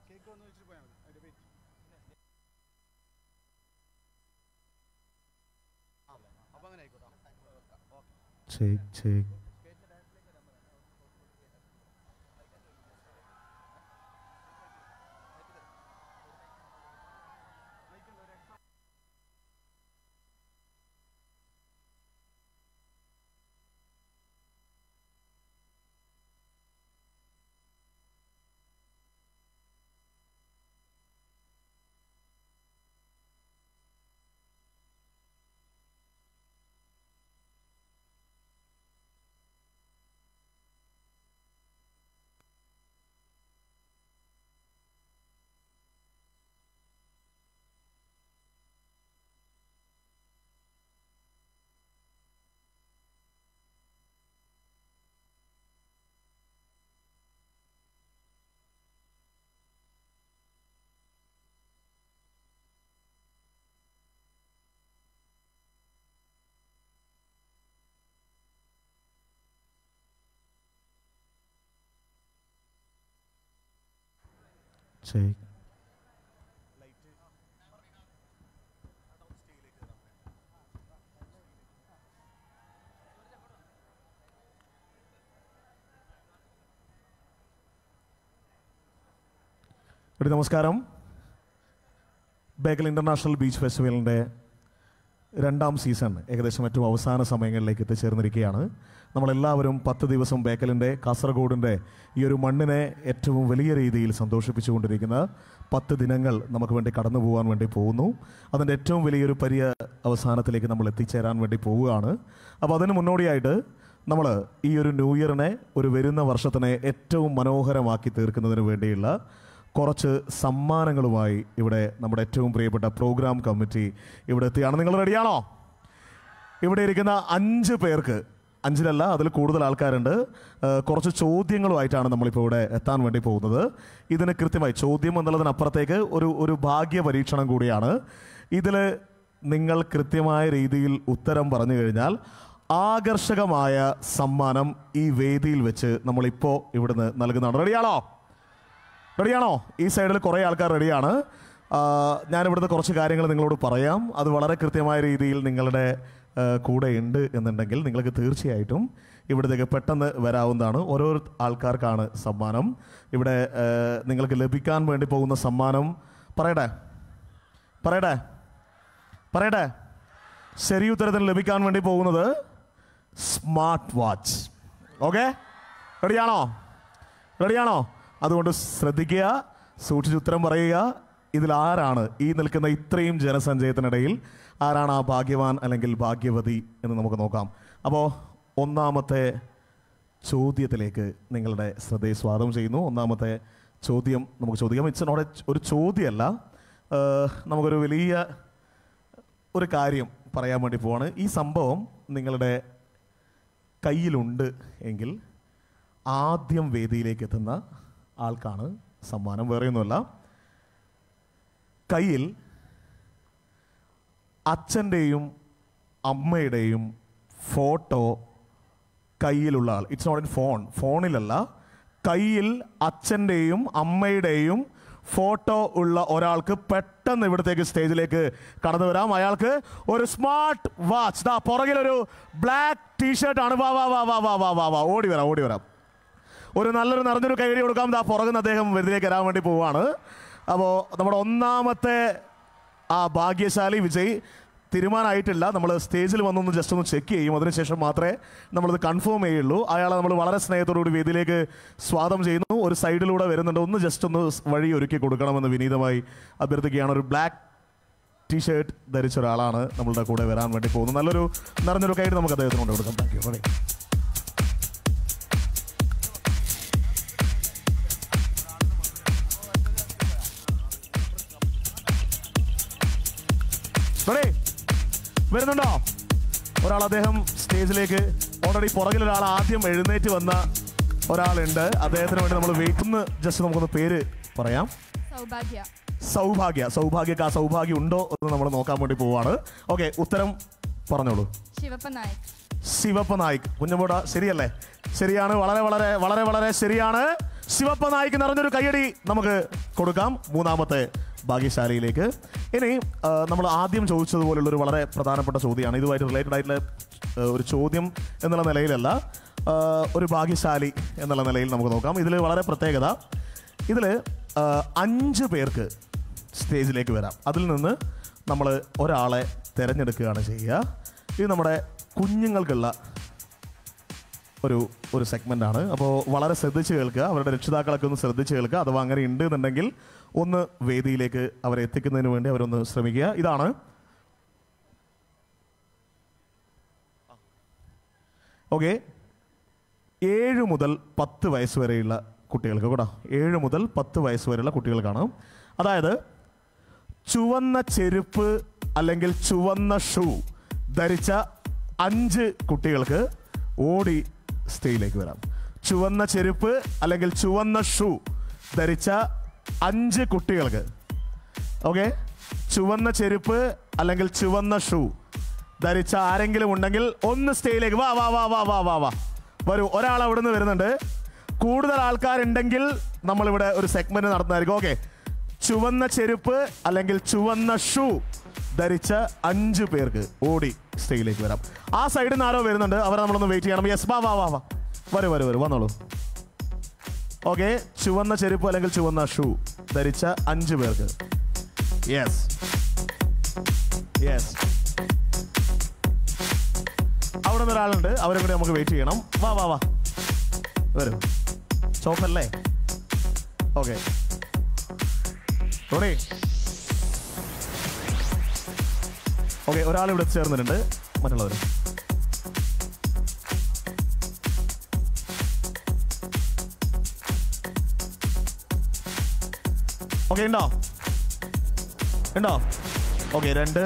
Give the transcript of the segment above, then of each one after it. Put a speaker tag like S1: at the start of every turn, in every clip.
S1: Check, check. Check. ഒരു നമസ്കാരം Bekal international beach ഫെസ്റ്റിവലിൻ്റെ രണ്ടാം സീസൺ ഏകദേശം ഏറ്റവും അവസാന സമയങ്ങളിലേക്ക് എത്തിച്ചേർന്നിരിക്കുകയാണ് നമ്മളെല്ലാവരും പത്ത് ദിവസം ബേക്കലിൻ്റെ കാസർഗോഡിൻ്റെ ഈ ഒരു മണ്ണിനെ ഏറ്റവും വലിയ രീതിയിൽ സന്തോഷിപ്പിച്ചുകൊണ്ടിരിക്കുന്ന പത്ത് ദിനങ്ങൾ നമുക്ക് വേണ്ടി കടന്നു പോകാൻ വേണ്ടി പോകുന്നു അതിൻ്റെ ഏറ്റവും വലിയൊരു പര്യ അവസാനത്തിലേക്ക് നമ്മൾ എത്തിച്ചേരാൻ വേണ്ടി പോവുകയാണ് അപ്പോൾ അതിന് മുന്നോടിയായിട്ട് നമ്മൾ ഈ ഒരു ന്യൂ ഇയറിനെ ഒരു വരുന്ന വർഷത്തിനെ ഏറ്റവും മനോഹരമാക്കി തീർക്കുന്നതിന് വേണ്ടിയുള്ള കുറച്ച് സമ്മാനങ്ങളുമായി ഇവിടെ നമ്മുടെ ഏറ്റവും പ്രിയപ്പെട്ട പ്രോഗ്രാം കമ്മിറ്റി ഇവിടെ എത്തിയാണ് നിങ്ങൾ റെഡിയാണോ ഇവിടെ ഇരിക്കുന്ന അഞ്ച് പേർക്ക് അഞ്ചിലല്ല അതിൽ കൂടുതൽ ആൾക്കാരുണ്ട് ആ, കുറച്ച് ചോദ്യങ്ങളുമായിട്ടാണ് നമ്മളിപ്പോൾ ഇവിടെ എത്താൻ വേണ്ടി പോകുന്നത് ഇതിന് കൃത്യമായി ചോദ്യം എന്നുള്ളതിനപ്പുറത്തേക്ക് ഒരു ഒരു ഭാഗ്യ പരീക്ഷണം കൂടിയാണ് ഇതിൽ നിങ്ങൾ കൃത്യമായ രീതിയിൽ ഉത്തരം പറഞ്ഞു കഴിഞ്ഞാൽ ആകർഷകമായ സമ്മാനം ഈ വേദിയിൽ വെച്ച് നമ്മളിപ്പോൾ ഇവിടുന്ന് നൽകുന്നതാണ് റെഡിയാണോ റെഡിയാണോ ഈ സൈഡിൽ കുറേ ആൾക്കാർ റെഡിയാണ് ആ, ഞാനിവിടുത്തെ കുറച്ച് കാര്യങ്ങൾ നിങ്ങളോട് പറയാം അത് വളരെ കൃത്യമായ രീതിയിൽ നിങ്ങളുടെ ആ, കൂടെ ഉണ്ട് എന്നുണ്ടെങ്കിൽ നിങ്ങൾക്ക് തീർച്ചയായിട്ടും ഇവിടത്തേക്ക് പെട്ടെന്ന് വരാവുന്നതാണ് ഓരോ ആൾക്കാർക്കാണ് സമ്മാനം ഇവിടെ ആ, നിങ്ങൾക്ക് ലഭിക്കാൻ വേണ്ടി പോകുന്ന സമ്മാനം പറയട്ടെ പറയട്ടെ പറയട്ടെ ശരി ഉത്തരത്തിന് ലഭിക്കാൻ വേണ്ടി പോകുന്നത് സ്മാർട്ട് വാച്ച് ഓക്കെ റെഡിയാണോ റെഡിയാണോ അതുകൊണ്ട് ശ്രദ്ധിക്കുക സൂക്ഷിച്ച് ഉത്തരം പറയുക ഇതിൽ ആരാണ് ഈ നിൽക്കുന്ന ഇത്രയും ജനസഞ്ചയത്തിനിടയിൽ ആരാണ് ആ ഭാഗ്യവാൻ അല്ലെങ്കിൽ ഭാഗ്യവതി എന്ന് നമുക്ക് നോക്കാം അപ്പോൾ ഒന്നാമത്തെ ചോദ്യത്തിലേക്ക് നിങ്ങളുടെ ശ്രദ്ധയെ സ്വാഗതം ചെയ്യുന്നു ഒന്നാമത്തെ ചോദ്യം നമുക്ക് ചോദിക്കാം ഇറ്റ്സ് നോട്ട് ഒരു ചോദ്യമല്ല ഏഹ്, നമുക്കൊരു വലിയ ഒരു കാര്യം പറയാൻ വേണ്ടി പോവാണ് ഈ സംഭവം നിങ്ങളുടെ കയ്യിലുണ്ട് എങ്കിൽ ആദ്യം വേദിയിലേക്ക് എത്തുന്ന ആൾക്കാണ് സമ്മാനം വേറെയൊന്നുമല്ല കയ്യിൽ അച്ഛൻ്റെയും അമ്മയുടെയും ഫോട്ടോ കയ്യിലുള്ള ആൾ ഇറ്റ്സ് നോട്ട് ഇൻ ഫോൺ ഫോണിലല്ല കയ്യിൽ അച്ഛൻ്റെയും അമ്മയുടെയും ഫോട്ടോ ഉള്ള ഒരാൾക്ക് പെട്ടെന്ന് ഇവിടത്തേക്ക് സ്റ്റേജിലേക്ക് കടന്നു വരാം അയാൾക്ക് ഒരു സ്മാർട്ട് വാച്ച് ദാ പുറകിലൊരു ബ്ലാക്ക് ടീഷർട്ട് ആണ് വാ വാ വാ വാ വാ വാ വാ വാ ഓടി വരാം ഓടി വരാം ഒരു നല്ലൊരു നിറഞ്ഞൊരു കൈയടി കൊടുക്കാം ദാ പുറകുന്ന അദ്ദേഹം വെറുതിലേക്ക് വരാൻ വേണ്ടി പോവാണ് അപ്പോൾ നമ്മുടെ ഒന്നാമത്തെ ആ ഭാഗ്യശാലി വിജയ് തീരുമാനമായിട്ടില്ല നമ്മൾ സ്റ്റേജിൽ വന്നൊന്ന് ജസ്റ്റ് ഒന്ന് ചെക്ക് ചെയ്യും അതിനുശേഷം മാത്രമേ നമ്മളിത് കൺഫേം ചെയ്യുള്ളൂ അയാളെ നമ്മൾ വളരെ സ്നേഹത്തോടുകൂടി വേദിയിലേക്ക് സ്വാഗതം ചെയ്യുന്നു ഒരു സൈഡിലൂടെ വരുന്നുണ്ട് ഒന്ന് ജസ്റ്റ് ഒന്ന് വഴി ഒരുക്കി കൊടുക്കണമെന്ന് വിനീതമായി അഭ്യർത്ഥിക്കുകയാണ് ഒരു ബ്ലാക്ക് ടീഷർട്ട് ധരിച്ച ഒരാളാണ് നമ്മളുടെ കൂടെ വരാൻ വേണ്ടി പോകുന്നത് നല്ലൊരു നിറഞ്ഞൊരു കൈഡ് നമുക്ക് അദ്ദേഹത്തിന് കൊണ്ട് കൊടുക്കാം താങ്ക് യു ഓക്കെ റെഡി വരുന്നുണ്ടോ ഒരാൾ അദ്ദേഹം സ്റ്റേജിലേക്ക് ഓൾറെഡി പുറകിൽ ഒരാൾ ആദ്യം എഴുന്നേറ്റ് വന്ന ഒരാളുണ്ട് അദ്ദേഹത്തിന് വേണ്ടി നമ്മൾ വെയിറ്റ് ഒന്ന് ജസ്റ്റ് നമുക്കൊന്ന് പേര് പറയാം
S2: സൗഭാഗ്യ
S1: സൗഭാഗ്യ സൗഭാഗ്യക്ക് ആ സൗഭാഗ്യം ഉണ്ടോ എന്ന് നമ്മൾ നോക്കാൻ വേണ്ടി പോവാണ് ഓക്കെ ഉത്തരം പറഞ്ഞോളൂ
S2: ശിവപ്പ നായക്
S1: ശിവപ്പ നായിക് കുഞ്ഞമ്പോട ശരിയല്ലേ ശരിയാണ് വളരെ വളരെ വളരെ വളരെ ശരിയാണ് ശിവപ്പ നായിക്ക് നിറഞ്ഞൊരു കയ്യടി നമുക്ക് കൊടുക്കാം മൂന്നാമത്തെ ഭാഗ്യശാലിയിലേക്ക് ഇനി നമ്മൾ ആദ്യം ചോദിച്ചതുപോലുള്ള ഒരു വളരെ പ്രധാനപ്പെട്ട ചോദ്യമാണ് ഇതുമായിട്ട് റിലേറ്റഡ് ആയിട്ടുള്ള ആ, ഒരു ചോദ്യം എന്നുള്ള നിലയിലല്ല ആ, ഒരു ഭാഗ്യശാലി എന്നുള്ള നിലയിൽ നമുക്ക് നോക്കാം ഇതിൽ വളരെ പ്രത്യേകത ഇതിൽ അഞ്ച് പേർക്ക് സ്റ്റേജിലേക്ക് വരാം അതിൽ നിന്ന് നമ്മൾ ഒരാളെ തിരഞ്ഞെടുക്കുകയാണ് ചെയ്യുക ഇത് നമ്മുടെ കുഞ്ഞുങ്ങൾക്കുള്ള ഒരു ഒരു സെഗ്മെന്റ് ആണ് അപ്പോൾ വളരെ ശ്രദ്ധിച്ച് കേൾക്കുക അവരുടെ രക്ഷിതാക്കളൊക്കെ ഒന്ന് ശ്രദ്ധിച്ച് കേൾക്കുക അഥവാ അങ്ങനെ ഉണ്ട് എന്നുണ്ടെങ്കിൽ ഒന്ന് വേദിയിലേക്ക് അവരെ എത്തിക്കുന്നതിന് വേണ്ടി അവരൊന്ന് ശ്രമിക്കുക ഇതാണ് ഓക്കെ ഏഴ് മുതൽ പത്ത് വയസ്സ് വരെയുള്ള കുട്ടികൾക്ക് കേട്ടോ ഏഴ് മുതൽ പത്ത് വയസ്സ് വരെയുള്ള കുട്ടികൾക്കാണ് അതായത് ചുവന്ന ചെരുപ്പ് അല്ലെങ്കിൽ ചുവന്ന ഷൂ ധരിച്ച അഞ്ച് കുട്ടികൾക്ക് ഓടി സ്റ്റേജിലേക്ക് വരാം ചുവന്ന ചെരുപ്പ് അല്ലെങ്കിൽ ചുവന്ന ഷൂ ധരിച്ച അഞ്ച് കുട്ടികൾക്ക് ഓക്കെ ചുവന്ന ചെരുപ്പ് അല്ലെങ്കിൽ ചുവന്ന ഷൂ ധരിച്ച ആരെങ്കിലും ഉണ്ടെങ്കിൽ ഒന്ന് സ്റ്റേജിലേക്ക് വാ വാ വാ വാ വാ വാ വാ വരൂ ഒരാൾ അവിടെ നിന്ന് വരുന്നുണ്ട് കൂടുതൽ ആൾക്കാരുണ്ടെങ്കിൽ നമ്മളിവിടെ ഒരു സെഗ്മെന്റ് നടത്തുന്നതായിരിക്കും ഓക്കെ ചുവന്ന ചെരുപ്പ് അല്ലെങ്കിൽ ചുവന്ന ഷൂ ധരിച്ച അഞ്ച് പേർക്ക് ഓടി സ്റ്റേജിലേക്ക് വരാം ആ സൈഡിൽ നിന്ന് ആരോ വരുന്നുണ്ട് അവരെ നമ്മളൊന്ന് വെയിറ്റ് ചെയ്യണം യെസ് വാ വാ വാ വാ വരൂ വരൂ വരൂ വന്നോളൂ ഓക്കെ ചുവന്ന ചെരുപ്പ് അല്ലെങ്കിൽ ചുവന്ന ഷൂ ധരിച്ച അഞ്ച് പേർക്ക് യെസ് യെസ് അവിടെ നിന്ന് ഒരാളുണ്ട് അവരെ കൂടി നമുക്ക് വെയിറ്റ് ചെയ്യണം വാ വാ വാ വരും ചോപ്പല്ലേ ഓക്കെ റോണി ഓക്കെ ഒരാൾ ഇവിടെ ചേർന്നിട്ടുണ്ട് മറ്റുള്ളവർ ഓക്കെ ഉണ്ടോ ഉണ്ടോ ഓക്കെ രണ്ട്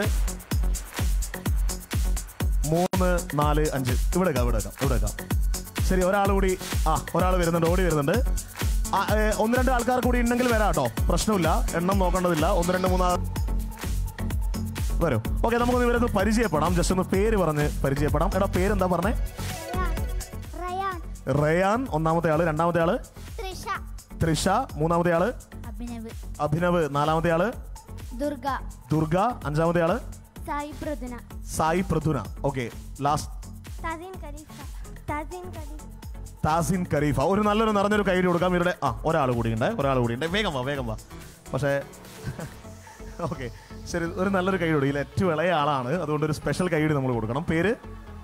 S1: മൂന്ന് നാല് അഞ്ച് ഇവിടെ വെക്കാം ഇവിടെ വെക്കാം ഇവിടെ വെക്കാം ശരി ഒരാൾ കൂടി ആ ഒരാൾ വരുന്നുണ്ട് ഓടി വരുന്നുണ്ട് ആ, ഏ, ഒന്ന് രണ്ട് ആൾക്കാർ കൂടി ഉണ്ടെങ്കിൽ വരാം കേട്ടോ പ്രശ്നമില്ല എണ്ണം നോക്കേണ്ടതില്ല ഒന്ന് രണ്ട് മൂന്നാ വരൂ ഓക്കെ നമുക്കൊന്ന് ഇവരൊന്ന് പരിചയപ്പെടാം ജസ്റ്റ് ഒന്ന് പേര് പറഞ്ഞ് പരിചയപ്പെടാം എടാ പേരെന്താ പറഞ്ഞേ
S3: റയാൻ
S1: റയാൻ ഒന്നാമത്തെ ആള് രണ്ടാമത്തെ ആള്
S3: തൃഷ
S1: ത്രിഷ മൂന്നാമത്തെ ആള്
S3: അഭിനവ്
S1: അഭിനവ് നാലാമത്തെ ആള്
S3: ദുർഗ
S1: ദുർഗ അഞ്ചാമത്തെ ആള്
S3: സായി പ്രദുന
S1: സായി പ്രതുന ഓക്കെ ലാസ്റ്റ്
S3: തസീൻ ഖലീഫ തസീൻ ഖലീഫ
S1: താസിൻ കരീഫ ഒരു നല്ലൊരു നിറഞ്ഞൊരു കൈ കൊടുക്കാം ഇവരുടെ ആ ഒരാൾ കൂടി ഉണ്ട് ഒരാൾ കൂടി ഉണ്ട് വേഗം വാ വേഗം വാ പക്ഷേ ഓക്കെ ശരി ഒരു നല്ലൊരു കൈ കൊടുക്കും ഇതിൽ ഏറ്റവും ഇളയ ആളാണ് അതുകൊണ്ട് ഒരു സ്പെഷ്യൽ കൈയ്യടി നമ്മൾ കൊടുക്കണം പേര്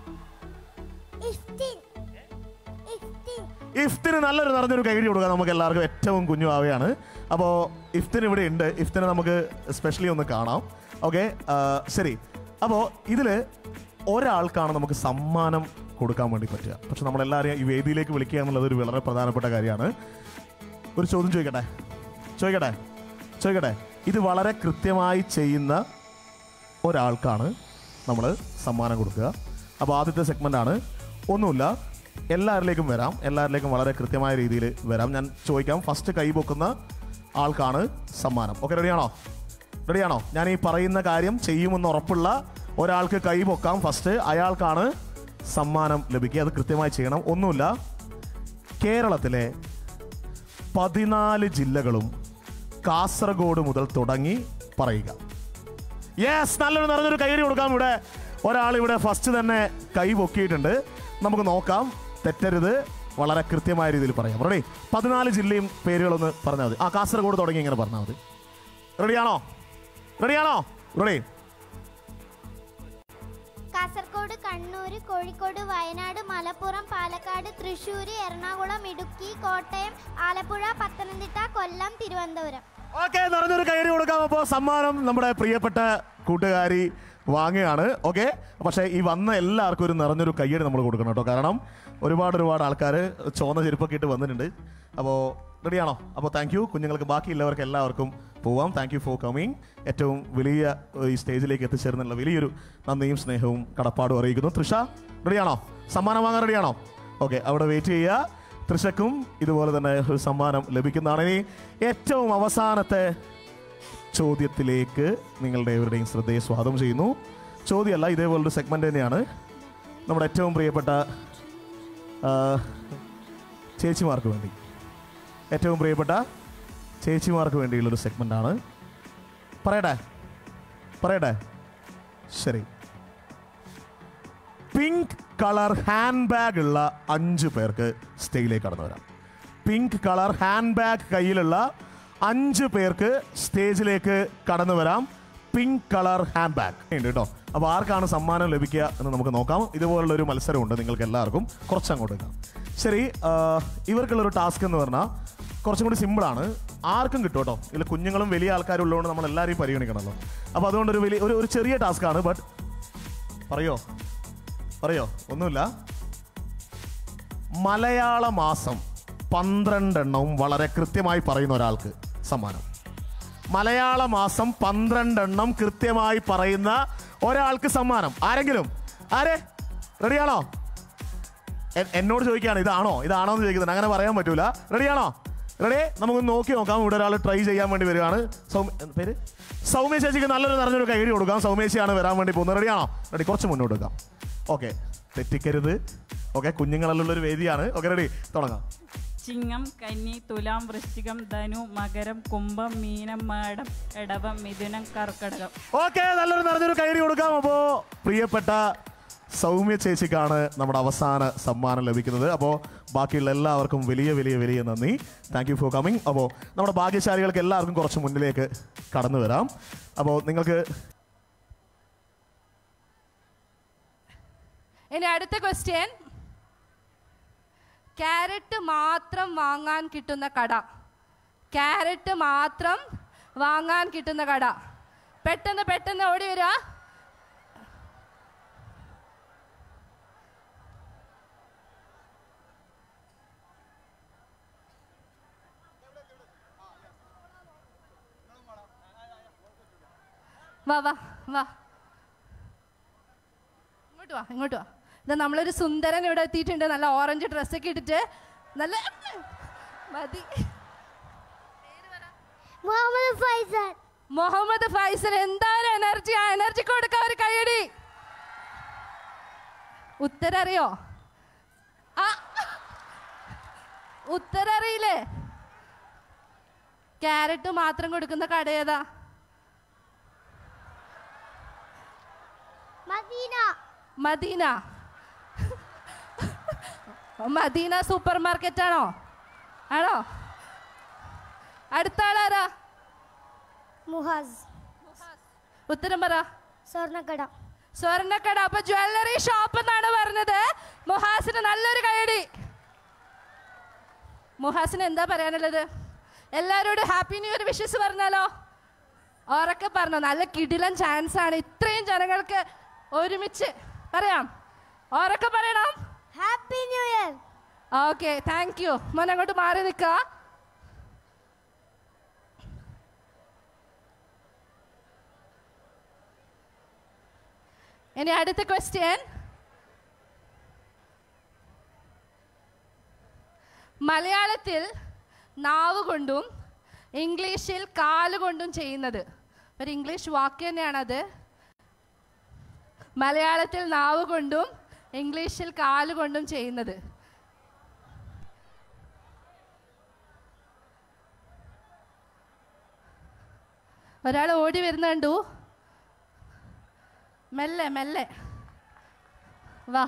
S3: ഇഫ്തിൻ ഇഫ്തിൻ
S1: ഇഫ്തിന് നല്ലൊരു നിറഞ്ഞൊരു കൈയ്യടി കൊടുക്കാം നമുക്ക് എല്ലാവർക്കും ഏറ്റവും കുഞ്ഞു ആവയാണ് അപ്പോൾ ഇഫ്തിന് ഇവിടെ ഉണ്ട് ഇഫ്തിനെ നമുക്ക് സ്പെഷ്യലി ഒന്ന് കാണാം ഓക്കെ ശരി അപ്പോൾ ഇതിൽ ഒരാൾക്കാണ് നമുക്ക് സമ്മാനം കൊടുക്കാൻ വേണ്ടി പറ്റുക പക്ഷെ നമ്മളെല്ലാവരെയും ഈ വേദിയിലേക്ക് വിളിക്കുക എന്നുള്ളത് ഒരു വളരെ പ്രധാനപ്പെട്ട കാര്യമാണ് ഒരു ചോദ്യം ചോദിക്കട്ടെ ചോദിക്കട്ടെ ചോദിക്കട്ടെ ഇത് വളരെ കൃത്യമായി ചെയ്യുന്ന ഒരാൾക്കാണ് നമ്മൾ സമ്മാനം കൊടുക്കുക അപ്പോൾ ആദ്യത്തെ സെഗ്മെൻ്റ് ആണ് ഒന്നുമില്ല എല്ലാവരിലേക്കും വരാം എല്ലാവരിലേക്കും വളരെ കൃത്യമായ രീതിയിൽ വരാം ഞാൻ ചോദിക്കാം ഫസ്റ്റ് കൈ പൊക്കുന്ന ആൾക്കാണ് സമ്മാനം ഓക്കെ റെഡിയാണോ റെഡിയാണോ ഞാൻ ഈ പറയുന്ന കാര്യം ചെയ്യുമെന്ന് ഉറപ്പുള്ള ഒരാൾക്ക് കൈ പൊക്കാം ഫസ്റ്റ് അയാൾക്കാണ് സമ്മാനം ലഭിക്കുക അത് കൃത്യമായി ചെയ്യണം ഒന്നുമില്ല കേരളത്തിലെ പതിനാല് ജില്ലകളും കാസർഗോഡ് മുതൽ തുടങ്ങി പറയുക യെസ് നല്ലൊരു നിറഞ്ഞൊരു കൈയടി കൊടുക്കാം ഇവിടെ ഒരാൾ ഇവിടെ ഫസ്റ്റ് തന്നെ കൈ പൊക്കിയിട്ടുണ്ട് നമുക്ക് നോക്കാം തെറ്റരുത് വളരെ കൃത്യമായ രീതിയിൽ പറയാം റെഡി പതിനാല് ജില്ലയും പേരുകളൊന്ന് പറഞ്ഞാൽ മതി ആ കാസർഗോഡ് തുടങ്ങി ഇങ്ങനെ പറഞ്ഞാൽ മതി റെഡിയാണോ റെഡിയാണോ റെഡി
S3: കാസർഗോഡ് കണ്ണൂർ കോഴിക്കോട് വയനാട് മലപ്പുറം പാലക്കാട് തൃശ്ശൂർ എറണാകുളം ഇടുക്കി കോട്ടയം ആലപ്പുഴ പത്തനംതിട്ട കൊല്ലം തിരുവനന്തപുരം
S1: ഓക്കെ നിറഞ്ഞൊരു കൈയടി കൊടുക്കാം അപ്പോൾ സമ്മാനം നമ്മുടെ പ്രിയപ്പെട്ട കൂട്ടുകാരി വാങ്ങുകയാണ് ഓക്കെ പക്ഷേ ഈ വന്ന എല്ലാവർക്കും ഒരു നിറഞ്ഞൊരു കയ്യടി നമ്മൾ കൊടുക്കണം കേട്ടോ കാരണം ഒരുപാട് ഒരുപാട് ആൾക്കാർ ചുവന്ന ചെരുപ്പൊക്കെ ഇട്ട് വന്നിട്ടുണ്ട് അപ്പോൾ റെഡിയാണോ അപ്പോൾ താങ്ക് യു കുഞ്ഞുങ്ങൾക്ക് ബാക്കിയുള്ളവർക്ക് എല്ലാവർക്കും പോവാം താങ്ക് യു ഫോർ കമ്മിങ് ഏറ്റവും വലിയ ഏഹ്, ഈ സ്റ്റേജിലേക്ക് എത്തിച്ചേർന്നുള്ള വലിയൊരു നന്ദിയും സ്നേഹവും കടപ്പാടും അറിയിക്കുന്നു തൃഷ റെഡിയാണോ സമ്മാനം വാങ്ങാൻ റെഡിയാണോ ഓക്കെ അവിടെ വെയിറ്റ് ചെയ്യുക തൃശക്കും ഇതുപോലെ തന്നെ ഒരു സമ്മാനം ലഭിക്കുന്നതാണ് ഇനി ഏറ്റവും അവസാനത്തെ ചോദ്യത്തിലേക്ക് നിങ്ങളുടെ എവരുടെയും ശ്രദ്ധയെ സ്വാഗതം ചെയ്യുന്നു ചോദ്യമല്ല ഇതേപോലൊരു സെഗ്മെന്റ് തന്നെയാണ് നമ്മുടെ ഏറ്റവും പ്രിയപ്പെട്ട ആ, ചേച്ചിമാർക്ക് വേണ്ടി ഏറ്റവും പ്രിയപ്പെട്ട ചേച്ചിമാർക്ക് വേണ്ടിയുള്ളൊരു സെഗ്മെൻ്റാണ് പറയട്ടെ പറയട്ടെ ശരി പിങ്ക് കളർ ഹാൻഡ് ബാഗ് ഉള്ള അഞ്ച് പേർക്ക് സ്റ്റേജിലേക്ക് കടന്നു വരാം പിങ്ക് കളർ ഹാൻഡ് ബാഗ് കയ്യിലുള്ള അഞ്ച് പേർക്ക് സ്റ്റേജിലേക്ക് കടന്നു വരാം പിങ്ക് കളർ ഹാൻഡ് ബാഗ് ഉണ്ട് കേട്ടോ അപ്പോൾ ആർക്കാണ് സമ്മാനം ലഭിക്കുക എന്ന് നമുക്ക് നോക്കാം ഇതുപോലുള്ള ഒരു മത്സരമുണ്ട് നിങ്ങൾക്ക് എല്ലാവർക്കും കുറച്ച് അങ്ങോട്ട് വെക്കാം ശരി ആ, ഇവർക്കുള്ളൊരു ടാസ്ക് എന്ന് പറഞ്ഞാൽ കുറച്ചും കൂടി സിമ്പിളാണ് ആർക്കും കിട്ടും കേട്ടോ ഇതിൽ കുഞ്ഞുങ്ങളും വലിയ ആൾക്കാരും ഉള്ളതുകൊണ്ട് നമ്മൾ എല്ലാവരെയും പരിഗണിക്കണമല്ലോ അപ്പോൾ അതുകൊണ്ട് ഒരു വലിയ ഒരു ഒരു ചെറിയ ടാസ്ക്കാണ് ബട്ട് പറയോ പറയോ ഒന്നുമില്ല മലയാള മാസം പന്ത്രണ്ടെണ്ണവും വളരെ കൃത്യമായി പറയുന്ന ഒരാൾക്ക് സമ്മാനം മലയാള മാസം പന്ത്രണ്ടെണ്ണം കൃത്യമായി പറയുന്ന ഒരാൾക്ക് സമ്മാനം ആരെങ്കിലും ആരെ റെഡിയാണോ എ- എന്നോട് ചോദിക്കുകയാണ് ഇതാണോ ഇതാണോ എന്ന് ചോദിക്കുന്നത് അങ്ങനെ പറയാൻ പറ്റൂല റെഡിയാണോ റെഡി നമുക്ക് നോക്കി നോക്കാം ഇവിടെ ഒരാൾ ട്രൈ ചെയ്യാൻ വേണ്ടി വരികയാണ് സൗമ്യ എന്ത് പേര് സൗമ്യ ചേച്ചിക്ക് നല്ലൊരു നിറഞ്ഞൊരു കൈഡി കൊടുക്കാം സൗമ്യേച്ചിയാണ് വരാൻ വേണ്ടി പോകുന്നത് റെഡിയാണോ റെഡി കുറച്ച് മുന്നോട്ട് വെക്കാം ഓക്കെ തെറ്റിക്കരുത് ഓക്കെ കുഞ്ഞുങ്ങളുള്ള ഒരു വേദിയാണ് ഓക്കെ റെഡി തുടങ്ങാം
S4: ചിങ്ങം കന്നി തുലാം വൃശ്ചികം ധനു മകരം കുംഭം മീനം മേടം എടവം മിഥുനം കർക്കടകം
S1: ഓക്കെ നല്ലൊരു നിറഞ്ഞൊരു കൈഡി കൊടുക്കാം അപ്പോൾ പ്രിയപ്പെട്ട സൗമ്യ ചേച്ചിക്കാണ് നമ്മുടെ അവസാന സമ്മാനം ലഭിക്കുന്നത് അപ്പോൾ ബാക്കിയുള്ള എല്ലാവർക്കും വലിയ വലിയ വലിയ നന്ദി താങ്ക് യു ഫോർ കമ്മിങ് അപ്പോൾ നമ്മുടെ ഭാഗ്യശാലികൾക്ക് എല്ലാവർക്കും കുറച്ച് മുന്നിലേക്ക് കടന്നു വരാം അപ്പോൾ നിങ്ങൾക്ക്
S5: ഇനി അടുത്ത ക്വസ്റ്റ്യൻ ക്യാരറ്റ് മാത്രം വാങ്ങാൻ കിട്ടുന്ന കട ക്യാരറ്റ് മാത്രം വാങ്ങാൻ കിട്ടുന്ന കട പെട്ടെന്ന് പെട്ടെന്ന് ഓടി വരിക വാ വാ വാ ഇങ്ങോട്ട് വാ ഇങ്ങോട്ട് വാ ഇത് നമ്മളൊരു സുന്ദരൻ ഇവിടെ എത്തിയിട്ടുണ്ട് നല്ല ഓറഞ്ച് ഡ്രസ്സൊക്കെ ഇട്ടിട്ട് നല്ല മതി
S3: മുഹമ്മദ് ഫൈസൽ
S5: മുഹമ്മദ് ഫൈസൽ എന്താണ് എനർജി ആ എനർജി കൊടുക്ക ഒരു കൈയടി ഉത്തരം അറിയോ ആ ഉത്തരം അറിയില്ലേ ക്യാരറ്റ് മാത്രം കൊടുക്കുന്ന കട ഏതാ
S3: മദീന
S5: മദീന മദീന സൂപ്പർ മാർക്കറ്റ് ആണോ ആണോ അടുത്ത ആളാരാ
S3: മുഹാസ്
S5: ഉത്തരം പറ
S3: സ്വർണ്ണക്കട
S5: സ്വർണ്ണക്കട അപ്പൊ ജ്വല്ലറി ഷോപ്പ് എന്നാണ് പറഞ്ഞത് മുഹാസിന് നല്ലൊരു കൈയടി മുഹാസിന് എന്താ പറയാനുള്ളത് എല്ലാവരോടും ഹാപ്പി ന്യൂ ഇയർ വിഷസ് പറഞ്ഞാലോ ഉറക്കെ പറഞ്ഞോ നല്ല കിടിലൻ ചാൻസ് ആണ് ഇത്രയും ജനങ്ങൾക്ക് ഒരുമിച്ച് പറയാം ഉറക്കെ പറയണം
S3: happy new year
S5: okay thank you മോൻ അങ്ങോട്ട് മാറി നിൽക്കുക ഇനി അടുത്ത ക്വസ്റ്റ്യൻ മലയാളത്തിൽ നാവ് കൊണ്ടും ഇംഗ്ലീഷിൽ കാലുകൊണ്ടും ചെയ്യുന്നത് ഒരു ഇംഗ്ലീഷ് വാക്ക് തന്നെയാണത് മലയാളത്തിൽ നാവ് കൊണ്ടും ഇംഗ്ലീഷിൽ കാലുകൊണ്ടും ചെയ്യുന്നത് ഒരാൾ ഓടി വരുന്ന കണ്ടു മെല്ലെ മെല്ലെ വാ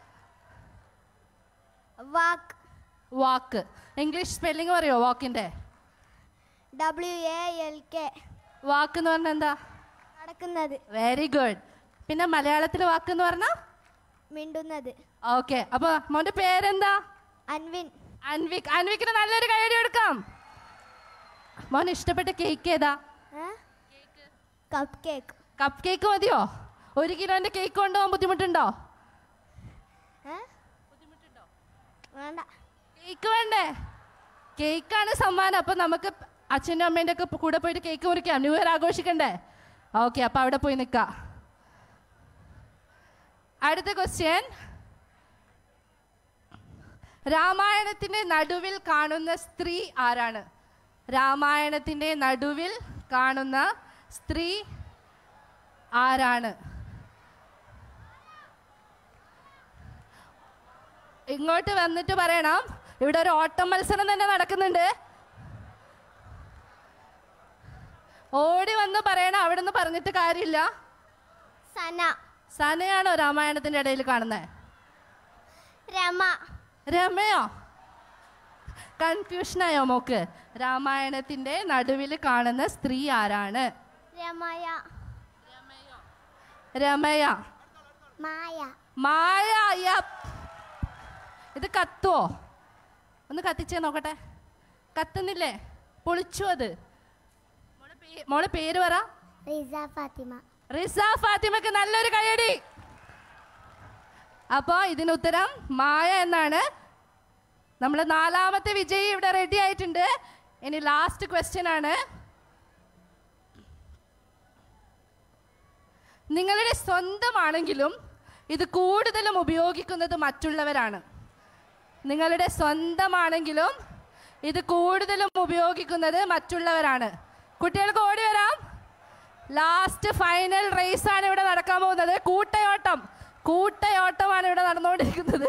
S3: വാക്ക്
S5: വാക്ക് ഇംഗ്ലീഷ് സ്പെല്ലിംഗ് പറയോ വാക്കിൻ്റെ
S3: ഡബ്ല്യു എ എൽ കെ
S5: വാക്ക് എന്ന് പറഞ്ഞാൽ എന്താ
S3: നടക്കുന്നത്
S5: വെരി ഗുഡ് പിന്നെ മലയാളത്തിൽ വാക്ക് എന്ന് പറഞ്ഞാൽ
S3: മിണ്ടുന്നത്
S5: ഓക്കെ അപ്പൊ മോന്റെ പേരെന്താ
S3: അൻവിൻ
S5: അൻവിക് അൻവിക്കിന് നല്ലൊരു കൈയടി കൊടുക്കാം മോൻ ഇഷ്ടപ്പെട്ട കേക്ക് ഏതാ
S3: കപ്പ് കേക്ക്
S5: കപ്പ് കേക്ക് മതിയോ ഒരു കിലോന്റെ കേക്ക് കൊണ്ടുപോകാൻ ബുദ്ധിമുട്ടുണ്ടോ
S3: വേണ്ട
S5: കേക്ക് വേണ്ടേ കേക്കാണ് സമ്മാനം അപ്പൊ നമുക്ക് അച്ഛൻ്റെ അമ്മേൻ്റെ ഒക്കെ കൂടെ പോയിട്ട് കേക്ക് മുറിക്കാം ന്യൂ ഇയർ ആഘോഷിക്കണ്ടേ ഓക്കെ അപ്പൊ അവിടെ പോയി നിൽക്കാം അടുത്ത ക്വസ്റ്റ്യൻ രാമായണത്തിന്റെ നടുവിൽ കാണുന്ന സ്ത്രീ ആരാണ് രാമായണത്തിന്റെ നടുവിൽ കാണുന്ന സ്ത്രീ ആരാണ് ഇങ്ങോട്ട് വന്നിട്ട് പറയണം ഇവിടെ ഒരു ഓട്ടം മത്സരം തന്നെ നടക്കുന്നുണ്ട് ഓടി വന്ന് പറയണം അവിടെ നിന്ന് പറഞ്ഞിട്ട് കാര്യമില്ല
S3: സന
S5: സനയാണോ രാമായണത്തിന്റെ ഇടയിൽ കാണുന്നത്
S3: രമ
S5: രമയോ കൺഫ്യൂഷനായോ മോക്ക് രാമായണത്തിന്റെ നടുവിൽ കാണുന്ന സ്ത്രീ ആരാണ്
S3: രമയ
S5: രമയ
S3: മായ
S5: മായ യപ്പ്. ഇത് കത്തുവോ ഒന്ന് കത്തിച്ചേ നോക്കട്ടെ കത്തുന്നില്ലേ പൊളിച്ചു അത് മോളെ പേ- മോളെ പേര് പറ
S3: റിസ ഫാത്തിമ
S5: റിസ ഫാത്തിമക്ക് നല്ലൊരു കൈയടി അപ്പോ ഇതിന് ഉത്തരം മായ എന്നാണ് നമ്മൾ നാലാമത്തെ വിജയി ഇവിടെ റെഡി ആയിട്ടുണ്ട് ഇനി ലാസ്റ്റ് ക്വസ്റ്റ്യൻ ആണ് നിങ്ങളുടെ സ്വന്തമാണെങ്കിലും ഇത് കൂടുതലും ഉപയോഗിക്കുന്നത് മറ്റുള്ളവരാണ് നിങ്ങളുടെ സ്വന്തമാണെങ്കിലും ഇത് കൂടുതലും ഉപയോഗിക്കുന്നത് മറ്റുള്ളവരാണ് കുട്ടികൾക്ക് ഓടി വരാം ലാസ്റ്റ് ഫൈനൽ റേസ് ആണ് ഇവിടെ നടക്കാൻ പോകുന്നത് കൂട്ടയോട്ടം കൂട്ടയോട്ടമാണ് ഇവിടെ നടന്നുകൊണ്ടിരിക്കുന്നത്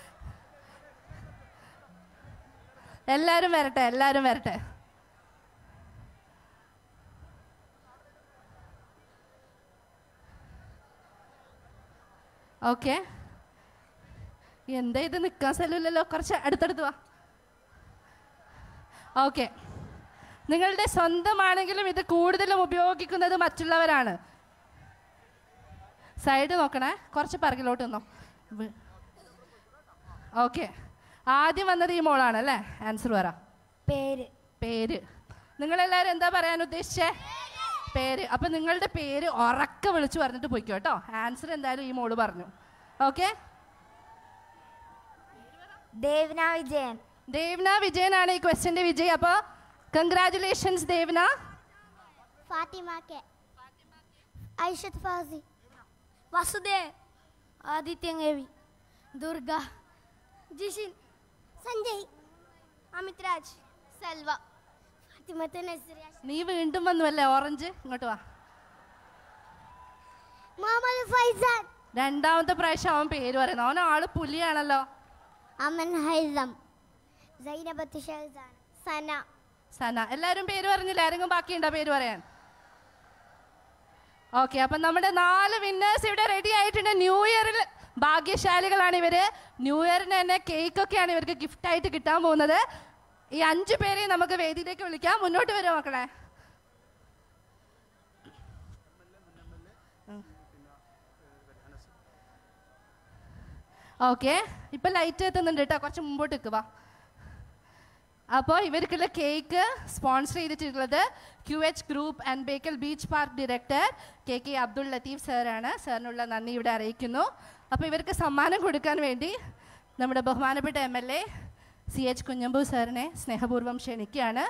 S5: എല്ലാവരും വരട്ടെ എല്ലാവരും വരട്ടെ ഓക്കെ എന്താ ഇത് നിൽക്കാൻ സ്ഥലമില്ലല്ലോ കുറച്ച് അടുത്തടുത്ത് വാ ഓക്കെ നിങ്ങളുടെ സ്വന്തമാണെങ്കിലും ഇത് കൂടുതലും ഉപയോഗിക്കുന്നത് മറ്റുള്ളവരാണ് സൈഡ് നോക്കണേ കുറച്ച് പിറകിലോട്ട് നിന്നോ ഓക്കെ ആദ്യം വന്നത് ഈ മോളാണ് അല്ലേ ആൻസർ പറ
S3: പേര്
S5: പേര് നിങ്ങളെല്ലാവരും എന്താ പറയാൻ ഉദ്ദേശിച്ചേ പേര് അപ്പൊ നിങ്ങളുടെ പേര് ഉറക്കെ വിളിച്ചു പറഞ്ഞിട്ട് പോയിക്കോ കേട്ടോ ആൻസർ എന്തായാലും ഈ മോള് പറഞ്ഞു ഓക്കെ
S3: ദേവന വിജയൻ
S5: ദേവന വിജയനാണ് ഈ ക്വസ്റ്റ്യന്റെ വിജയ് അപ്പൊ കൺഗ്രാറ്റുലേഷൻസ് ദേവന
S3: ഫാത്തിമ കെ ഐഷത്ത് ഫാസി വസുദേവ് ആദിത്യൻ രവി ദുർഗ ജിഷിൻ സഞ്ജയ് അമിത് രാജ് സെൽവ ഫാത്തിമത്ത് നസ്രിയ
S5: നീ വീണ്ടും വന്നു അല്ലേ ഓറഞ്ച് ഇങ്ങോട്ട് വാ
S3: മുഹമ്മദ് ഫൈസാൻ
S5: രണ്ടാമത്തെ പ്രാവശ്യം അവൻ പേര് പറയുന്നു അവൻ ആള് പുലിയാണല്ലോ
S3: അമൻ ഹൈസം സൈനബത്ത് ഷഹസാൻ സന
S5: സന എല്ലാവരും പേര് പറഞ്ഞില്ല ആരെങ്കിലും ബാക്കിയുണ്ടോ പേര് പറയാൻ ഓക്കെ അപ്പം നമ്മുടെ നാല് വിന്നേഴ്സ് ഇവിടെ റെഡി ആയിട്ടുണ്ട് ന്യൂ ഇയറിൽ ഭാഗ്യശാലികളാണ് ഇവര് ന്യൂ ഇയറിന് തന്നെ കേക്ക് ഒക്കെയാണ് ഇവർക്ക് ഗിഫ്റ്റ് ആയിട്ട് കിട്ടാൻ പോകുന്നത് ഈ അഞ്ചു പേരെ നമുക്ക് വേദിയിലേക്ക് വിളിക്കാം മുന്നോട്ട് വരുമോ മക്കളെ ഓക്കെ ഇപ്പൊ ലൈറ്റ് എത്തുന്നുണ്ട് കേട്ടോ കുറച്ച് മുമ്പോട്ട് നിൽക്കുക അപ്പോൾ ഇവർക്കുള്ള കേക്ക് സ്പോൺസർ ചെയ്തിട്ടുള്ളത് Q H group and Bekal beach park director K K Abdul Latheef സാറാണ് സാറിനുള്ള നന്ദി ഇവിടെ അറിയിക്കുന്നു അപ്പോൾ ഇവർക്ക് സമ്മാനം കൊടുക്കാൻ വേണ്ടി നമ്മുടെ ബഹുമാനപ്പെട്ട M L A C H Kunhambu സാറിനെ സ്നേഹപൂർവ്വം ക്ഷണിക്കുകയാണ്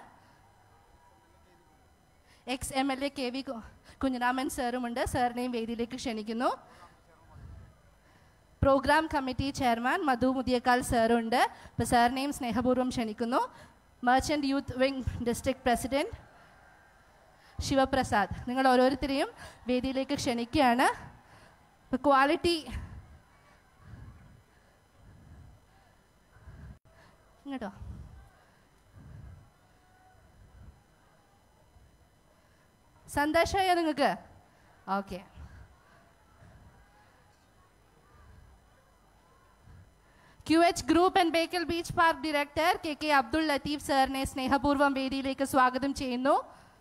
S5: ex M L A K V കു- കുഞ്ഞിരാമൻ സാറുമുണ്ട് സാറിനെയും വേദിയിലേക്ക് ക്ഷണിക്കുന്നു program committee chairman Madhu Muthiyakkal സാറുണ്ട് അപ്പോൾ സാറിനെയും സ്നേഹപൂർവ്വം ക്ഷണിക്കുന്നു merchant youth wing district president Sivaprasad നിങ്ങൾ ഓരോരുത്തരെയും വേദിയിലേക്ക് ക്ഷണിക്കുകയാണ് ഇപ്പോൾ ക്വാളിറ്റി ഇങ്ങോട്ടോ സന്തോഷമായോ നിങ്ങൾക്ക് okay Q H group and Bekal beach park director K K Abdul Latheef സാറിനെ സ്നേഹപൂർവ്വം വേദിയിലേക്ക് സ്വാഗതം ചെയ്യുന്നു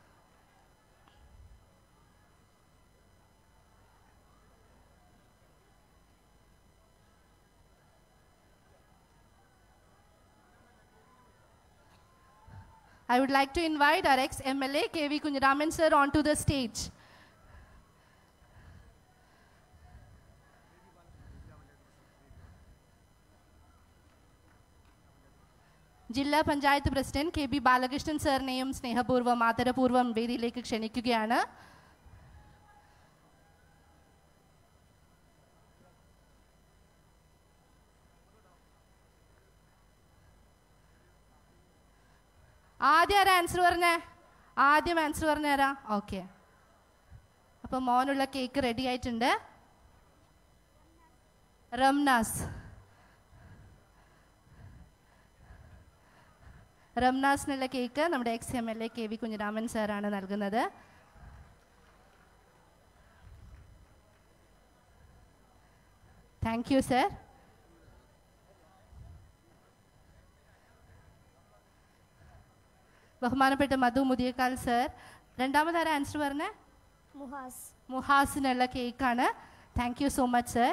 S5: I would like to invite our ex-MLA KV Kunjaraman sir onto the stage. ജില്ലാ panchayat president K B Balakrishnan സാറിനെയും സ്നേഹപൂർവ്വം ആദരപൂർവ്വം വേദിയിലേക്ക് ക്ഷണിക്കുകയാണ് ആദ്യം ആരാ ആൻസർ പറഞ്ഞേ ആദ്യം ആൻസർ പറഞ്ഞുതരാ ഓക്കെ അപ്പോൾ മോനുള്ള കേക്ക് റെഡി ആയിട്ടുണ്ട് റംനാസ് റംനാസിനുള്ള കേക്ക് നമ്മുടെ ex M L A K V Kunhiraman സാറാണ് നൽകുന്നത് താങ്ക് യു സർ ബഹുമാനപ്പെട്ട മധു മുതിയക്കാൽ സർ രണ്ടാമതാര ആൻസർ പറഞ്ഞേ
S3: മുഹാസ്
S5: മുഹാസിനുള്ള കേക്കാണ് thank you so much sir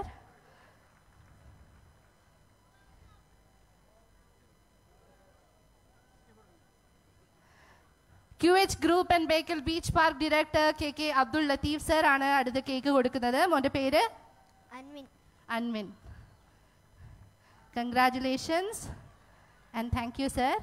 S5: Q H group and Bekal beach park director K K Abdul Latheef sir ആണ് അടുത്ത കേക്ക് കൊടുക്കുന്നത് മോൻ്റെ പേര്
S3: Anvin
S5: Anvin congratulations and thank you sir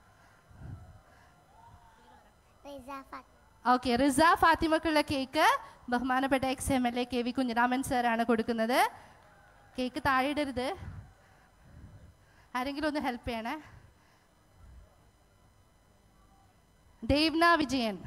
S3: Rizafath
S5: okay Riza ഫാത്തിമക്കുള്ള കേക്ക് ബഹുമാനപ്പെട്ട ex M L A K V Kunhiraman സാറാണ് കൊടുക്കുന്നത് കേക്ക് താഴെ ഇടരുത് ആരെങ്കിലും ഒന്ന് ഹെൽപ്പ് ചെയ്യണേ Devna Vijayan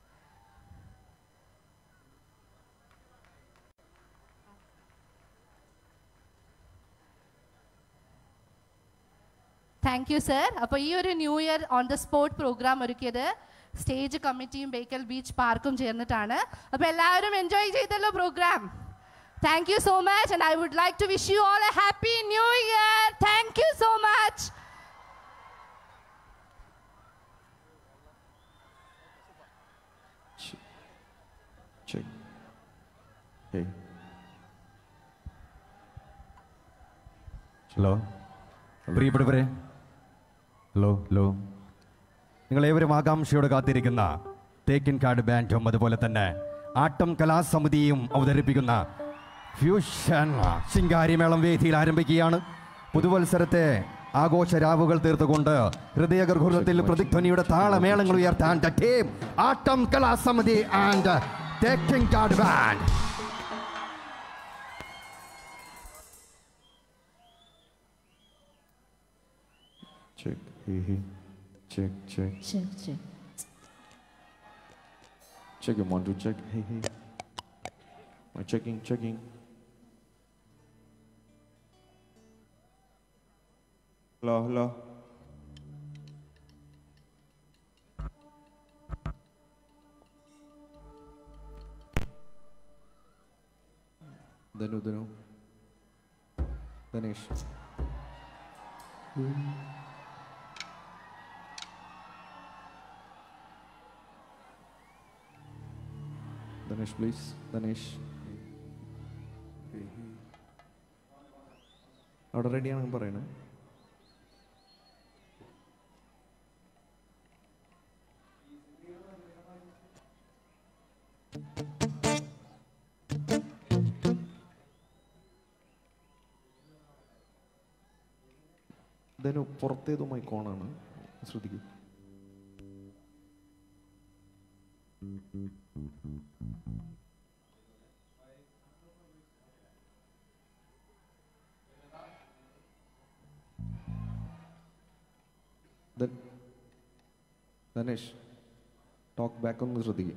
S5: thank you sir അപ്പോൾ ഈ ഒരു new year on the spot programme ഒരുക്കിയത് സ്റ്റേജ് കമ്മിറ്റിയും ബേക്കൽ ബീച്ച് പാർക്കും ചേർന്നിട്ടാണ് അപ്പോൾ എല്ലാവരും എൻജോയ് ചെയ്തല്ലോ program thank you so much and I would like to wish you all a happy new year thank you so much
S6: Check. Hey.
S7: Hello പ്രിയപ്പെട്ടവരെ hello hello നിങ്ങളേവരും ആകാംക്ഷയോടെ കാത്തിരിക്കുന്ന തേക്കിൻ കാർഡ് ബാൻഡും അതുപോലെ തന്നെ ആട്ടം കലാസമിതിയും അവതരിപ്പിക്കുന്ന ഫ്യൂഷൻ ശിങ്കാരിമേളം വേദിയിൽ ആരംഭിക്കുകയാണ് പുതുവത്സരത്തെ ആഘോഷ രാവുകൾ തീർത്തുകൊണ്ട് ഹൃദയഗർഭുരത്തിൽ പ്രതിധ്വനിയുടെ താളമേളങ്ങൾ ഉയർത്താൻ the team Attam Kalasamithi and Thekkinkad band
S6: Check. Hey, hey. Check, check.
S8: Check, check.
S6: Check him. One, two, check. Hey, hey. I'm checking, checking. Hello, hello. Danu, Danu. Ganesh. Danesh, please. Danesh. അവിടെ റെഡിയാണെന്ന് പറയണേ ധനു പുറത്തേതോ മൈക്കോണാണ് ശ്രദ്ധിക്കൂ Dhan- Dhanesh talk back ഒന്ന് ശ്രദ്ധിക്കും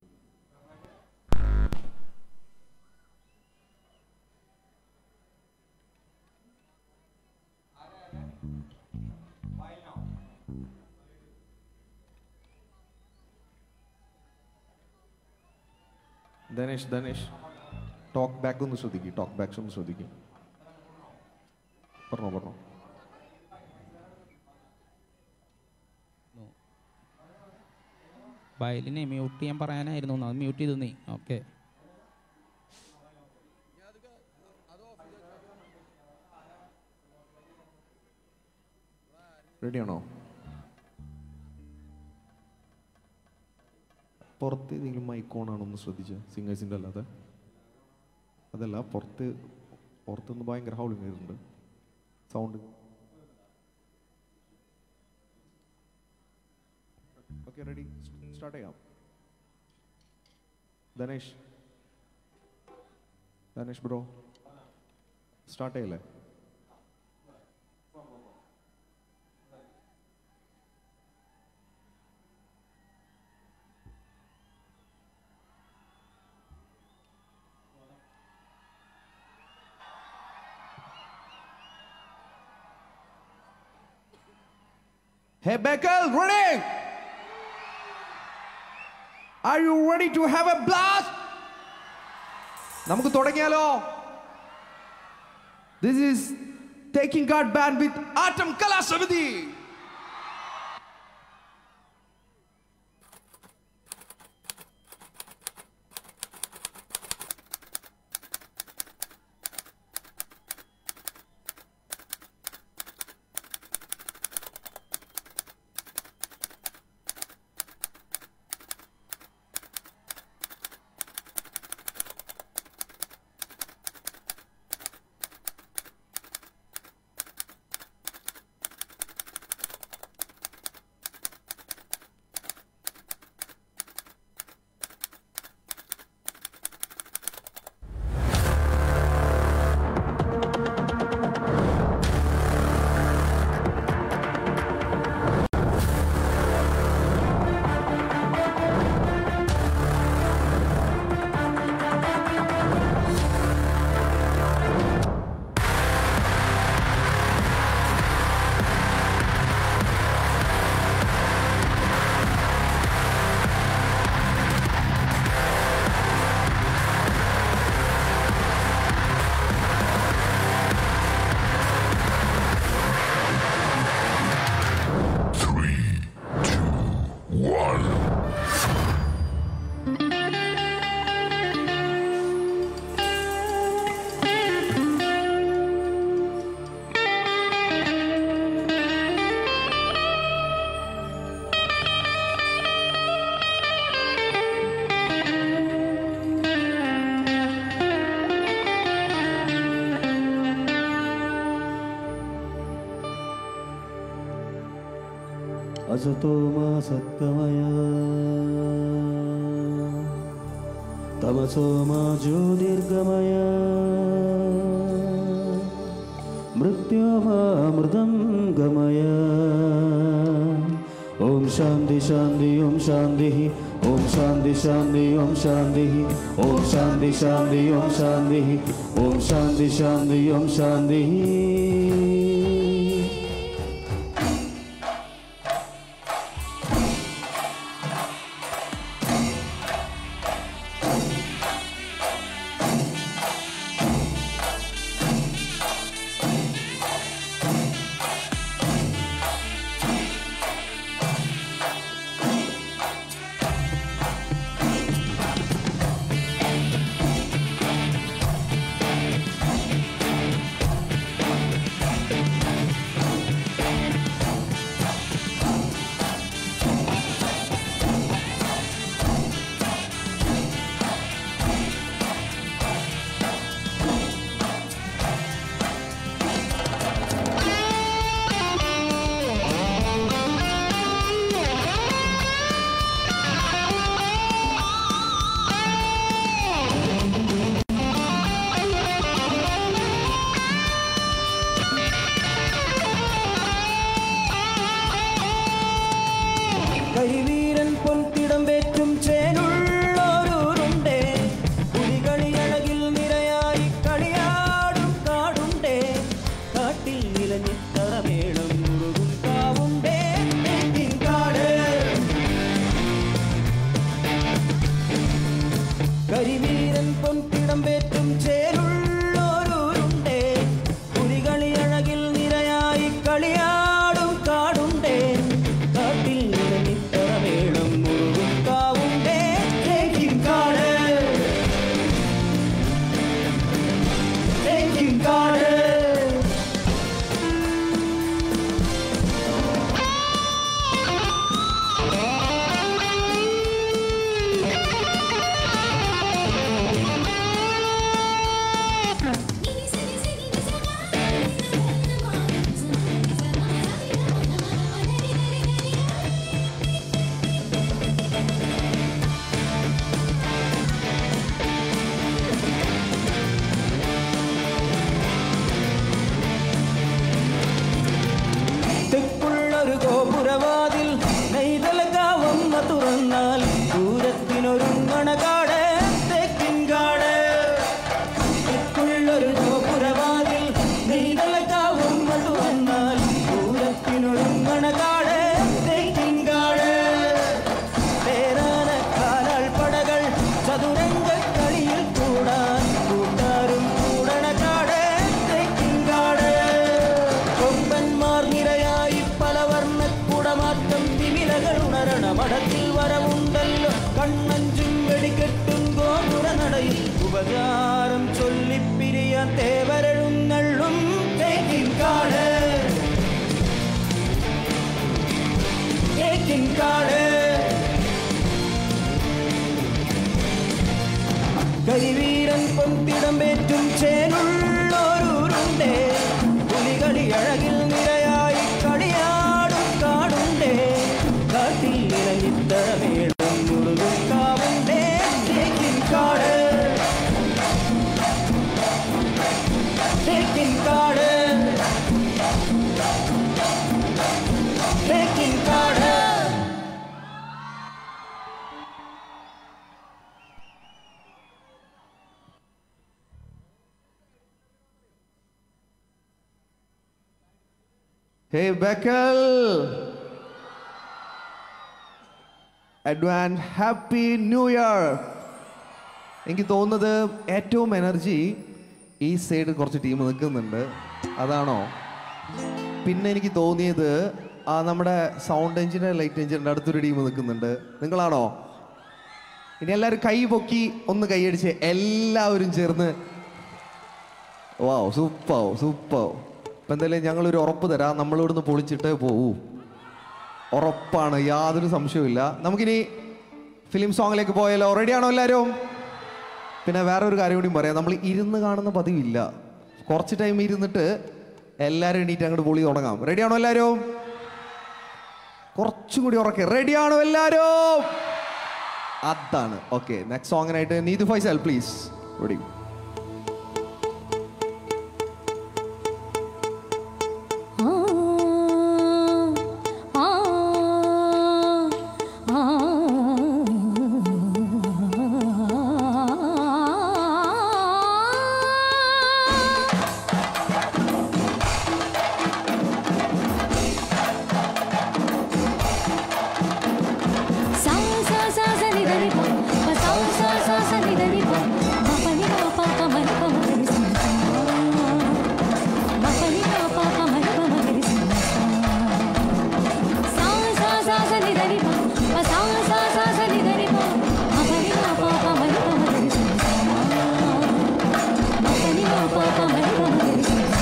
S6: Dhanesh Dhanesh talk back ഒന്ന് ശ്രദ്ധിക്കും talk backs ഒന്ന് ശ്രദ്ധിക്കും പറഞ്ഞോ പറഞ്ഞോ
S9: വയലിനെ മ്യൂട്ട് ചെയ്യാൻ പറയാനായിരുന്നു അത് മ്യൂട്ട് ചെയ്തു നീ ഓക്കെ
S6: റെഡിയാണോ പുറത്ത് ഏതെങ്കിലും മൈക്കോണാണോ ഒന്ന് ശ്രദ്ധിച്ച് സിംഗേഴ്സിൻ്റെ അല്ലാതെ അതല്ല പുറത്ത് പുറത്തുനിന്ന് ഭയങ്കര ഹൗളിങ് വരുന്നുണ്ട് സൗണ്ട് ഓക്കെ റെഡി സ്റ്റാർട്ട് ചെയ്യാം ധനേഷ് ധനേഷ് ബ്രോ സ്റ്റാർട്ട് ചെയ്യല്ലേ Hey, Beckel, ready? Are you ready to have a blast? നമുക്ക് തുടങ്ങിയാലോ
S8: This is Taking God Band with Atam Kalasamadi.
S10: असतो मा सत्कमय तमसो मा ज्योतिर्गमय मृत्यो मा मृदं गमय ॐ शान्ति शान्ति ॐ शान्तिः ॐ शान्ति शान्ति ॐ शान्तिः ॐ शान्ति शान्ति ॐ शान्तिः ॐ शान्ति शान्ति ॐ शान्तिः കൈവീരൻ പൊൻതിടം വേറ്റും ചേനുള്ളോരൂരുണ്ടേ പുലികളിയഴകിൽ നിരയായി കളിയാടും കാടുണ്ടേ കാട്ടിൽ നിലഞ്ഞിത്തറമേളം മുറുകും കാവുണ്ടേ കാട് കരിവീരൻ പൊൻതിടം വേറ്റും ചേരുള്ളോരൂരുണ്ടേ പുലികളിയഴകിൽ നിരയായി കളിയാടും കാടുണ്ടേ കാട്ടിൽ നിറമിത്തറമേളം മുറുകും കാവുണ്ടേ കാട് കാട് തെക്കുള്ളൊരു ഗോപുരവാതിൽ നെയ്തലകാവമ്മ തുറന്നാൽ ദൂരത്തിനൊരുങ്ങണ കാട് തെക്കിൻ കാട് തെക്കുള്ളൊരു ഗോപുരവാതിൽ നെയ്തലകാവമ്മ തുറന്നാൽ ദൂരത്തിനൊരുങ്ങണ കാട് തെക്കിൻ കാട് പേരാന കാലാൾ പടകൾ ചതുരംഗ കളിയിൽ കൂടാൻ കൂട്ടാരും കൂടണ കാട് തെക്കിൻ
S11: പൊന്തിടമ്പേറ്റും ചേനുള്ളോരുണ്ടേ പുലികളി അഴകിൽ നിരയായി കളിയാടും കാടുണ്ടേ കാട്ടിൽ നിറഞ്ഞിത്തറ വേണം മുഴുകും കാവുണ്ടേ തേക്കിൻ കാട് തേക്കിൻ കാട് തേക്കിൻ Thekkinkad
S6: Hey, Beckel! Advance happy new year എനിക്ക് തോന്നുന്നത് ഏറ്റവും എനർജി ഈ സൈഡ് കുറച്ച് ടീം നിൽക്കുന്നുണ്ട് അതാണോ പിന്നെ എനിക്ക് തോന്നിയത് ആ നമ്മുടെ സൗണ്ട് എഞ്ചിനീയർ ലൈറ്റ് എഞ്ചിനീയറിൻ്റെ അടുത്തൊരു ടീം നിൽക്കുന്നുണ്ട് നിങ്ങളാണോ ഇനി എല്ലാവരും കൈ പൊക്കി ഒന്ന് കൈയടിച്ച് എല്ലാവരും ചേർന്ന് വാവ് സൂപ്പാവും സൂപ്പാവും ഇപ്പം എന്തായാലും ഞങ്ങളൊരു ഉറപ്പ് തരാം നമ്മളിവിടുന്ന് പൊളിച്ചിട്ട് പോവൂ ഉറപ്പാണ് യാതൊരു സംശയവുമില്ല നമുക്കിനി ഫിലിം സോങ്ങിലേക്ക് പോയാലോ റെഡിയാണോ എല്ലാവരും പിന്നെ വേറെ ഒരു കാര്യം കൂടി പറയാം നമ്മൾ ഇരുന്ന് കാണുന്ന പതിവില്ല കുറച്ച് ടൈം ഇരുന്നിട്ട് എല്ലാവരും എണീറ്റ് അങ്ങോട്ട് പൊളി തുടങ്ങാം റെഡിയാണോ എല്ലാവരും കുറച്ചും കൂടി ഉറക്കെ റെഡിയാണോ എല്ലാവരും അതാണ് ഓക്കെ നെക്സ്റ്റ് സോങ്ങിനായിട്ട് നീതു ഫൈസൽ പ്ലീസ് റെഡി
S12: సా సా సా స ని ద ని ప ప సా సా సా స ని ద ని ప మ ప ని మ ప ప మ ని ప మ గ రి స ని స మ ప ని మ ప ప మ ని ప మ గ రి స ని స సా సా సా స ని ద ని ప ప సా సా సా స ని ద ని ప మ ప ని మ ప ప మ ని ప మ గ రి స ని స మ ప ని మ ప ప మ ని ప మ గ రి స ని స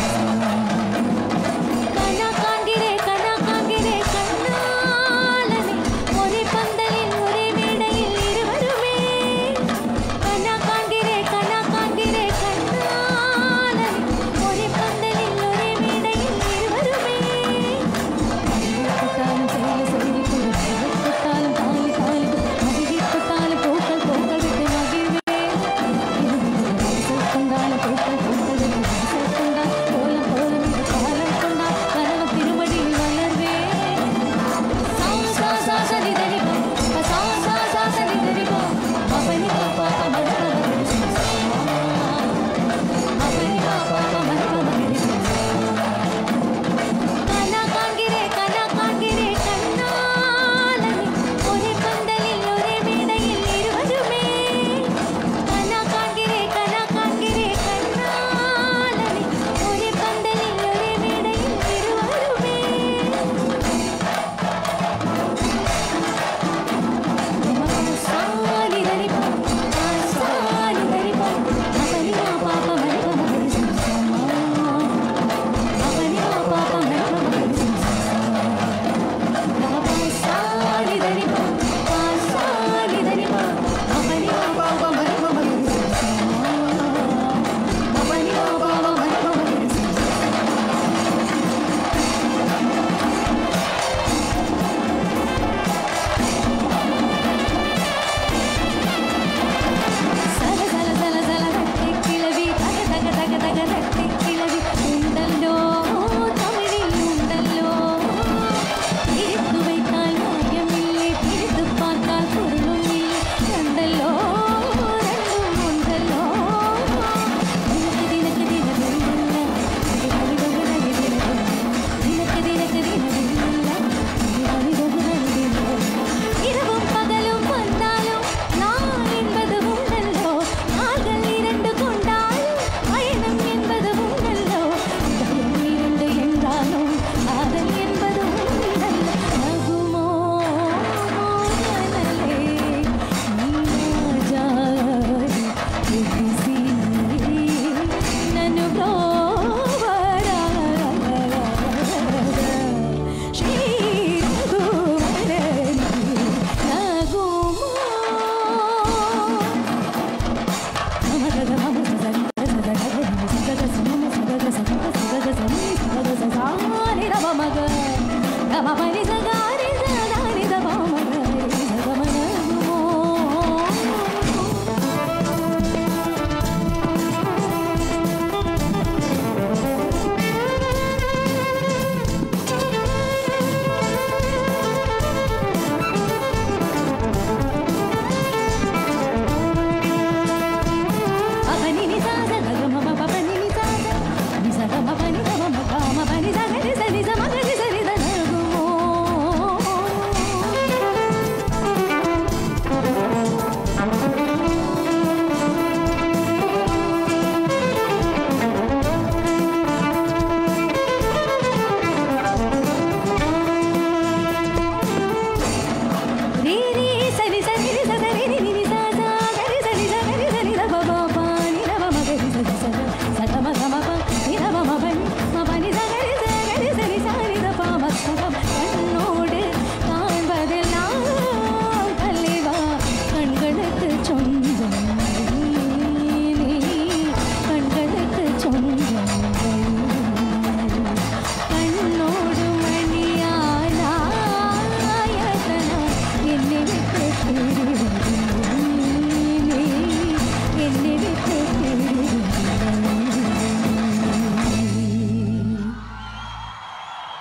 S12: കന കാങ്കിരെ കന കാങ്കിരെ കണ്ണാലനെ ഒരേ പന്തലിൽ ഒരേ മേടയിൽ ഇരുവരുമേ കന കാങ്കിരെ കന കാങ്കിരെ കണ്ണാലനെ ഒരേ പന്തലിൽ ഒരേ മേടയിൽ ഇരുവരുമേ കൊട്ടാലും ചേല സേലി കൊട്ടാലും താലി താലി മകിഴി കൊട്ടാലും പൂക്കൾ പൂക്കൾ വിട്ട് മകിഴേ കൊണ്ടാലും പൂക്കൾ പൂക്കൾ വിട്ട് കൊണ്ടാൽ കോലം കോലം ഇത് കാലം കൊണ്ടാൽ കരണം തിരുവടിയിൽ വളർവേ സാ സാ സാ സരി ധരി പ സാ സാ സാ സരി ധരി പ മപനി പ പ പ മ പ മപനി പ പ പ മ പ കന കാങ്കിരെ കന കാങ്കിരെ കണ്ണാലനെ ഒരേ പന്തലിൽ ഒരേ മേടയിൽ ഇരുവരുമേ കന കാങ്കിരെ കന കാങ്കിരെ കണ്ണാലനെ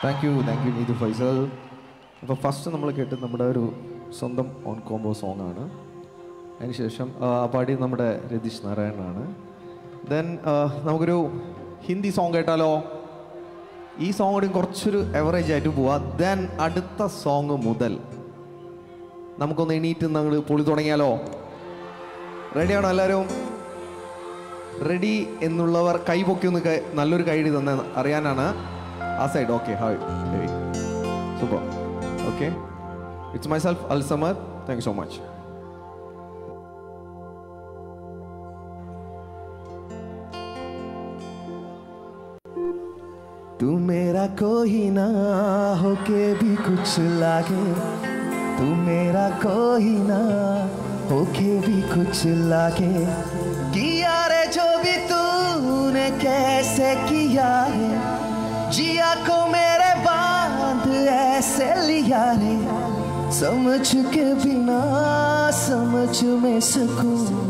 S6: thank you thank you Neethu Faisal അപ്പോൾ ഫസ്റ്റ് നമ്മൾ കേട്ടത് നമ്മുടെ ഒരു സ്വന്തം ഓൺ കോംബോ സോങ് ആണ് അതിനുശേഷം ആ, പാടിയത് നമ്മുടെ രതീഷ് നാരായണനാണ് ദെൻ നമുക്കൊരു ഹിന്ദി സോങ് കേട്ടാലോ ഈ സോങ് കൂടി കുറച്ചൊരു എവറേജ് ആയിട്ട് പോവാ ദെൻ അടുത്ത സോങ് മുതൽ നമുക്കൊന്ന് എണീറ്റ് നമ്മൾ പൊളി തുടങ്ങിയാലോ റെഡിയാണോ എല്ലാവരും റെഡി എന്നുള്ളവർ കൈ പൊക്കി ഒന്ന് കൈ- നല്ലൊരു കൈ തന്നെ അറിയാനാണ് ആ side okay hi super okay it's myself Al Samar thank you so much
S13: तू मेरा कोई ना होके भी कुछ लागे तू मेरा कोई ना होके भी कुछ लागे किया रे जो भी तूने कैसे किया है जिया को मेरे बांध ऐसे लिया रे समझ के बिना समझ में सकूं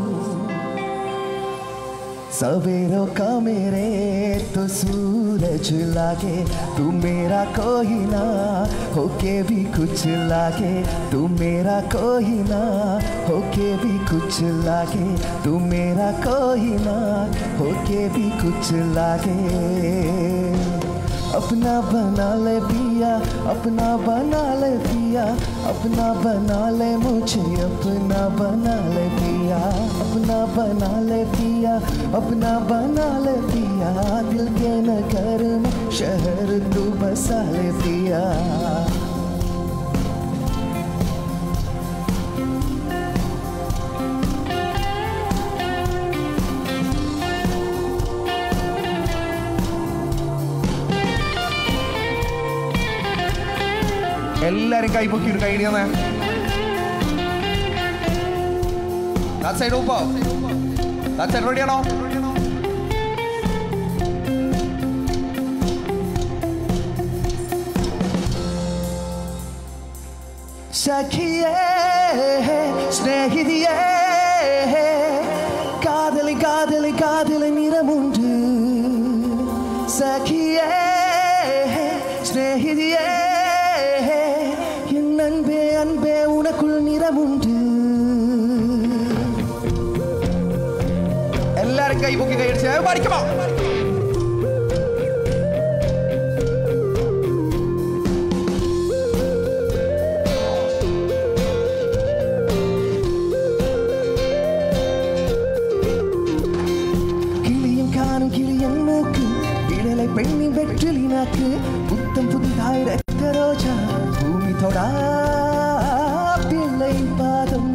S13: सवेरों का मेरे तो सूरज लागे तू मेरा कोई ना होके भी कुछ लागे तू मेरा कोई ना होके भी कुछ लागे तू मेरा कोई ना होके भी कुछ लागे अपना बना ले पिया अपना बना ले पिया अपना बना ले मुझे अपना बना ले पिया अपना बना ले पिया अपना बना ले पिया दिल के नगर में शहर तू बसा ले पिया
S6: എല്ലാരും കൈ പൊക്കി ഒരു കൈ ഇടിയാന്നേ That side ഊപ്പോ That side ready ആണോ
S13: സഖിയേ സ്നേഹിതിയേ കാതലി കാതലി കാതലി നിറമുണ്ട് സഖിയേ സ്നേഹിതിയേ എൻ അൻപേ അൻപേ ഉനക്കുள் നിറമുണ്ട്
S6: എല്ലാരും കൈ പൊക്കി കൈ അടിച്ച് പഠിക്കുമോ
S13: കിളിയും കാണും കിളിയൻ മൂക്ക് ഇടലെ പെണ്ണിൻ വെற்றிലിനാക്ക് പുത്തം പുതുതായി രക്തരോജ ഭൂമി തൊടാ പിള്ളை പാദം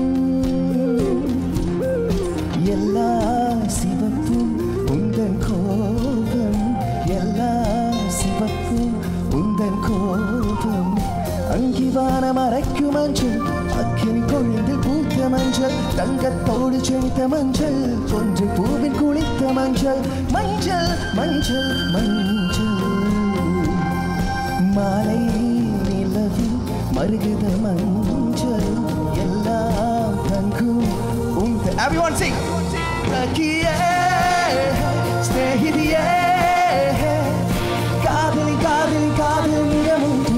S13: எல்லா சிவப்பும் உந்தன் கோபம் எல்லா சிவப்பும் உந்தன் கோபம் அங்கிவான மறைக்கும் மஞ்சள் அக்கினி கொழுந்து பூத்த மஞ்சள் தங்கத்தோடு செழித்த மஞ்சள் ஒன்று பூவின் குளித்த மஞ்சள் மஞ்சள் மஞ்சள் மஞ்சள் மாலை நிலவில் மருகுத மஞ்சள் எல்லாம் தங்கும் உந்த
S6: Everyone sing.
S13: സഖിയേ സ്നേഹിതിയേ കാതലി കാതലി കാതലി നിറമുണ്ട്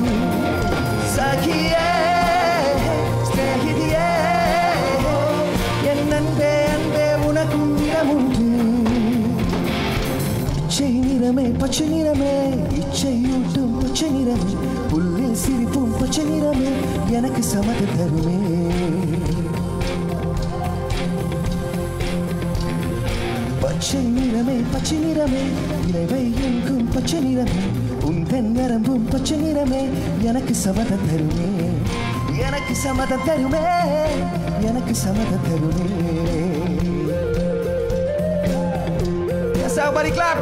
S13: സഖിയേ സ്നേഹിതിയേ എൻ അൻപേ അൻപേ ഉനക്കും നിറമുണ്ട് ഇച്ചை நிறமே பச்சை நிறமே இச்சையூட்டும் பச்சை நிறமே புல்லில் சிரிப்பும் பச்சை நிறமே எனக்கு சமத தருமே பச்சை நிறமே பச்சை நிறமே இலைவை எங்கும் பச்சை நிறமே உந்தன் நரம்பும் பச்சை நிறமே எனக்கு சமத தருமே எனக்கு சமத தருமே எனக்கு சமத தருமே
S6: Yes, everybody clap.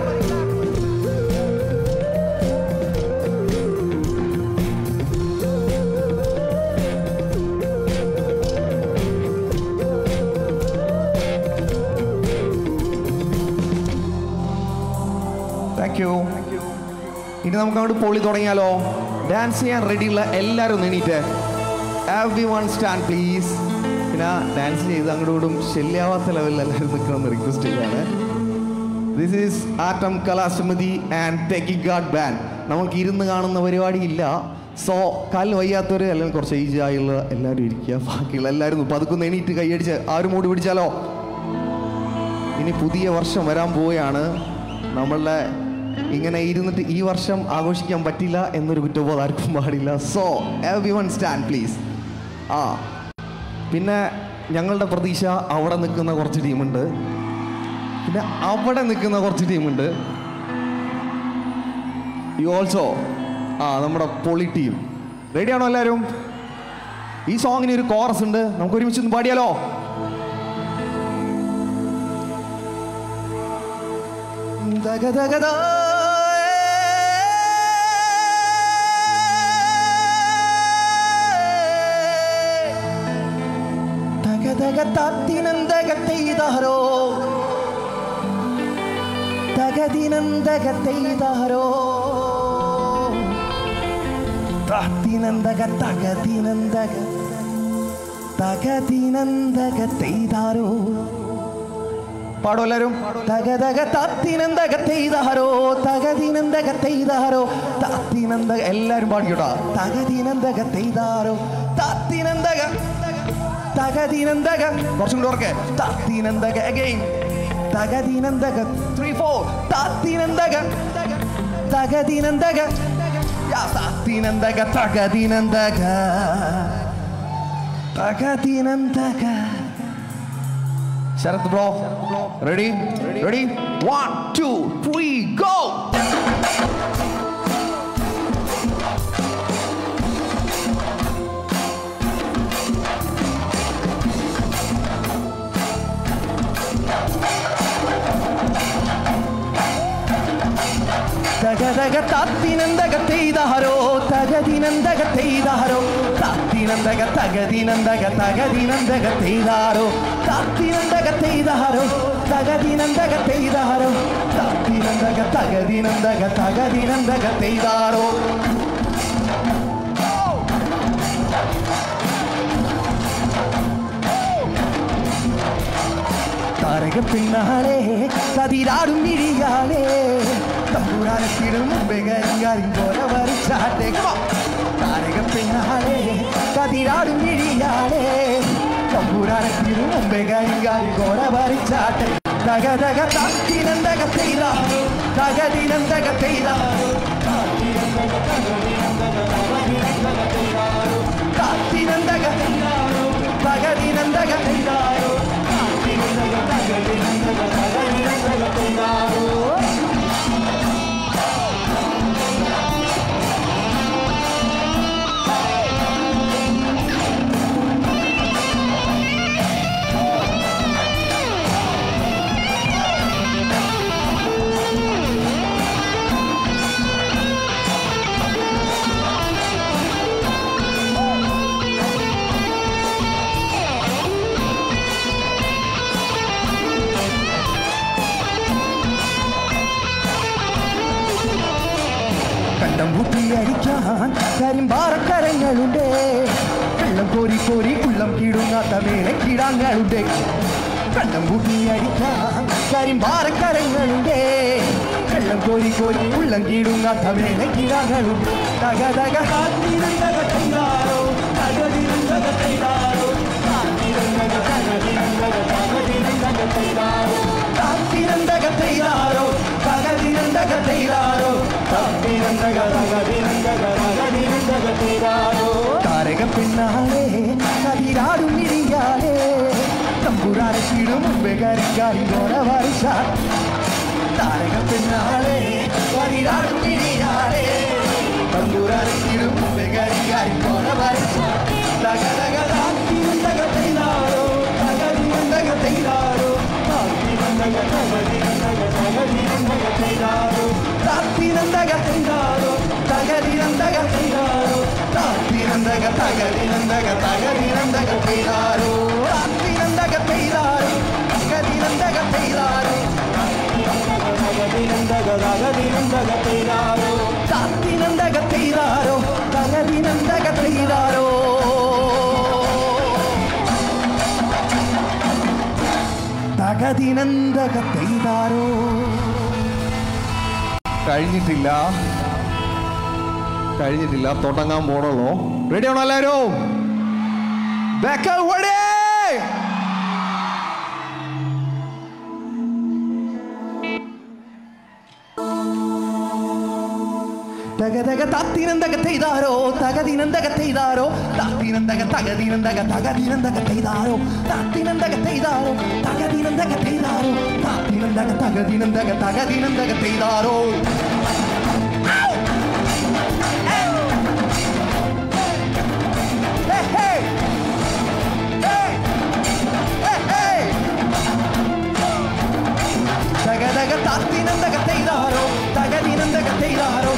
S6: Thank you ഇനി നമുക്ക് അങ്ങോട്ട് പൊളി തുടങ്ങിയാലോ ഡാൻസ് ചെയ്യാൻ റെഡിയുള്ള എല്ലാവരും ഒന്ന് എണീറ്റ് എവ്രി വൺ സ്റ്റാൻഡ് പ്ലീസ് പിന്നെ ഡാൻസ് ചെയ്ത് അങ്ങോട്ടും ശല്യാവാത്ത ലെവലിൽ എല്ലാവരും നിൽക്കണമെന്ന് റിക്വസ്റ്റ് ചെയ്യാണ് this is Attam Kalasamithi and Thekkinkad band നമുക്ക് ഇരുന്ന് കാണുന്ന പരിപാടി ഇല്ല സോ കാലിന് വയ്യാത്തവർ അല്ലെങ്കിൽ കുറച്ച് ഏജ് ആയുള്ള എല്ലാവരും ഇരിക്കുക ബാക്കിയുള്ള എല്ലാവരും ഒന്ന് പതുക്കുന്ന എണീറ്റ് കൈയടിച്ച് ആരും മൂടി പിടിച്ചാലോ ഇനി പുതിയ വർഷം വരാൻ പോവുകയാണ് നമ്മളുടെ ഇങ്ങനെ ഇരുന്നിട്ട് ഈ വർഷം ആഘോഷിക്കാൻ പറ്റില്ല എന്നൊരു കുറ്റബോധം ആർക്കും പാടില്ല so everyone stand please ആ പിന്നെ ഞങ്ങളുടെ പ്രതീക്ഷ അവിടെ നിൽക്കുന്ന കുറച്ച് ടീമുണ്ട് പിന്നെ അവിടെ നിൽക്കുന്ന കുറച്ച് ടീമുണ്ട് യു ഓൾസോ ആ നമ്മുടെ പൊളി ടീം റെഡിയാണോ എല്ലാവരും ഈ സോങ്ങിന് ഒരു കോറസ് ഉണ്ട് നമുക്ക് ഒരുമിച്ച് ഒന്ന് പാടിയാലോ ദഗ ദഗ ദാ, ദഗ ദഗ തത്തിനന്തകത്തെയ്താരോ തകതിനന്തകത്തെയ്താരോ തത്തിനന്തക തകതിനന്തക തകതിനന്തകത്തെയ്താരോ പാടോ എല്ലാരും തകതക തത്തിനന്തകത്തെയ്താരോ തകതിനന്തകത്തെയ്താരോ തത്തിനന്ത എല്ലാരും പാടിക്കോട്ടോ തകതിനന്തകത്തെയ്താരോ തത്തിനന്തക തകതിനന്തക കുറച്ചും കൂടെ ഓർക്കെ തത്തിനന്തക അഗൈൻ തകതിനന്തക ത്രീ ഫോർ തത്തിനന്തക തകതിനന്തക യാ തത്തിനന്തക തകതിനന്തക തകതിനന്തക Sarath bro ready ready one two three go തകതക താത്തിനന്തക തെയ്താരോ തകതിനന്തക തെയ്താരോ താത്തിനന്തക തകതിനന്തക തകതിനന്തക തെയ്താരോ താത്തിനന്തക തെയ്താരോ തകതിനന്തക തെയ്താരോ താത്തിനന്തക തകതിനന്തക തകതിനന്തക തെയ്താരോ താരക പിന്നാലെ കതിരാടും മിഴിയാലേ തമ്പുരാനത്തിടും മുമ്പേ കരിങ്കാരിൻ പോലെ വരച്ചാട്ടെ താരക പിന്നാലെ കതിരാടും മിഴിയാലേ തമ്പുരാനത്തിടും മുമ്പേ കരിങ്കാരിൻ പോലെ വരച്ചാട്ടെ തക തക താത്തിനന്തക ചെയ്ത തകതിനന്തക ചെയ്ത താത്തിനന്തക തകതിനന്തക ചെയ്താരോ കണ്ടം കൂട്ടി അടിക്കാൻ കരിമ്പാറക്കരങ്ങളുണ്ട് വെള്ളം കോരി കോരി ഉള്ളം കീടുങ്ങാത്ത മേലെ കീടാങ്ങളുണ്ട് കണ്ടം കൂട്ടി അടിക്കാൻ കരിമ്പാറക്കരങ്ങളുണ്ട് വെള്ളം കോരി കോരി ഉള്ളം കീടുങ്ങാത്ത മേലെ കീടാങ്ങളുണ്ട് തക തക താത്തിനന്തക ചെയ്താരോ തകതിനന്തക ചെയ്താരോ താത്തിനന്തക തകതിനന്തക തകതിനന്തക ചെയ്താരോ താത്തിനന്തക ചെയ്താരോ തകതിനന്തക ചെയ്താരോ താത്തിനന്തക തകതിനന്തക തകതിനന്തക ചെയ്താരോ താരക പിന്നാലെ കതിരാടും മിഴിയാലേ തമ്പുരാനത്തിടും മുമ്പേ കരിക്കാരി ഗോര വരച്ച താരക പിന്നാലെ കതിരാടും മിഴിയാലേ തമ്പുരാനത്തിടും മുമ്പേ കരിക്കാരി ഗോര വരച്ച തക തക താത്തിനന്തക ചെയ്താരോ തകതിനന്തക ചെയ്താരോ താത്തിനന്തക തകതിനന്തക തകതിനന്തക ചെയ്താരോ താത്തിനന്തക ചെയ്താരോ തകതിനന്തക ചെയ്താരോ താത്തിനന്തക തകതിനന്തക തകതിനന്തക ചെയ്താരോ താത്തിനന്തക ചെയ്താരോ തകതിനന്തക ചെയ്താരോ തകതിനന്തക തകതിനന്തക ചെയ്താരോ താത്തിനന്തക ചെയ്താരോ തകതിനന്തക ചെയ്താരോ തകതിനന്തക ചെയ്താരോ കഴിഞ്ഞിട്ടില്ല കഴിഞ്ഞിട്ടില്ല തുടങ്ങാൻ പോണുള്ളൂ റെഡി ആണോ എല്ലാവരും ബേക്കൽ വടേ തകതക തത്തിനന്തക തെയ്താരോ തകതിനന്തക തെയ്താരോ തത്തിനന്തക തകതിനന്തക തകതിനന്തക തെയ്താരോ തത്തിനന്തക തെയ്താരോ തകതിനന്തക തെയ്താരോ തത്തിനന്തക തകതിനന്തക തകതിനന്തക തെയ്താരോ Hey, hey! Hey! Hey, hey! തകതക തത്തിനന്തക തെയ്താരോ തകതിനന്തക തെയ്താരോ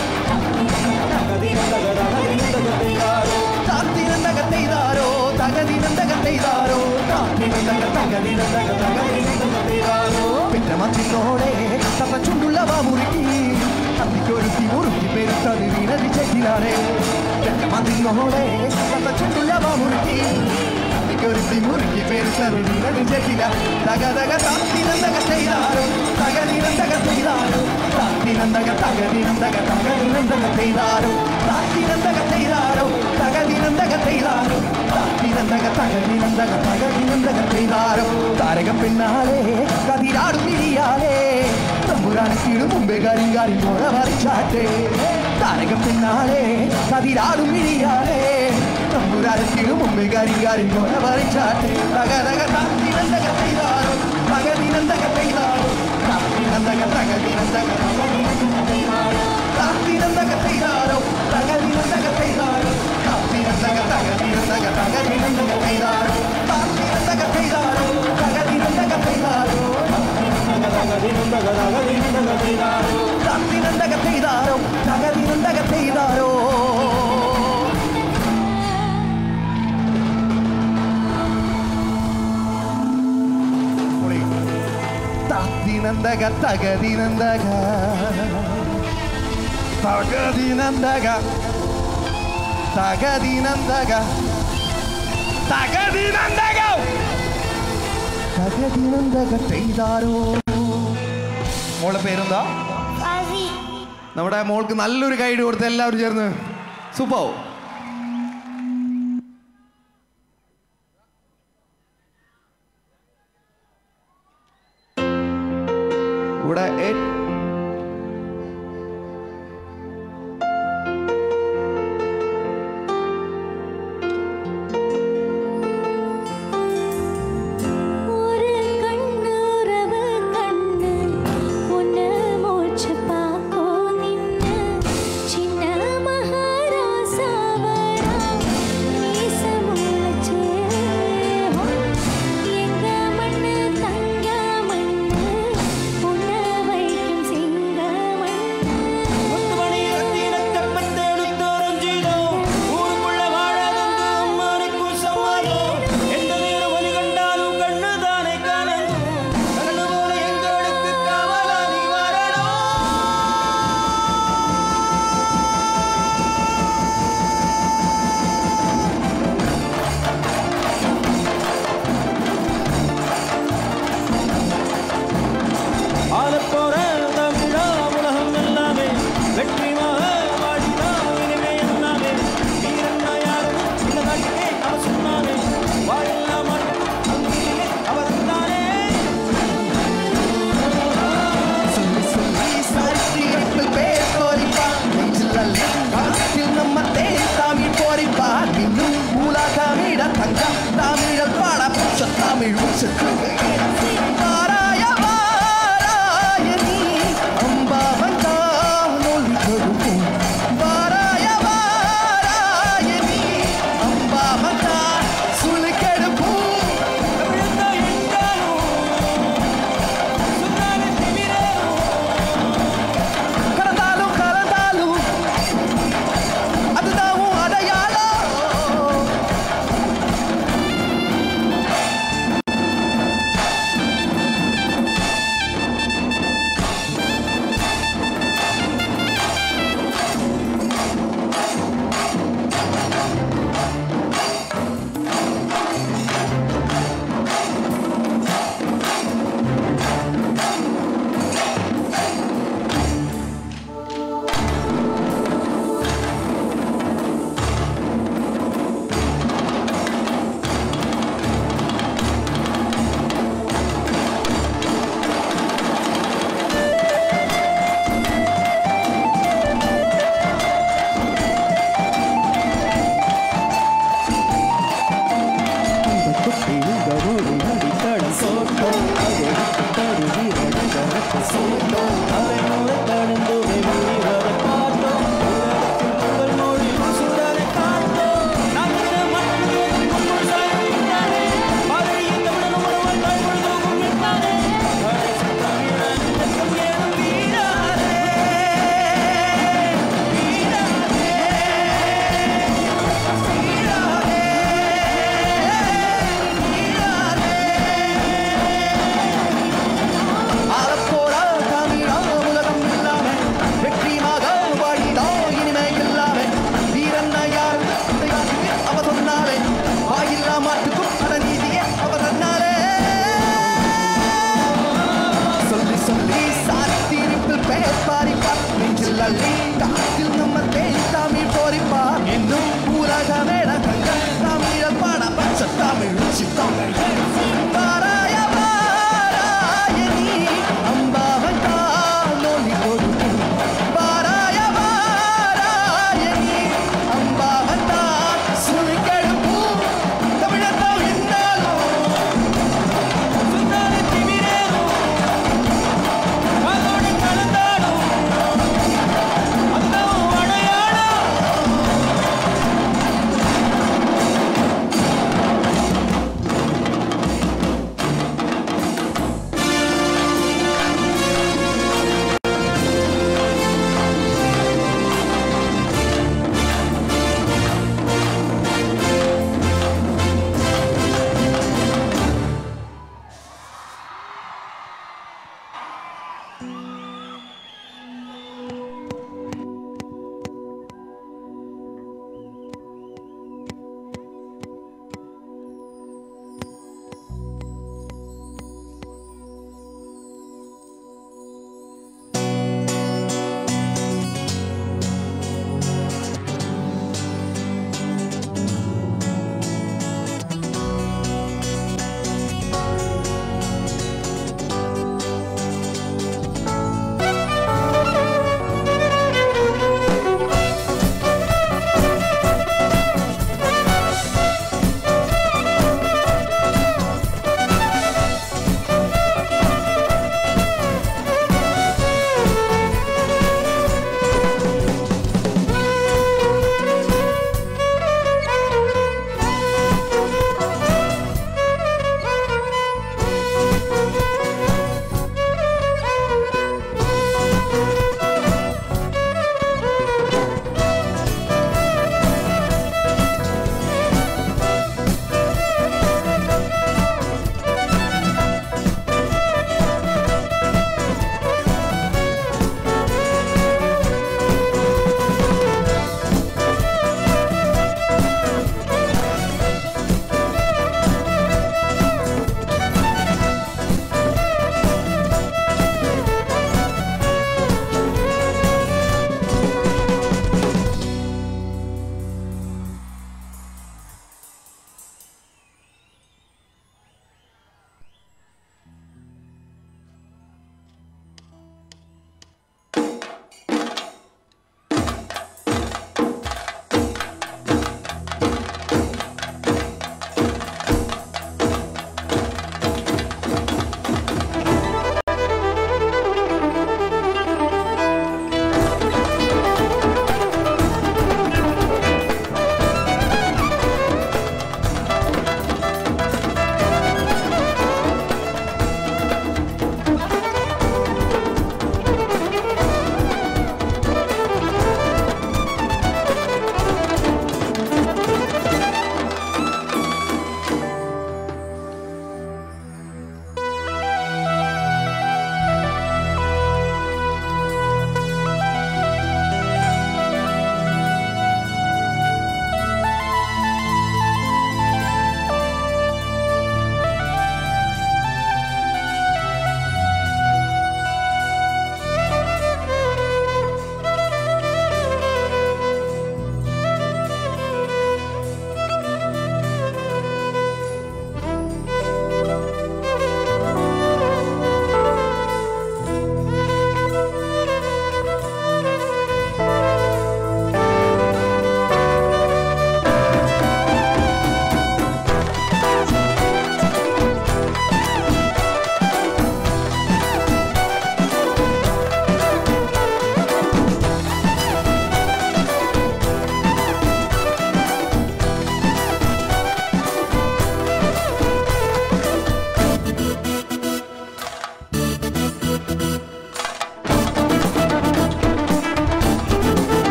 S6: താത്തിനന്തക തെയ്താരോ തകതിനന്തക തെയ്താരോ താത്തിനന്തക തകതിനന്തക തകതിനന്തക തെയ്താരോ പെറ്റമത്തിനോടെ തപ്പ ചുണ്ടുള്ളവ മുറുക്കി അന്തിക്കൊരുത്തി മുറുക്കി പെരുത്തത് വീണതി ചെക്കിലാണേ പെറ്റമത്തിനോടെ തപ്പ ചുണ്ടുള്ളവ മുറുക്കി അന്തിക്കൊരുത്തി മുറുക്കി പെരുത്തത് വീണതി ചെക്കില തകതക താത്തിനന്തക തെയ്താരോ തകതിനന്തക തെയ്താരോ താത്തിനന്തക തകതിനന്തക തകതിനന്തക തെയ്താരോ താത്തിനന്തക തെയ്താരോ തകതിനന്തക തെയ്താരോ താത്തിനന്തക തകതിനന്തക തകതിനന്തക തെയ്താരോ താരകം പിന്നാലെ കതിരാടും മിഴിയാലേ തമ്പുരാനക്കീട് മുമ്പേ കരിങ്കാരി പോല വരച്ചാട്ടെ താരകം പിന്നാലെ കതിരാടും മിഴിയാലേ തമ്പുരാനക്കീട് മുമ്പേ കരിങ്കാരി പോല വരച്ചാട്ടെ തകതക താത്തിനന്തക തെയ്താരോ തകതിനന്തക തെയ്താരോ താത്തിനന്തക തകതിനന്തക തകതിനന്തക തെയ്താരോ താത്തിനന്തക തെയ്താരോ തകതിനന്തക തെയ്താരോ താത്തിനന്തക തകതിനന്തക തകതിനന്തക തെയ്താരോ താത്തിനന്തക തെയ്താരോ തകതിനന്തക തെയ്താരോ താത്തിനന്തക തെയ്താരോ തകതിനന്തക തെയ്താരോ താത്തിനന്തക തകതിനന്തക തകതിനന്തക തകതിനന്തക തകതിനന്തക തകതിനന്തക ചെയ്താരോ മോളെ പേരെന്താ നമ്മുടെ മോൾക്ക് നല്ലൊരു ഗൈഡ് കൊടുത്ത് എല്ലാവരും ചേർന്ന് സൂപ്പോ ഇവിടെ ഏ-
S12: ஒரு கண்ணுறவு கண்ணு உன்னை மூச்சு பார்க்கோ நின்னு சின்ன மகாராசாவடா மீசமுளைச்சே எங்க மண்ணு தங்க மண்ணு உன்னை வைக்கும்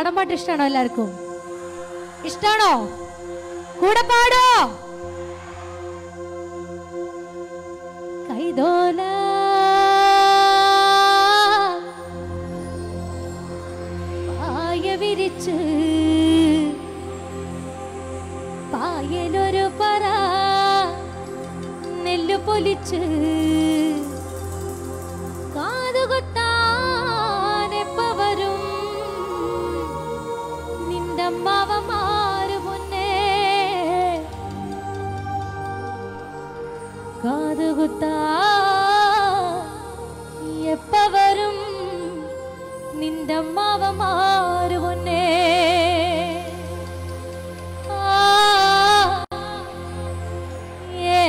S12: നാടൻ പാട്ട് ഇഷ്ടമാണോ എല്ലാവർക്കും ഇഷ്ടാണോ കൂടെ പാടോ കൈതോല പായ വിരിച്ച് പായലൊരു പറ നെല്ലു പൊലിച്ച് കാതുകുത്താനെപ്പ വരും നിന്റമ്മാവമാര് മുന്നേ കാതുകുത്താ എപ്പ വരും നിന്റമ്മാവമാര് മുന്നേ ആ ഏ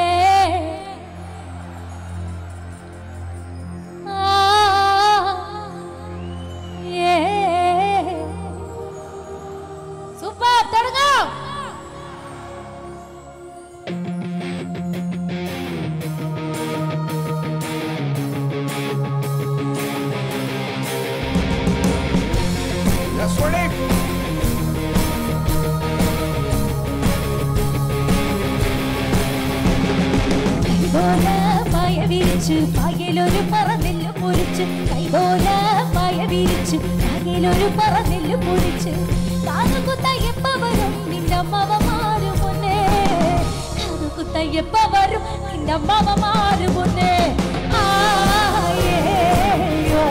S12: സൂപ്പർ തുടങ്ങാം
S11: That's ready.
S12: കൈപോല പായ വിരിച്ചു പായലൊരു പറന്നെല്ലു പൊരിച്ച് കൈപോല പായ വിരിച്ചു പായലൊരു പറന്നെല്ലു പൊരിച്ച് കാതുകുത്ത എപ്പ വരും നിന്റെ അമ്മമാര് മുന്നേ കാതുകുത്ത എപ്പ വരും നിന്റെ അമ്മമാര് മുന്നേ ആയേയോ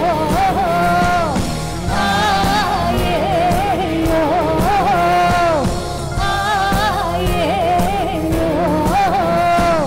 S12: ആയേയോ ആയേയോ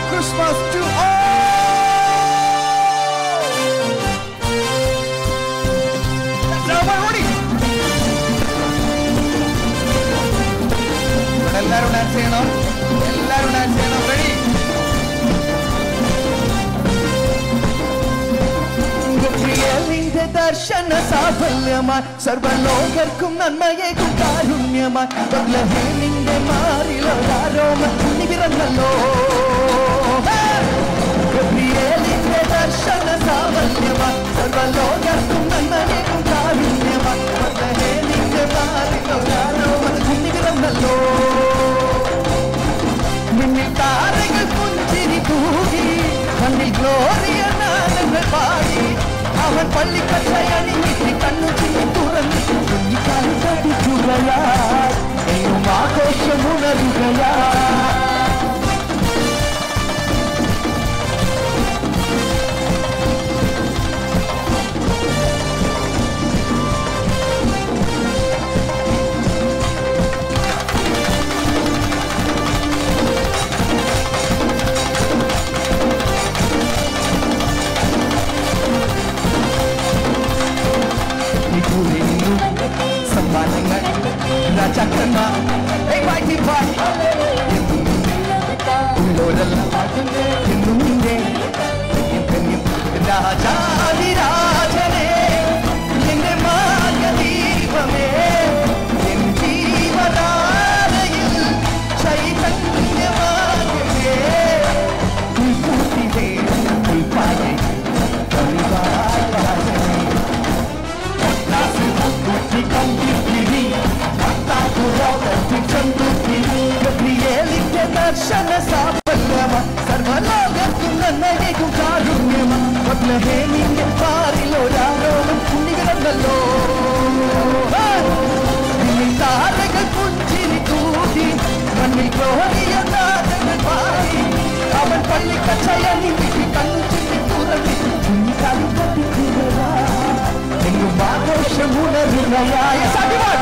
S13: Christmas to all.
S6: ഇവിടെ എല്ലാവരും ഡാൻസ് ചെയ്യണം എല്ലാവരും ഡാൻസ് ചെയ്യണം റെഡി
S13: ഗബ്രിയേലിന്റെ ദർശന സാഫല്യമായി സർവലോകർക്കും നന്മയേക്കും കാരുണ്യമായി ബത്ലഹേമിന്റെ മാറിലൊരാരോമ തുണി പിറന്നല്ലോ ഗബ്രിയേലിന്റെ ദർശന സാഫല്യമായി സർവലോകർക്കും നന്മയേക്കും കാരുണ്യമായി ബത്ലഹേമിന്റെ മാറിലൊരാരോമ തുണി പിറന്നല്ലോ മിന്നിൽ താരകൾ പുഞ്ചിരി തൂകി കണ്ണിൽ ഗ്ലോറിയ നാദങ്ങൾ പാടി അവൻ പള്ളിക്കട്ടയണിഞ്ഞിട്ട് കണ്ണു ചിന്നി തുറന്ന് കുഞ്ഞിക്കാലി കടിക്കുകയാ എങ്ങും ആഘോഷമുണരുകയാ നികുലിന്നു സമ്മാനങ്ങൾ രാജാക്കന്മാർ Hey, mighty boy. എന്നും നിന്നെ ഉള്ളോരെല്ലാം എന്നും നിന്നെ എന്നും രാജാതിരാജനെ എന്റെ മാർഗദീപമേ എൻ ജീവനാരയിൽ ചൈതന്യമാകേ ഉൾക്കൂട്ടിലേ ഉൾപ്പാകെ പരിവാരാജനെ ദർശന സാഫല്യമ സർവലോകത്തും നന്മയും കാരുണ്യമ ബത്ലഹേമിന്റെ പാറിൽ ഒരാരോളം പുണ്യകിടന്നല്ലോ താരകൾ പുഞ്ചിരി തൂകി മണ്ണിൽ കോരിയ നാദങ്ങൾ പാടി അവൻ പള്ളിക്കച്ചയണി കണ്ണു ചുറ്റി തുറന്നി കുഞ്ഞിക്കാലി കത്തിക്കുകയാ എങ്ങും ആഘോഷമുണരുകയായ സതിവാൻ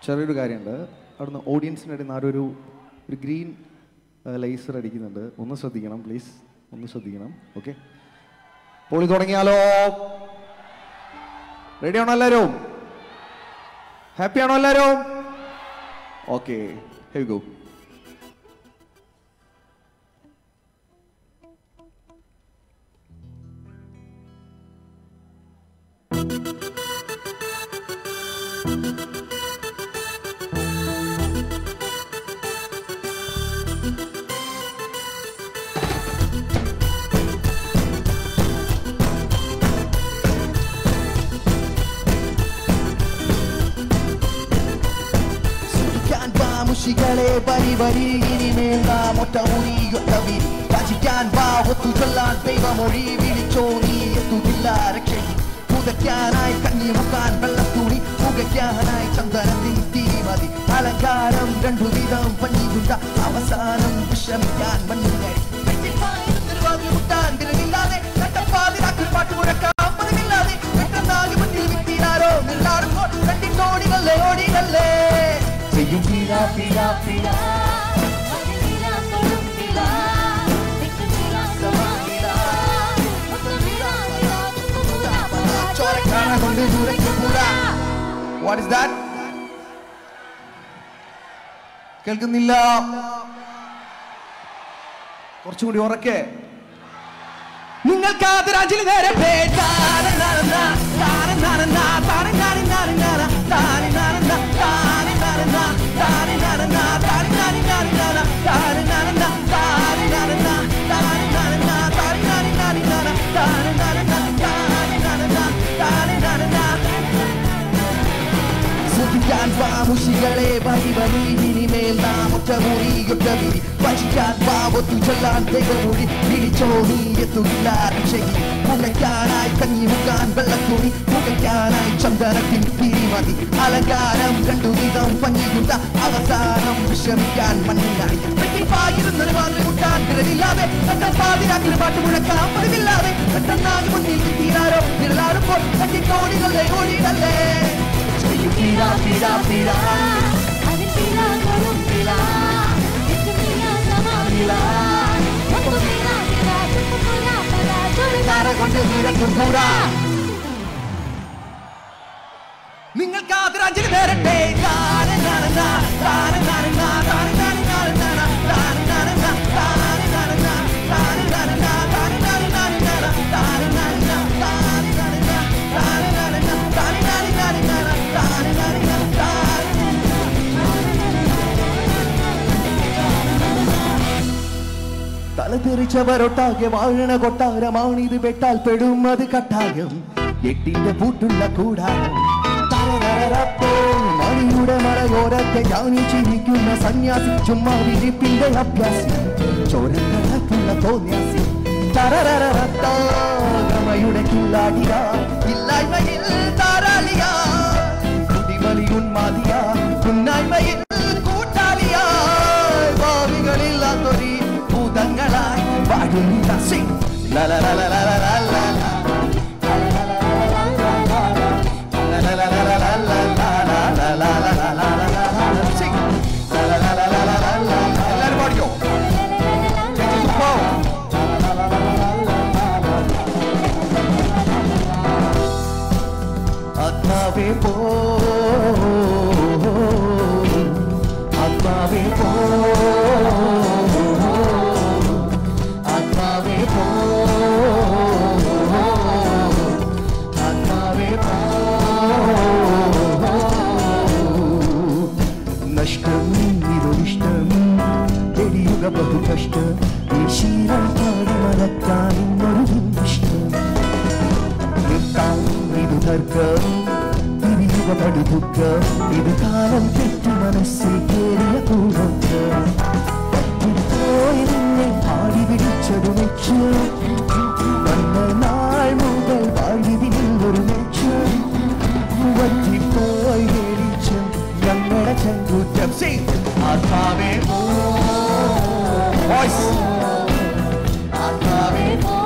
S6: ചെറിയൊരു കാര്യമുണ്ട് അവിടുന്ന് ഓഡിയൻസിൻ്റെ ഇടയിൽ നിന്ന് ആരൊരു ഒരു ഗ്രീൻ ലൈസർ അടിക്കുന്നുണ്ട് ഒന്ന് ശ്രദ്ധിക്കണം പ്ലീസ് ഒന്ന് ശ്രദ്ധിക്കണം ഓക്കെ പൊളി തുടങ്ങിയാലോ റെഡി ആണോ എല്ലാവരും ഹാപ്പി ആണോ എല്ലാവരും ഓക്കെ ഹെവി ഗോ
S13: സുഖിക്കാൻ വാ മുഷികളെ വരി വരി ഇനിമേൽ നാം ഒറ്റമുറിയൊട്ടവി ഭജിക്കാൻ വാ ഒത്തു ചൊല്ലാൻ ദൈവമൊഴി വിളിച്ചോ നീ എത്തുകില്ല രക്ഷയിൽ പുതയ്ക്കാനായി കഞ്ഞി മുക്കാൻ വെള്ളത്തുണി പുകയ്ക്കാനായി ചന്ദനത്തിൻ തീമതി അലങ്കാരം രണ്ടു വിധം പഞ്ഞിയുണ്ട അവസാനം വിഷമിക്കാൻ മഞ്ഞുകഴി മുട്ടാൻ തിരവില്ലാതെ നട്ടപ്പാതിരാക്കിൽ പാട്ട് മുഴക്കാം പതിവില്ലാതെ പെട്ടെന്നാകി മുന്നിൽ വിട്ടിനാരോ നില്ലാടുമ്പോൾ രണ്ടിട്ടോടികളെ ഓടികളെ ചെയ്യും പീരാ പീരാ പീരാ ചോരക്കാന കൊണ്ട് ദൂരയ്ക്ക് പൂരാ
S6: വാട്ട് ഇസ് ദാറ്റ് കേൾക്കുന്നില്ല കുറച്ചുകൂടി ഉറക്കെ
S13: നിങ്ങൾക്ക് ആദരാഞ്ജലി നേരട്ടെ ശ്രദ്ധിക്കാൻ വാ മുഷികളെ വരി വരി ഇനിമേൽ നാം ഒറ്റമുറിയൊറ്റ വിരി ഭജിക്കാൻ വാ ഒത്തു ചൊല്ലാൻ ദൈവമൊഴി വിളിച്ചോ നീ എത്തുകില്ല രക്ഷയിൽ പുകയ്ക്കാനായി കഞ്ഞി മുക്കാൻ വെള്ളത്തുണി പുകയ്ക്കാനായി ചന്ദനത്തിൻ തിരിമതി അലങ്കാരം രണ്ടു വിധം പഞ്ഞിയുണ്ട അവസാനം വിഷമിക്കാൻ മണ്ണിനായി വെട്ടിപ്പായിരുന്നൊരു വാങ്ങി മുട്ടാൻ തിരവില്ലാതെ തന്റെ പാതിരാക്കിന് പാട്ട് മുഴക്കാൻ പതിവില്ലാതെ പെട്ടെന്നാകി മുന്നിൽ തീരാരോ നിഴലാടുമ്പോൾ തട്ടിക്കോടികളെ ഓടികളെ പീരാ പീരാ പീരാ നിങ്ങൾക്ക് ആദരാഞ്ജലി നേരട്ടെ തലതെറിച്ചവരൊട്ടാകെ വാഴണ കൊട്ടാരമാണിത് വെട്ടാൽ പെടും അത് കട്ടായം എട്ടിന്റെ പൂട്ടുള്ള കൂടാരം തരതരരപ്പോ മണിയുടെ മലയോരത്തെ ഞാനി ചിരിക്കുന്ന സന്യാസി ചുമ്മാ വിരിപ്പിന്റെ അഭ്യാസി ചോരക്കടക്കുള്ള തോന്യാസി തരരരത്തമയുടെ കില്ലാടിയ ഇല്ലായ്മയിൽ താരാളിയ കുടിമലി ഉന്മാതിയ ഉന്നായ്മയിൽ കൂട്ടാളിയ ഭാവികളില്ലാത്തൊരി ഭൂതങ്ങളായി വാഴുന്ന സിംഗ്
S6: എല്ലാരും പാടിയോ
S13: ആത്മാവേ പോ ആത്മാവേ പോ ആത്മാവേ പോ ആത്മാവേ പോ നഷ്ടം ഇതൊരിഷ്ടം തെളിയുക ബഹുകഷ്ടം ഈ ശീലം പാടി മറക്കാൻ ഇന്നൊരു ഇഷ്ടം നിർത്താം ഇത് തർക്കം തിരിയുക പടുതുക്കം ഇത് കാലം തെറ്റി മനസ്സിൽ കേറിയ കൂടൊക്കം പറ്റിപ്പോയി നിന്നെ പാടി പിടിച്ചൊരു മെച്ചു വന്ന നാൾ മുതൽ വാഴിതിനൊരു മെച്ചു പറ്റിപ്പോയി വെളിച്ചം ഞങ്ങളുടെ ചെങ്കൂറ്റം സിംഗ് ആത്മാവേ പോ വോയിസ് ആത്മാവേ പോ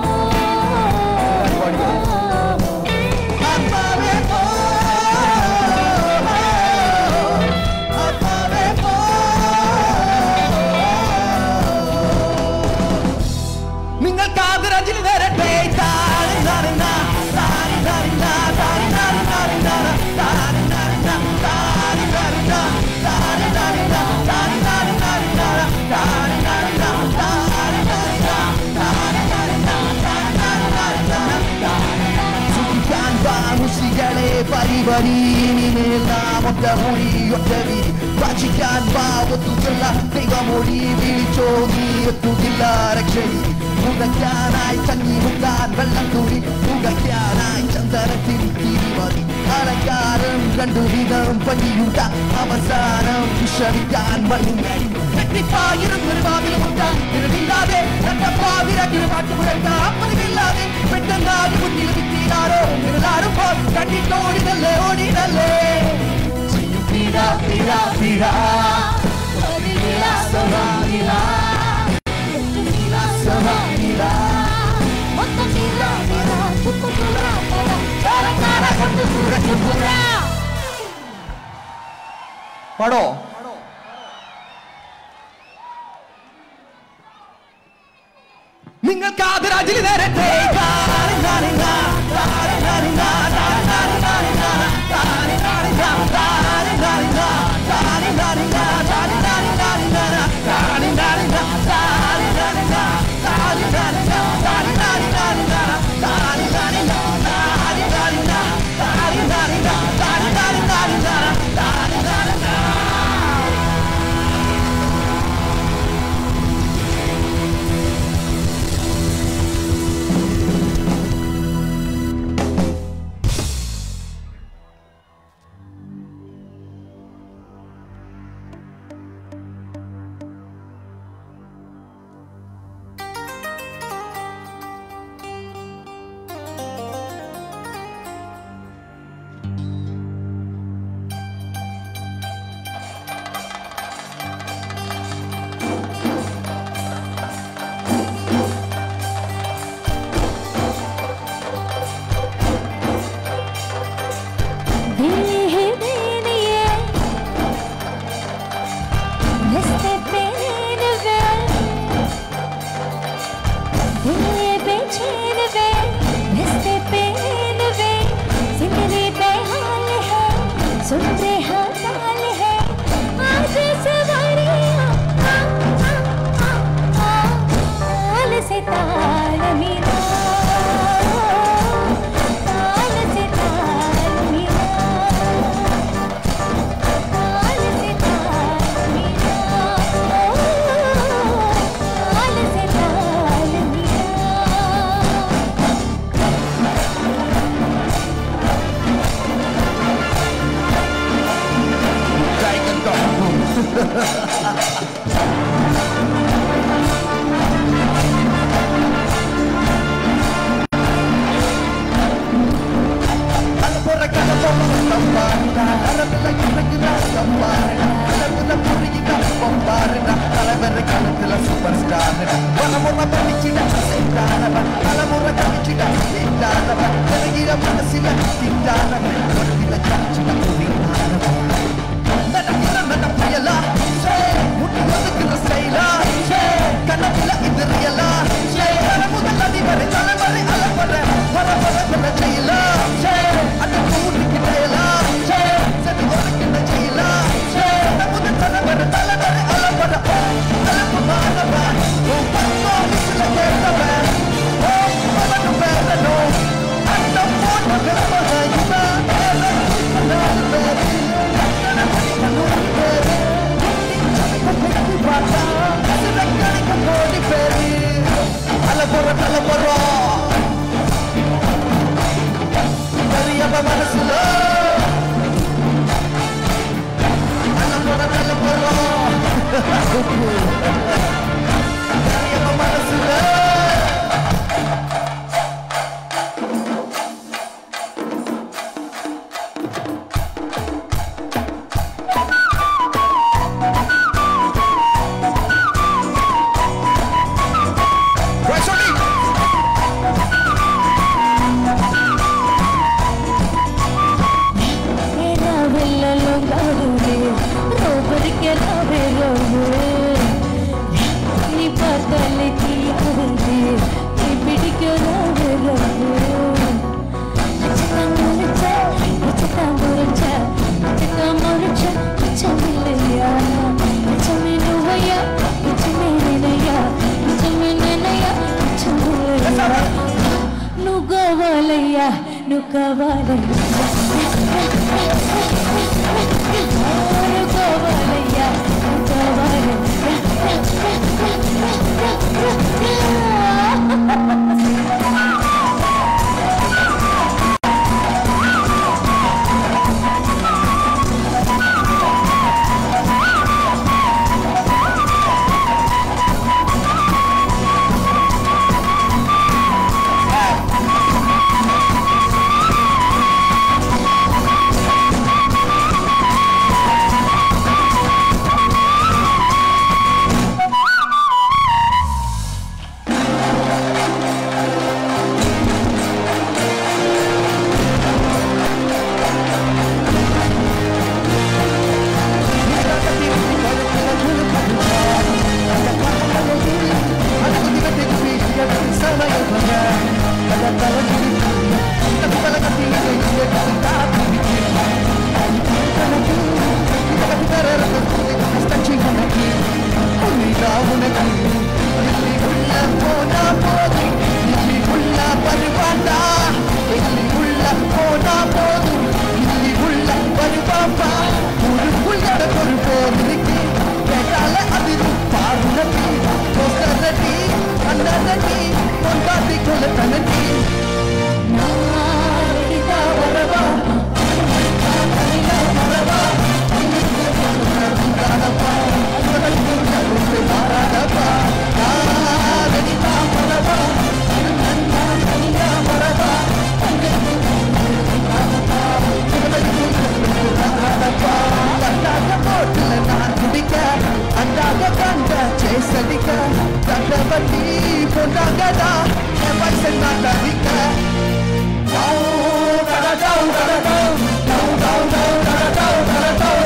S13: ആത്മാവേ പോ വരി ഇനിമേലാം ഒറ്റ മൊഴി ഒറ്റ വിരി വാചിക്കാൻ വാ ഒത്തുകില്ല ദൈവമൊഴി വിളിച്ചോ നീ എത്തുകില്ല രക്ഷയിൽ പുകയ്ക്കാനായി കഞ്ഞി മുക്കാൻ വെള്ളം തുണി പുകയ്ക്കാനായി ചന്ദനത്തിൽ തിരിമതി അലങ്കാരം രണ്ടു വിധം പണിയുണ്ട അവസാനം വിഷമിക്കാൻ മണ്ണിങ്ങടി കെട്ടിപ്പായിരുന്നൊരു വാതിലുമുണ്ട ഇരുളില്ലാതെ രണ്ടപ്പാവിരട്ടിന് പാട്ടുമുഴക്കാം പതിവില്ലാതെ പെട്ടെന്നാടി മുന്നിൽ വിത്തിനാരോ ഇരുളാടുമ്പോൾ കണ്ടിട്ടോടിനല്ലേ ഓടിനല്ലേ ചെയ്യും പീഡ പീഡ പീഡ സമാനില സമാനില പാടോ നിങ്ങൾക്ക് ആദരാഞ്ജലി നേരട്ടെ
S12: सुनते हाल है आज सवारियां ताल से ताल मिला ताल से ताल मिला ताल से ताल मिला ताल से ताल मिला నువ్వు కావాలయ్యా నువ్వు కావాలయ్యా
S13: ti Kondangada Never said nada nika Down, kada down, kada down Down, down, down, kada down, kada down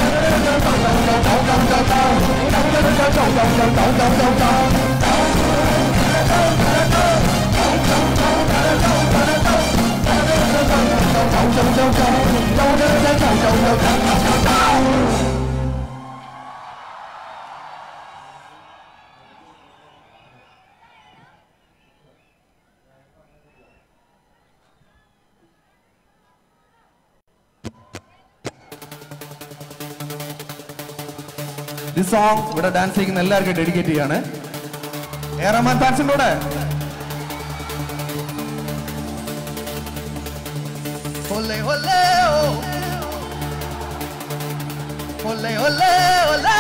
S6: ഈ സോങ് ഇവിടെ ഡാൻസ് ചെയ്യുന്ന എല്ലാവർക്കും ഡെഡിക്കേറ്റ് ചെയ്യാണ് എ റഹ്മാൻ ഫാൻസിന്റെ കൂടെ
S13: Ole, ole, oh. Ole, ole, ole.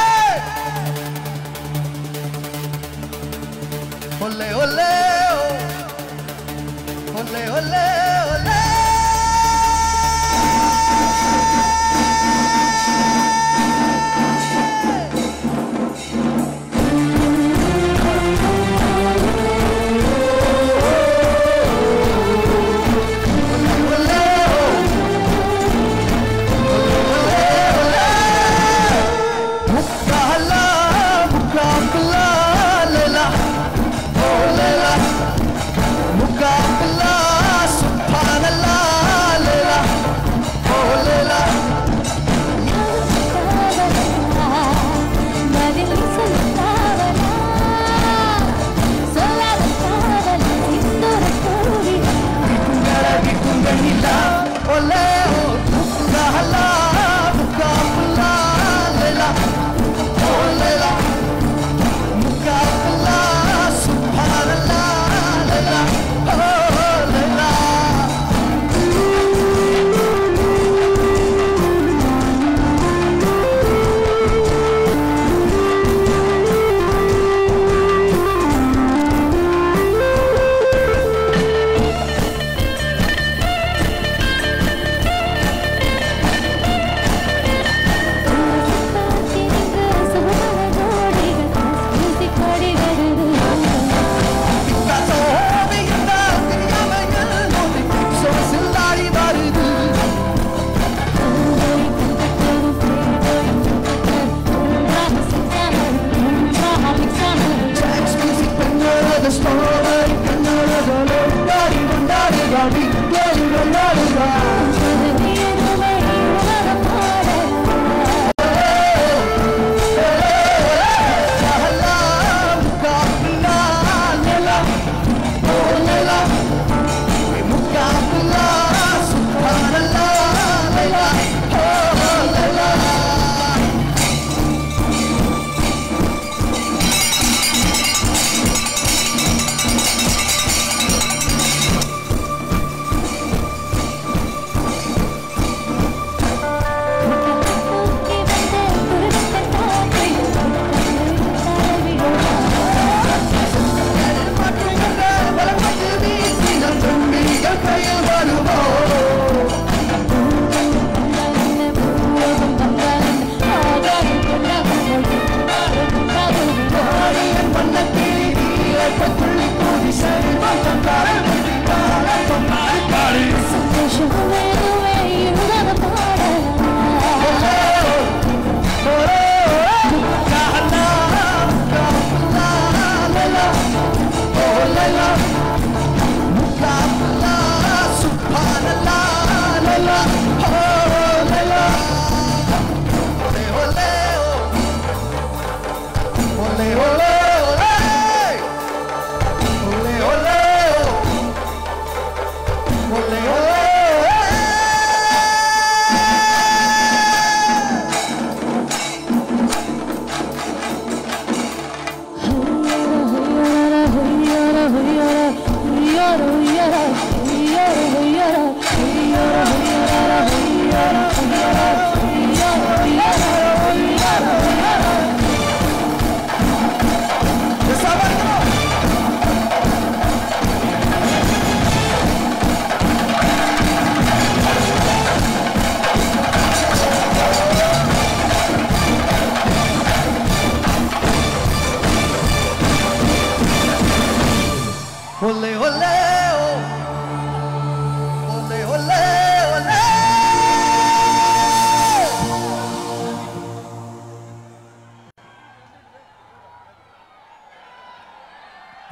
S13: Ole, ole, oh. Ole, ole, ole. Mukkala, mukkakala, lela. Oh, lela.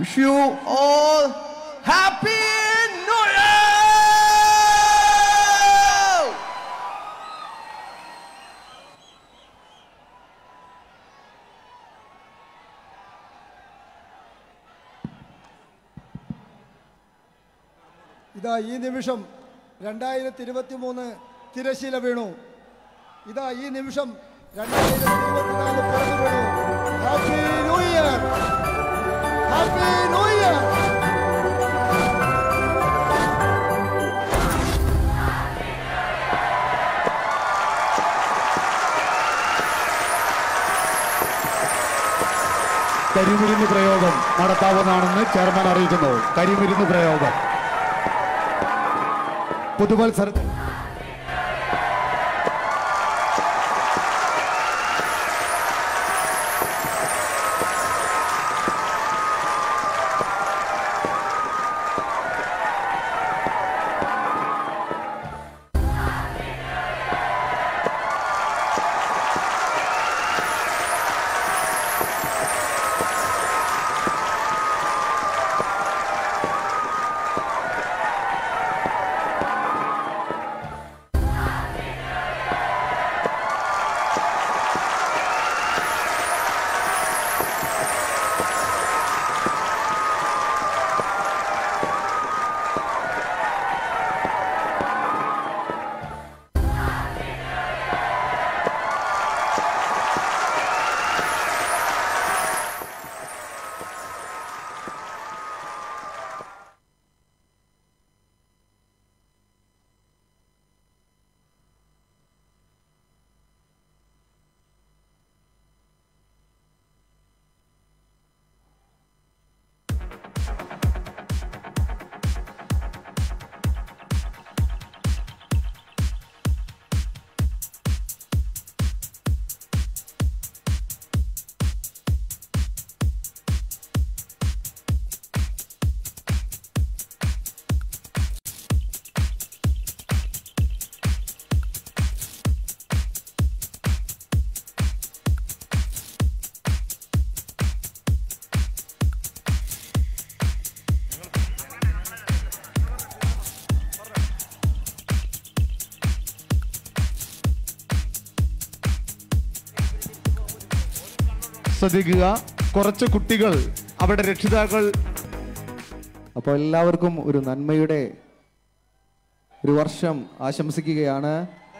S6: Wish you all happy New Year!
S14: ഇതാ ഈ നിമിഷം രണ്ടായിരത്തി ഇരുപത്തി മൂന്ന് തിരശീല വീണു ഇതാ ഈ നിമിഷം രണ്ടായിരത്തി ഇരുപത്തിനാല് പിറന്നു വീണു happy new year happy new year
S15: കരിമരുന്ന് പ്രയോഗം നടത്താവുന്നതാണെന്ന് ചെയർമാൻ അറിയിക്കുന്നു കരിമരുന്ന് പ്രയോഗം പുതുവത്സര ശ്രദ്ധിക്കുക കുറച്ച് കുട്ടികൾ അവരുടെ രക്ഷിതാക്കൾ
S6: അപ്പോൾ എല്ലാവർക്കും ഒരു നന്മയുടെ ഒരു വർഷം ആശംസിക്കുകയാണ്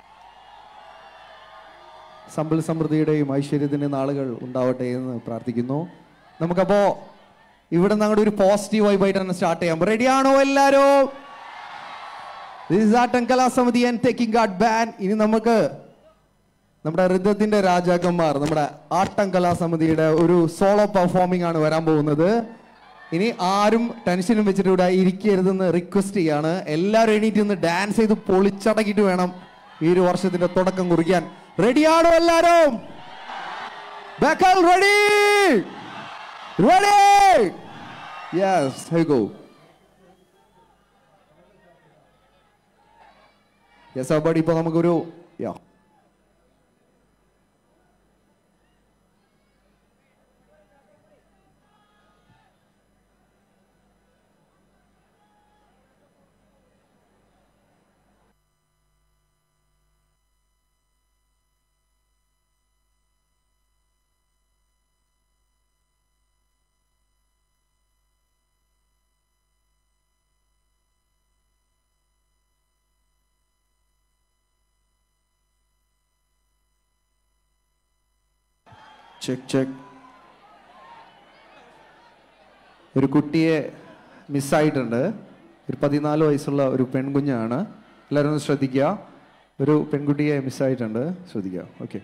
S6: സമ്പൽ സമൃദ്ധിയുടെയും ഐശ്വര്യത്തിൻ്റെ നാളുകൾ ഉണ്ടാവട്ടെ എന്ന് പ്രാർത്ഥിക്കുന്നു നമുക്കപ്പോൾ ഇവിടെ നിന്ന് അങ്ങോട്ട് ഒരു പോസിറ്റീവ് വൈബായിട്ട് തന്നെ സ്റ്റാർട്ട് ചെയ്യാം റെഡിയാണോ എല്ലാവരും this is Attam Kalasamithi and Thekkinkad band ഇനി നമുക്ക് നമ്മുടെ ഋതത്തിന്റെ രാജാക്കന്മാർ നമ്മുടെ ആട്ടം കലാസമിതിയുടെ ഒരു സോളോ പെർഫോമിംഗ് ആണ് വരാൻ പോകുന്നത് ഇനി ആരും ടെൻഷനും വെച്ചിട്ട് ഇവിടെ ഇരിക്കരുതെന്ന് റിക്വസ്റ്റ് ചെയ്യാണ് എല്ലാവരും എണീറ്റ് നിന്ന് ഡാൻസ് ചെയ്ത് പൊളിച്ചടക്കിയിട്ട് വേണം ഈ ഒരു വർഷത്തിന്റെ തുടക്കം കുറിക്കാൻ റെഡിയാണോ എല്ലാരും Bekal ready ready yes hi go yes അബടി ഇപ്പൊ നമുക്കൊരു യാ ചെക്ക് ചെക്ക് ഒരു കുട്ടിയെ മിസ്സായിട്ടുണ്ട് ഒരു പതിനാല് വയസ്സുള്ള ഒരു പെൺകുഞ്ഞാണ് എല്ലാവരും ഒന്ന് ശ്രദ്ധിക്കുക ഒരു പെൺകുട്ടിയെ മിസ്സായിട്ടുണ്ട് ശ്രദ്ധിക്കുക okay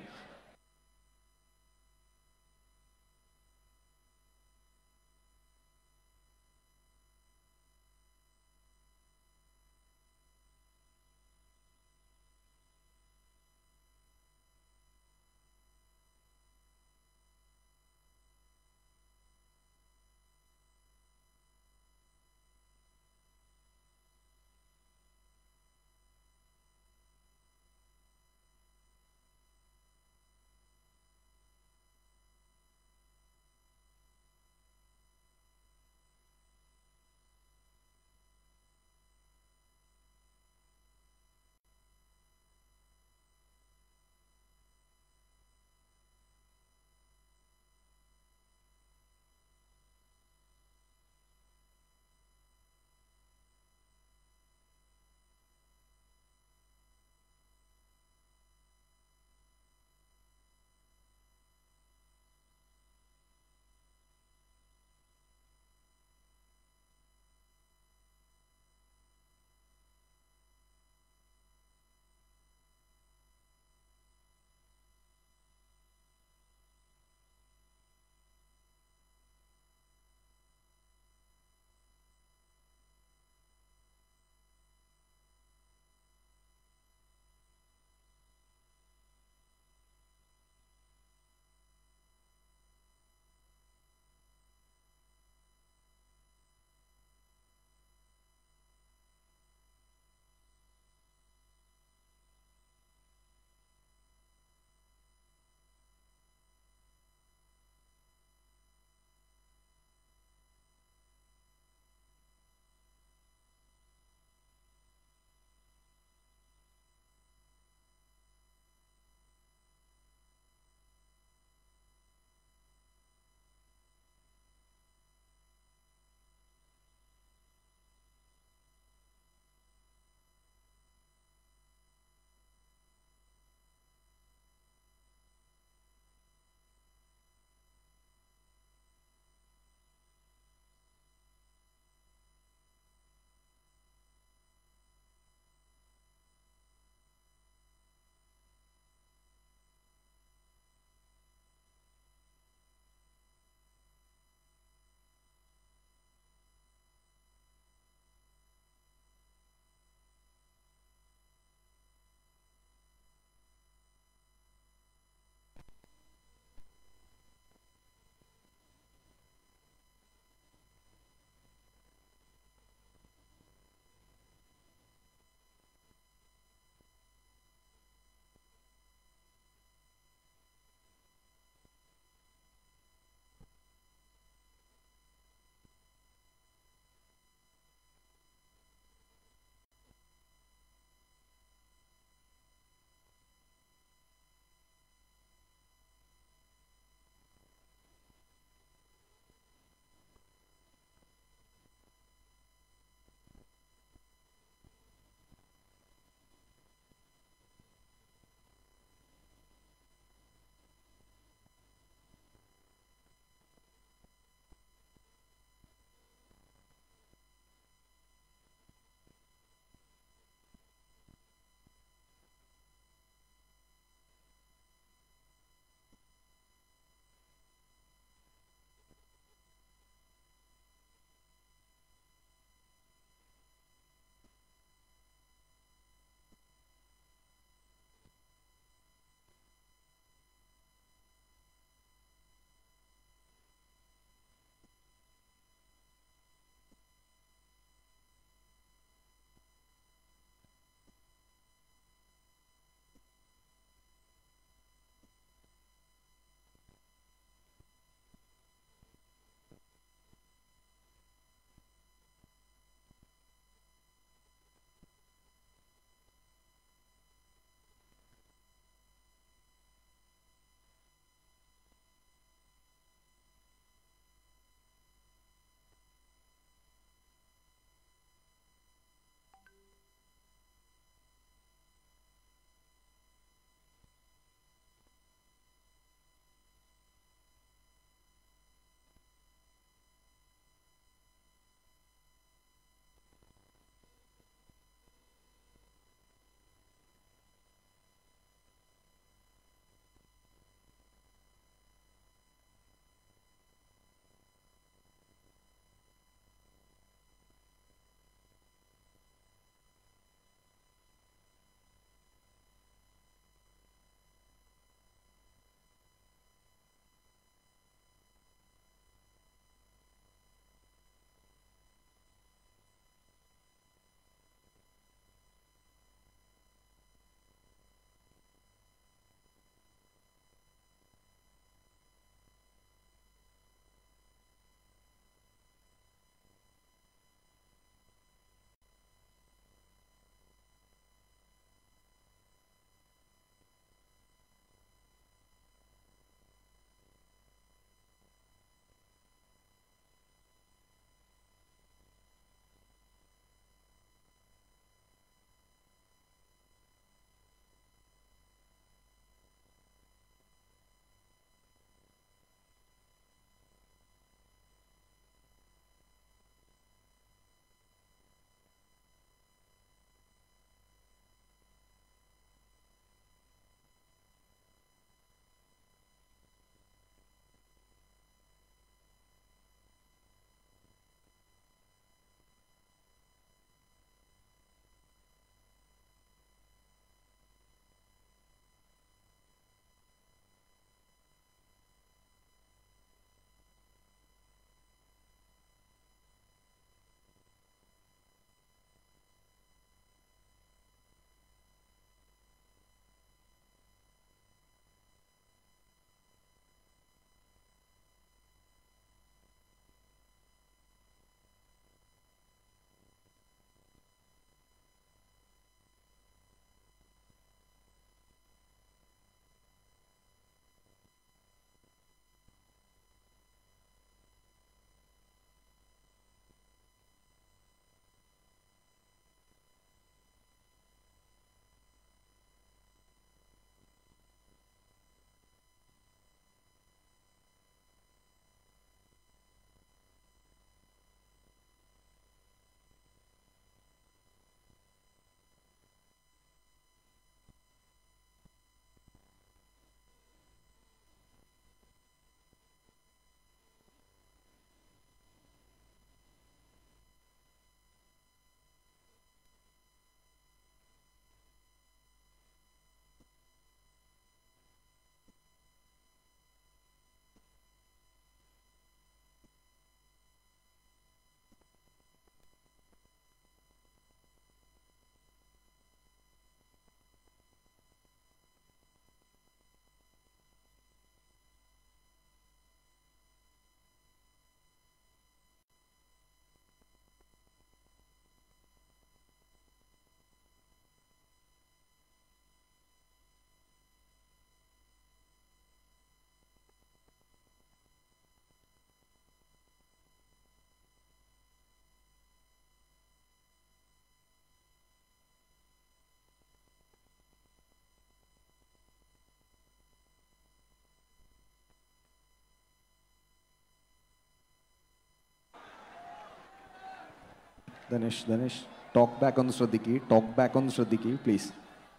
S6: Dhanesh Dhanesh talk back ഒന്ന് ശ്രദ്ധിക്കുക ടോക്ക് ബാക്ക് ഒന്ന് ശ്രദ്ധിക്കുക പ്ലീസ്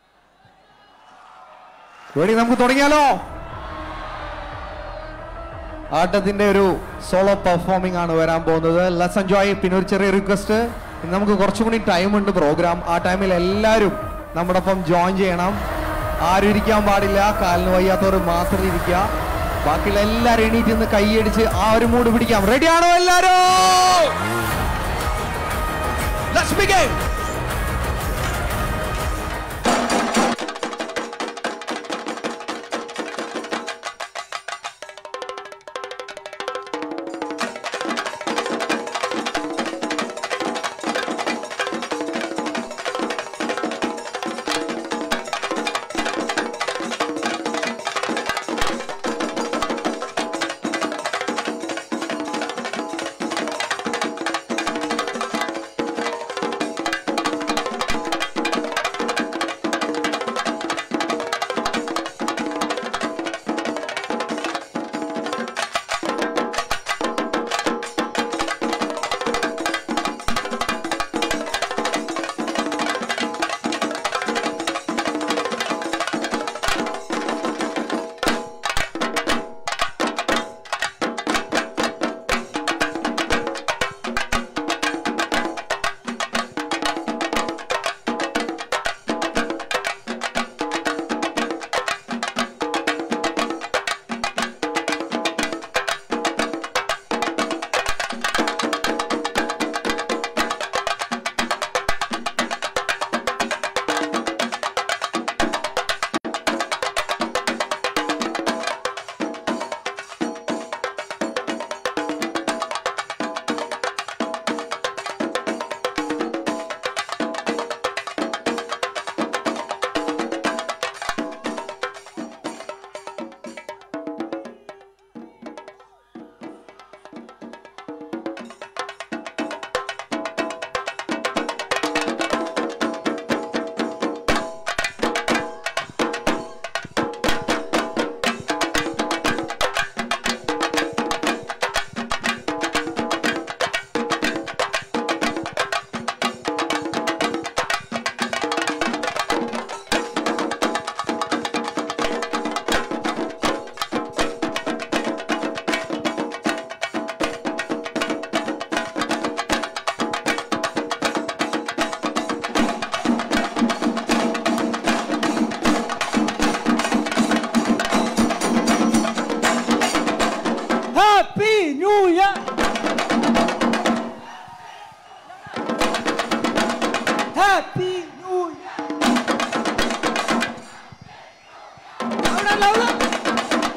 S6: റെഡി നമുക്ക് തുടങ്ങിയാലോ ആട്ടത്തിന്റെ ഒരു സോളോ പെർഫോമിംഗ് ആണ് വരാൻ പോകുന്നത് ലെസ് എൻജോയ് പിന്നെ ഒരു ചെറിയ റിക്വസ്റ്റ് നമുക്ക് കുറച്ചും കൂടി ടൈം ഉണ്ട് പ്രോഗ്രാം ആ ടൈമിൽ എല്ലാവരും നമ്മുടെ ഒപ്പം ജോയിൻ ചെയ്യണം ആരും ഇരിക്കാൻ പാടില്ല കാലിന് വയ്യാത്തവർ മാത്രം ഇരിക്കുക ബാക്കിയുള്ള എല്ലാവരും എണീറ്റ് നിന്ന് കൈയടിച്ച് ആ ഒരു മൂഡ് പിടിക്കാം റെഡിയാണോ എല്ലാരും Let's begin!
S16: Happy New Year! Happy New Year! Louder, louder!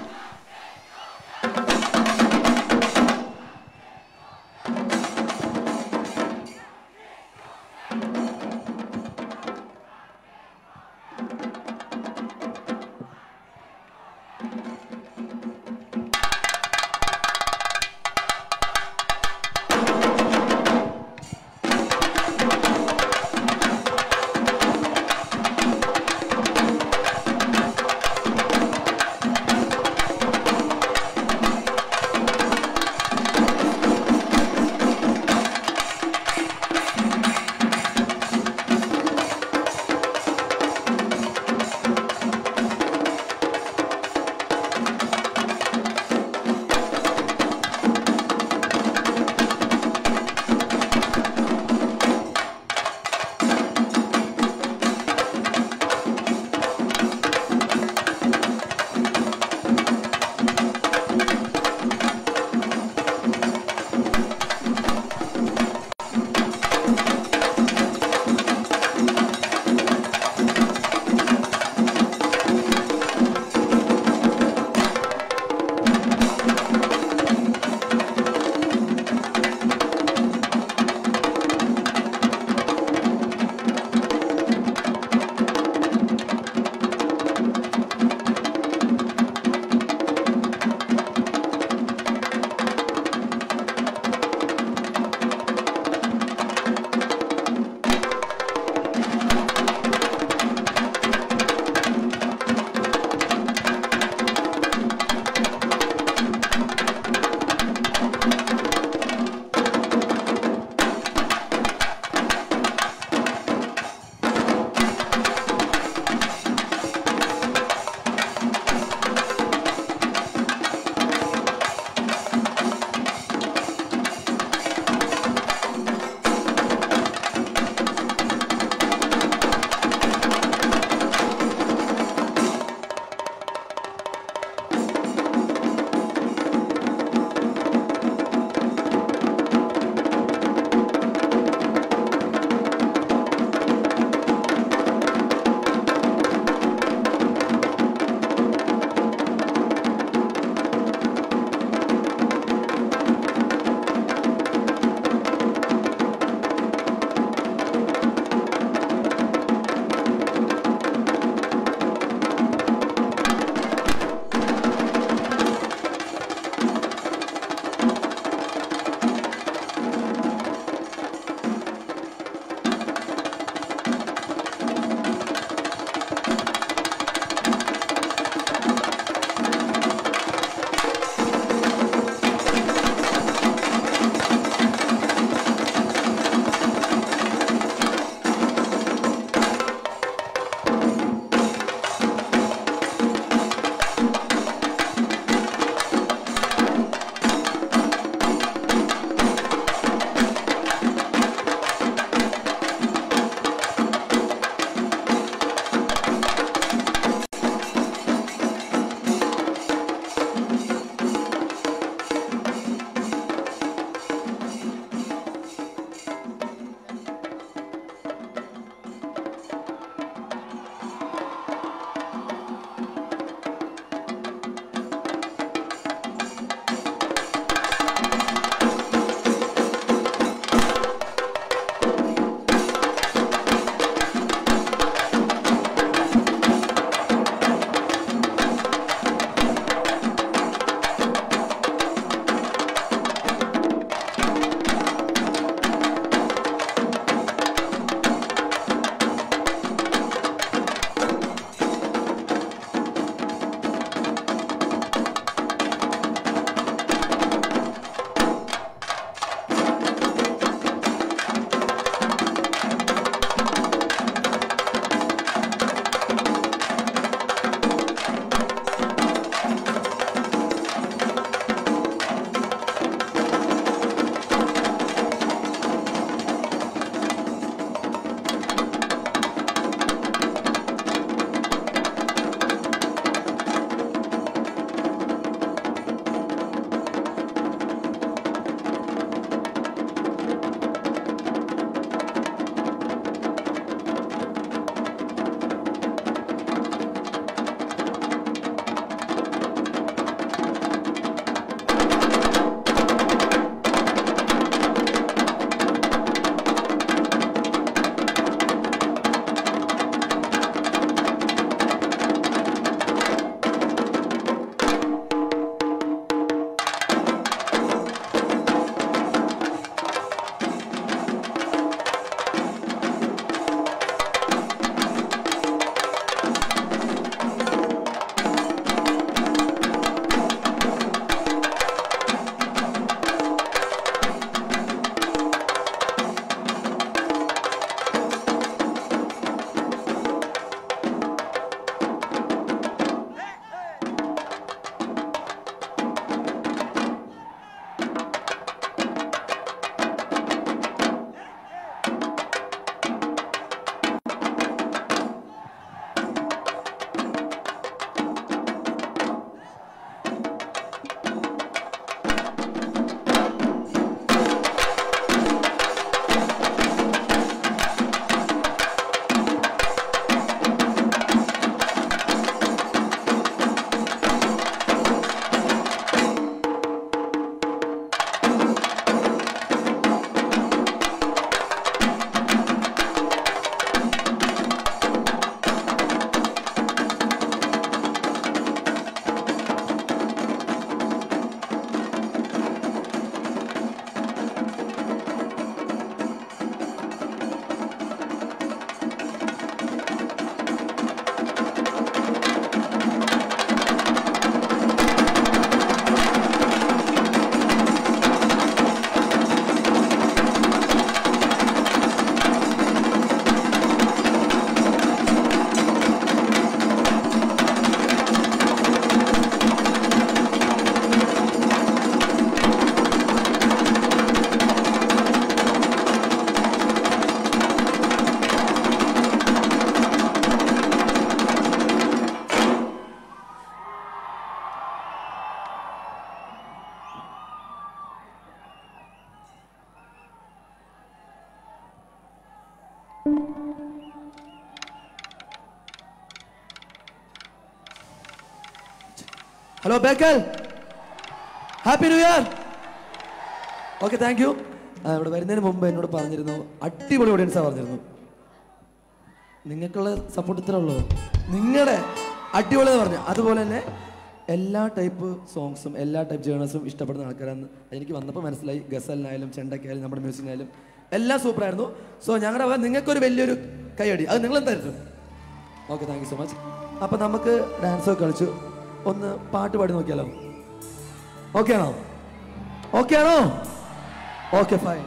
S17: Hello Bekal happy new year okay thank you ഇവിടെ വരുന്നതിന് മുമ്പ് എന്നോട് പറഞ്ഞിരുന്നു അടിപൊളി ഓഡിയൻസാണ് പറഞ്ഞിരുന്നു നിങ്ങൾക്കുള്ള സപ്പോർട്ട് ഇത്രേ ഉള്ളൂ നിങ്ങളുടെ അടിപൊളി എന്ന് പറഞ്ഞു അതുപോലെ തന്നെ എല്ലാ ടൈപ്പ് സോങ്സും എല്ലാ ടൈപ്പ് ജേണേഴ്സും ഇഷ്ടപ്പെടുന്ന ആൾക്കാരാണ് എനിക്ക് വന്നപ്പോൾ മനസ്സിലായി ഗസലിനായാലും ചെണ്ടയ്ക്കായാലും നമ്മുടെ മ്യൂസിക്കിനായാലും എല്ലാം സൂപ്പറായിരുന്നു സോ ഞങ്ങളുടെ വക നിങ്ങൾക്കൊരു വലിയൊരു കൈയടി അത് നിങ്ങൾ എന്തായിരുന്നു okay thank you so much അപ്പം നമുക്ക് ഡാൻസൊക്കെ കളിച്ചു ഒന്ന് പാട്ട് പാടി നോക്കിയാലോ ഓക്കെ ആണോ ഓക്കെ ആണോ ഓക്കെ ഫൈൻ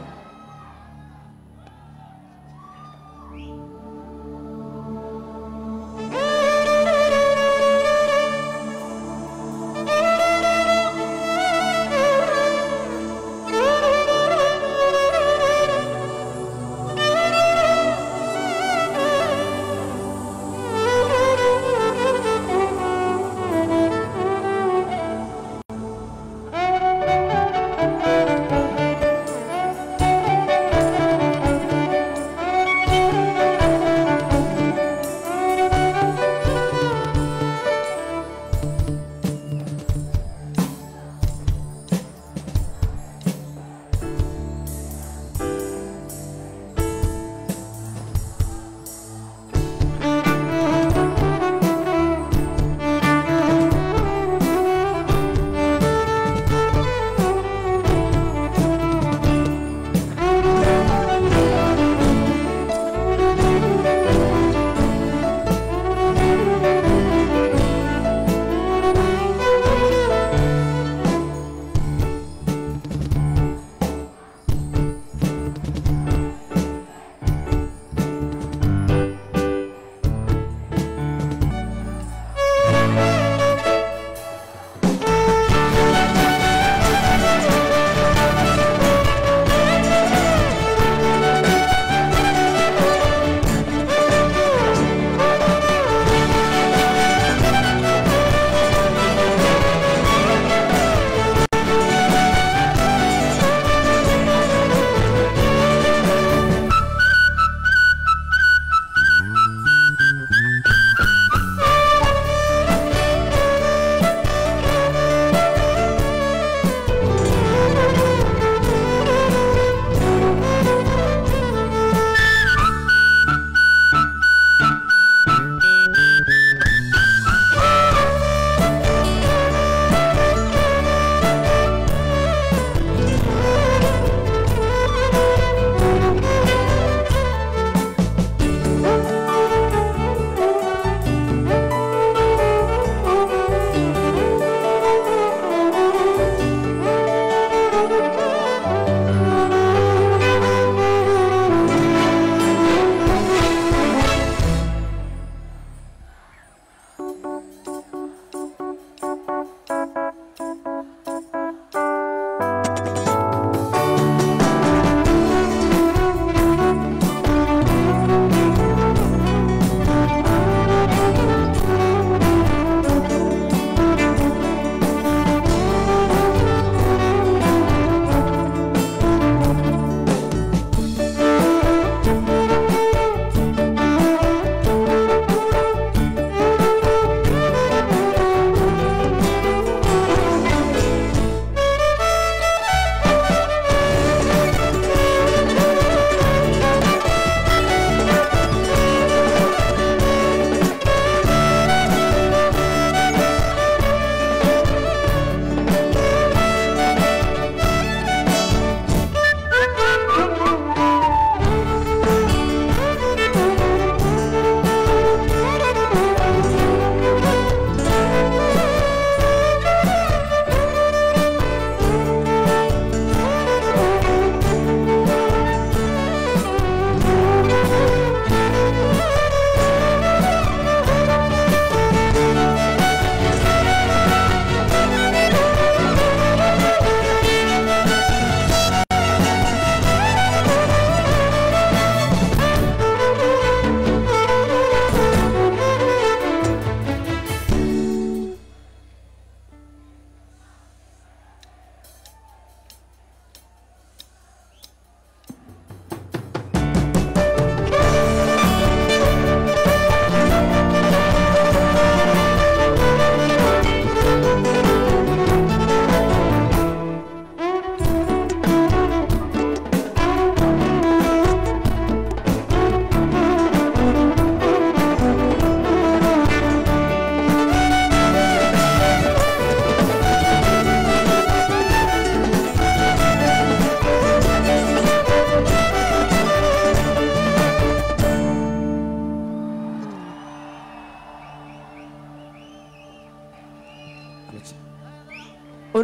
S11: Thank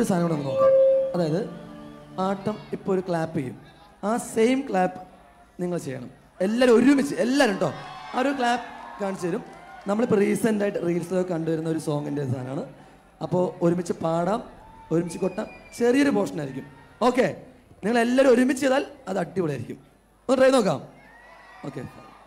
S17: ഒരു സാധനം കൂടെ ഒന്ന് നോക്കാം അതായത് ആട്ടം ഇപ്പോൾ ഒരു ക്ലാപ്പ് ചെയ്യും ആ സെയിം ക്ലാപ്പ് നിങ്ങൾ ചെയ്യണം എല്ലാവരും ഒരുമിച്ച് എല്ലാവരും കേട്ടോ ആ ഒരു ക്ലാപ്പ് കാണിച്ചു തരും നമ്മളിപ്പോൾ റീസെൻ്റ് ആയിട്ട് റീൽസിലൊക്കെ കണ്ടുവരുന്ന ഒരു സോങ്ങിൻ്റെ സാധനമാണ് അപ്പോൾ ഒരുമിച്ച് പാടാം ഒരുമിച്ച് കൊട്ടാം ചെറിയൊരു പോർഷൻ ആയിരിക്കും ഓക്കെ നിങ്ങൾ എല്ലാവരും ഒരുമിച്ച് ചെയ്താൽ അത് അടിപൊളിയായിരിക്കും ഒന്ന് ട്രൈ നോക്കാം okay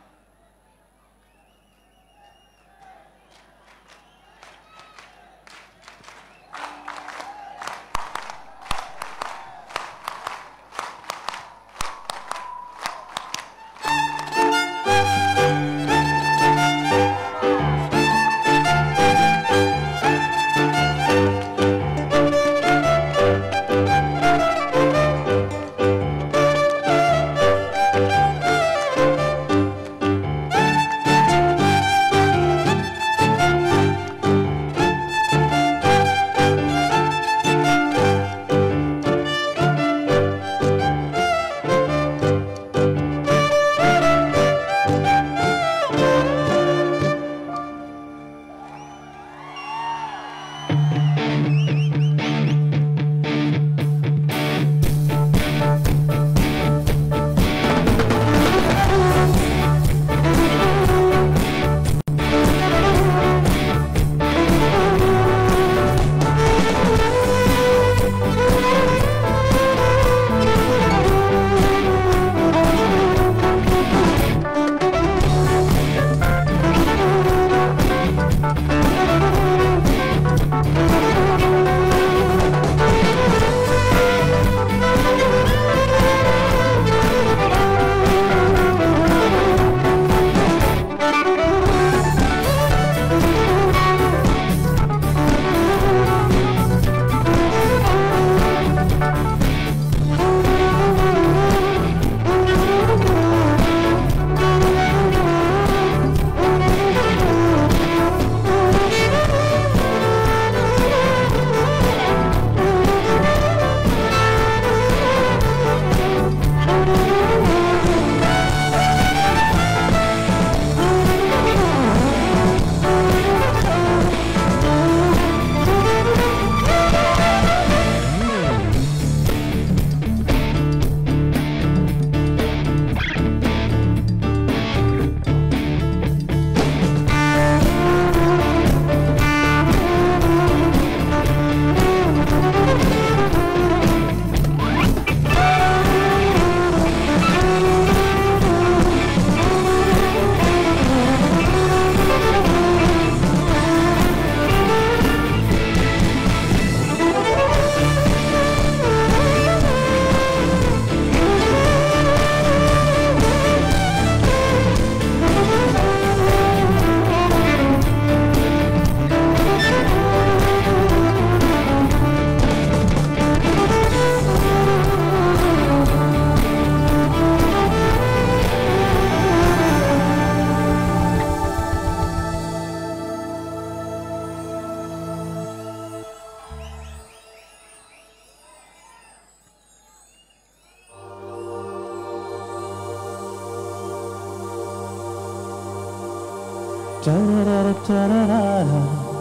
S10: Ta-ra-ra-ra, ta-ra-ra-ra.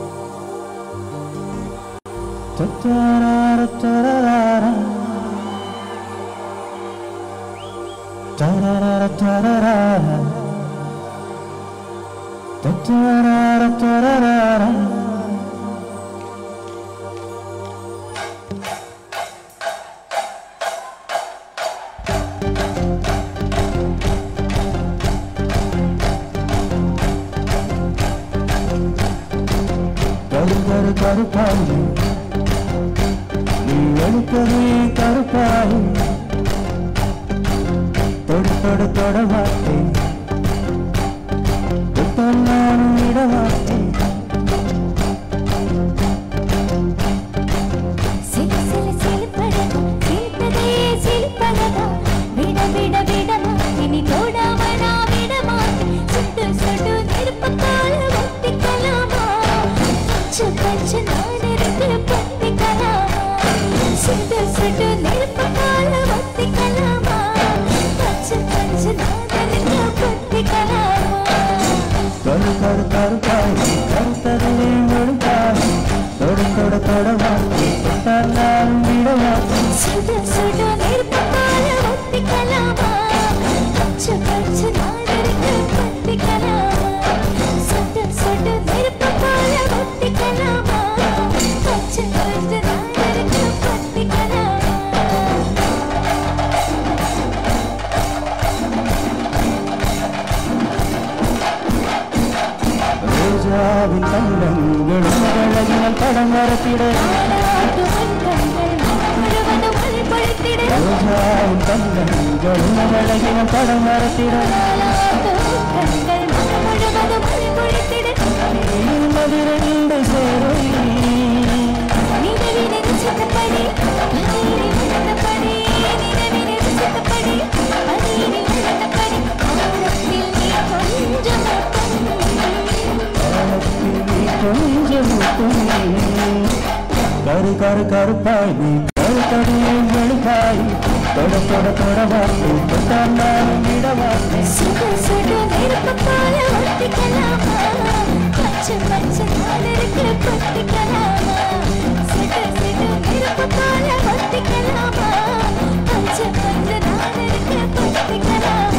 S10: Ta-ta-ra-ra, ta-ra-ra-ra. Ta-ra-ra-ra, ta-ra-ra-ra. Ta-ta-ra-ra, ta-ra-ra-ra. கரு கரு கருப்பாயி நீ எடுக்கவே கருப்பாயி தொடு தொடு தொட மாட்டேன் தொட்டால் நானும் விட மாட்டேன்
S12: சிலு சிலு சிலுப்பழகா, சிரிப்பதே சிலுப்பழகா. விட விட விடமா, இனி தொடாம நான் விடமாட்டேன். சுட்டு சுட்டு நெருப்புத்தால ஒட்டிக்கலாமா? பச்சை பச்சை நான் இருந்து பத்திக்கலாமா? சுட்டு சுட்டு நெருப்புத்தால ஒட்டிக்கலாமா? பச்சை பச்சை நான் இருந்து பத்திக்கலாமா?
S10: கரு கரு கருப்பாயி கருத்ததிலே ஒழுங்காயி தொடு தொட தொட மாட்டேன் தொட்டால்
S12: சுடு சுடு நெருப்பு போல ஒத்திக்கலாமா பச்சை பச்சை நாடருக்கு பத்திக்கலாமா சுடு சுடு நெருப்பு போல ஒத்திக்கலாமா பச்சை பச்சை நாடருக்கு பத்திக்கலாமா
S10: ரோஜாவின் கண்டங்கள் அழகினால் படம் வரத்திட ரோஜாவின் கண்டங்கள் அழகினால் படம் வரத்திட மதிரண்டு சேரும் கொஞ்சம் கரு கரு கருப்பாய் நீ கருத்தடியை வெளுப்பாய் தொட தொட தொட வார்த்தை தொட்டாண்டாலும் இடவார்த்தை
S12: சுடு சுடு நெருப்பு போல ஒத்திக்கலாமா பச்சை பச்சை நாடருக்கு பத்திக்கலாமா சுடு சுடு நெருப்பு போல ஒத்திக்கலாமா பச்சை பச்சை நாடருக்கு பத்திக்கலாமா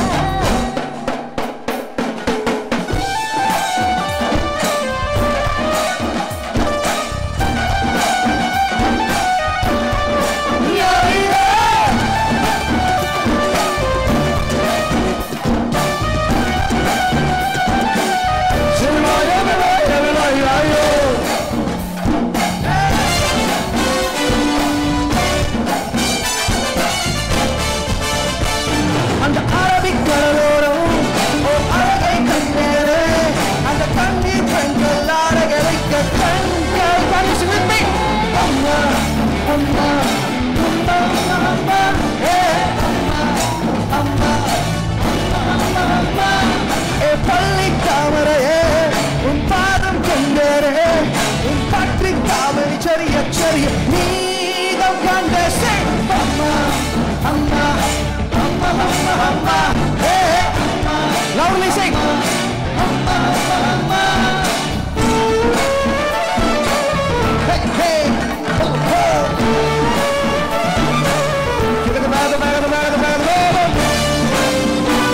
S13: அந்த அரபிக் கடலோரம் ஓ அழகை கண்டேரே அந்த கண்ணீர் கண்கள் அழக வைக்க கண்கள் பரிசு விட்டு அம்மா அம்மா அம்மா அம்மா ஏ அம்மா அம்மா அம்மா அம்மா ஏ பள்ளி தாமரையே உன் பாதம் கண்டேரே உன் பற்றி தாமரை சரிய சரிய நீதம் கண்ட அம்மா அம்மா அம்மா அம்மா அம்மா ஏ அம்மா லவ்லி சிங் அம்மா அம்மா அம்மா Hey, hey, ho, ho. Give it the bag, the bag, the bag, the bag, the bag.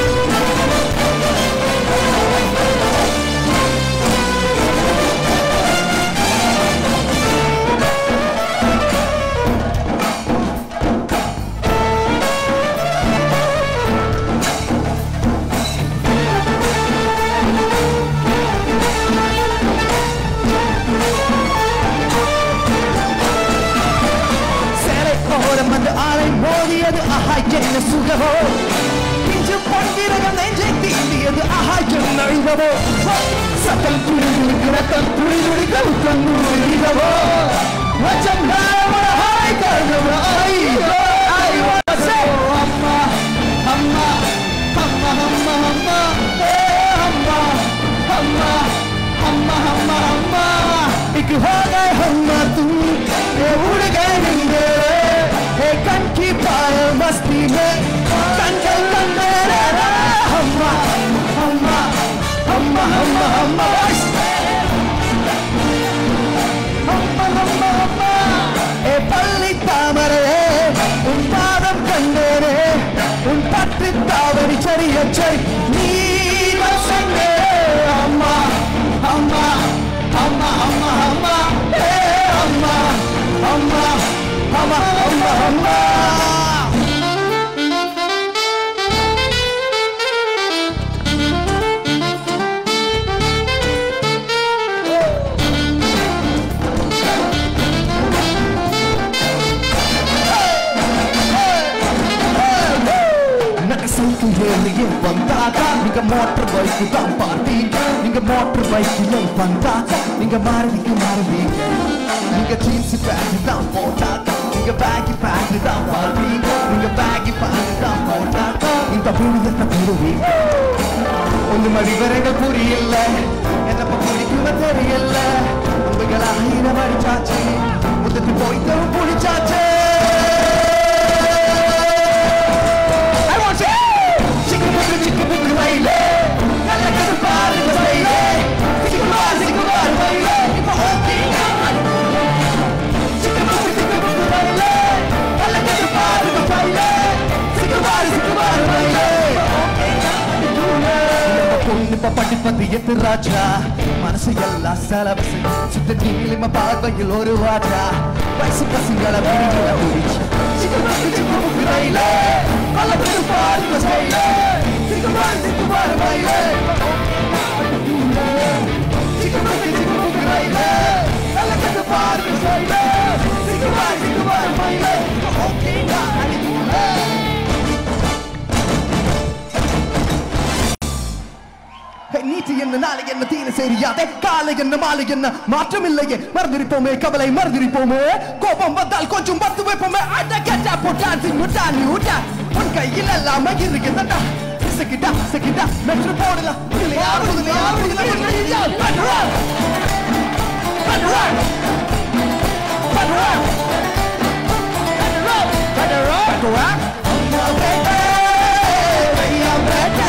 S13: சேலை ஓரம் வந்து ஆளை மோதியது ஆஹா என்ன சுகமோ பிஞ்சு பொன்விரகம் நெஞ்சை தீண்டியது ஆஹா என்ன இவவோ சத்தம் துடி துடிக்கு ரத்தம் துடி துடிக்க உத்தம் துடிக்கவோ வச்சம் நாயமர ஹாய் கருணம் ஐயோ ஐயோ அம்மா அம்மா அம்மா அம்மா அம்மா ஏ அம்மா அம்மா அம்மா அம்மா அம்மா एक हो गए हम तुम ये उड़ गए निंदे ये कन की पाए मस्ती में कंकल कंदे रे रे हम्मा हम्मा हम्मा हम्मा हम्मा बस हम्मा हम्मा हम्मा ए पल्ली तामरे उन पादम कंदे रे उन पट्टी तावरी चरिय चरी नील संगे अम्मा अम्मा அம்மா அம்மா அம்மா ஏ அம்மா அம்மா அம்மா அம்மா அம்மா சைக்கிள் ஏறியே வந்தாக்கா நீங்க மோட்டர் பைக்கு தான் பார்த்தீங்க நீங்க மோட்டர் பைக்கில் வந்தாக்கா நீங்க மாறுவீங்க மாறுவீங்க நீங்க ஜீன்ஸ் பேண்ட் தான் போட்டாக்கா நீங்க பேக்கி பேண்ட் தான் பார்த்தீங்க நீங்க பேக்கி பேண்ட் தான் போட்டாக்கா இந்த புனிதத்தை பெறுவீங்க ஒண்ணும விவரங்கள் புரியல என்ன பிடிக்கும தெரியல உங்களை ஆயிரம் அடிச்சாச்சு முத்தத்து போய்த்தவும் புடிச்சாச்சு I want you. Chicken bucket, chicken bucket, baby. நல்ல கருப்பாரு, baby. Chicken bar, chicken bar, baby. இப்ப okay. Chicken bucket, chicken bucket, baby. இதயத்து ராஜா மனசு எல்லாம் சலபசு சுத்த நீளிம பார்வையில் ஒரு வாஜா வயசு பசங்கள பிடிக்கல முடிச்சு சிக்கமாக்கு சிக்கு முக்குறையில பல பேர் பாருங்க ஸ்டைல சிக்கமாக்கு சிக்கு பாரு மயில சிக்கமாக்கு சிக்கு முக்குறையில பல பேர் பாருங்க ஸ்டைல சிக்கமாக்கு சிக்கு பாரு மயில ஓகே நான் அடிக்குள்ள நீட்டு என்ன நாளை என்ன தீன சரியாதே காலை என்ன மாலை என்ன மாற்றம் இல்லையே மறந்திருப்போமே கவலை மறந்திருப்போமே கோபம் வந்தால் கொஞ்சம் பத்து வைப்போமே அட கட்டா போட்டான் முட்டான் ஊட்டா உன் கையில் எல்லாமே இருக்குதா சகிட்டா சகிட்டா மெட்ரு போடலாம் இல்லையா இல்லையா இல்லையா பண்ணுவா பண்ணுவா பண்ணுவா பண்ணுவா பண்ணுவா அம்மா பேட்டே ஐயா பேட்டே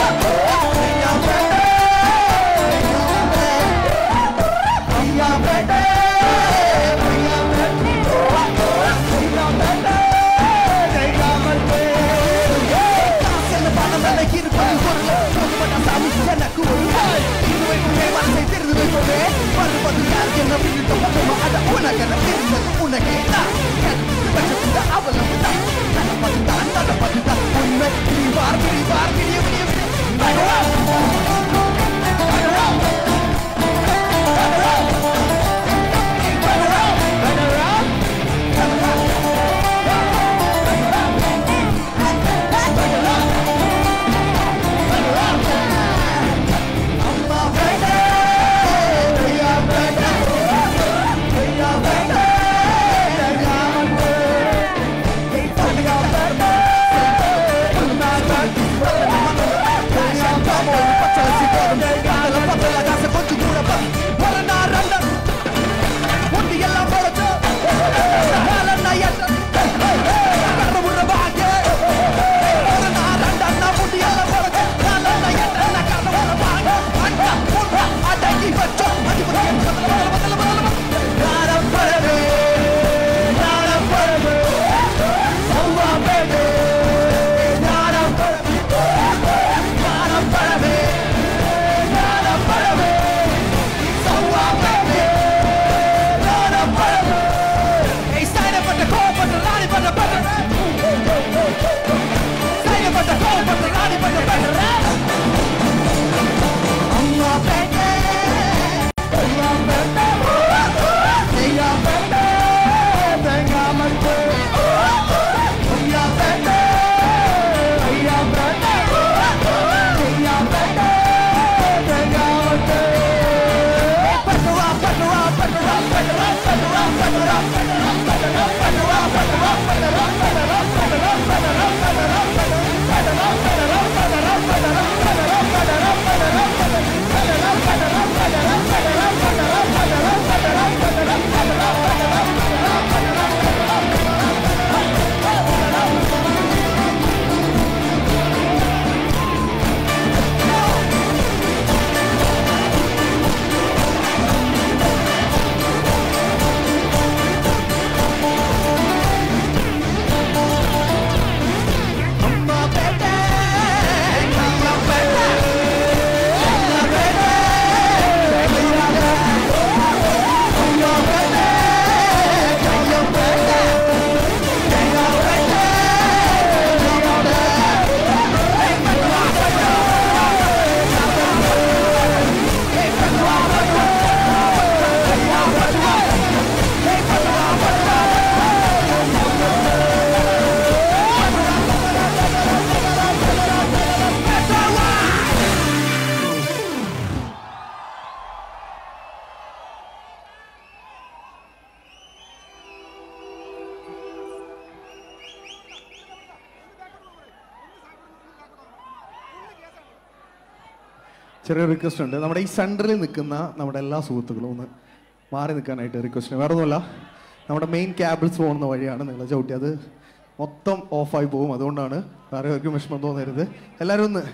S13: ചെറിയ റിക്വസ്റ്റ് ഉണ്ട് നമ്മുടെ ഈ സെൻറ്ററിൽ നിൽക്കുന്ന നമ്മുടെ എല്ലാ സുഹൃത്തുക്കളും ഒന്ന് മാറി നിൽക്കാനായിട്ട് റിക്വസ്റ്റ് വേറെ ഒന്നുമല്ല നമ്മുടെ മെയിൻ ക്യാബിൾസ് പോകുന്ന വഴിയാണ് നിങ്ങൾ ചവിട്ടി അത് മൊത്തം ഓഫായി പോകും അതുകൊണ്ടാണ് വേറെ ആർക്കും വിഷമം തോന്നരുത് എല്ലാവരും ഒന്ന്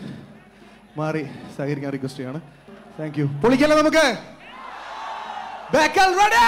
S13: മാറി സഹകരിക്കാൻ റിക്വസ്റ്റ് ചെയ്യാണ് താങ്ക് യു പൊളിക്കല്ലേ നമുക്ക് ബേക്കൽ റെഡി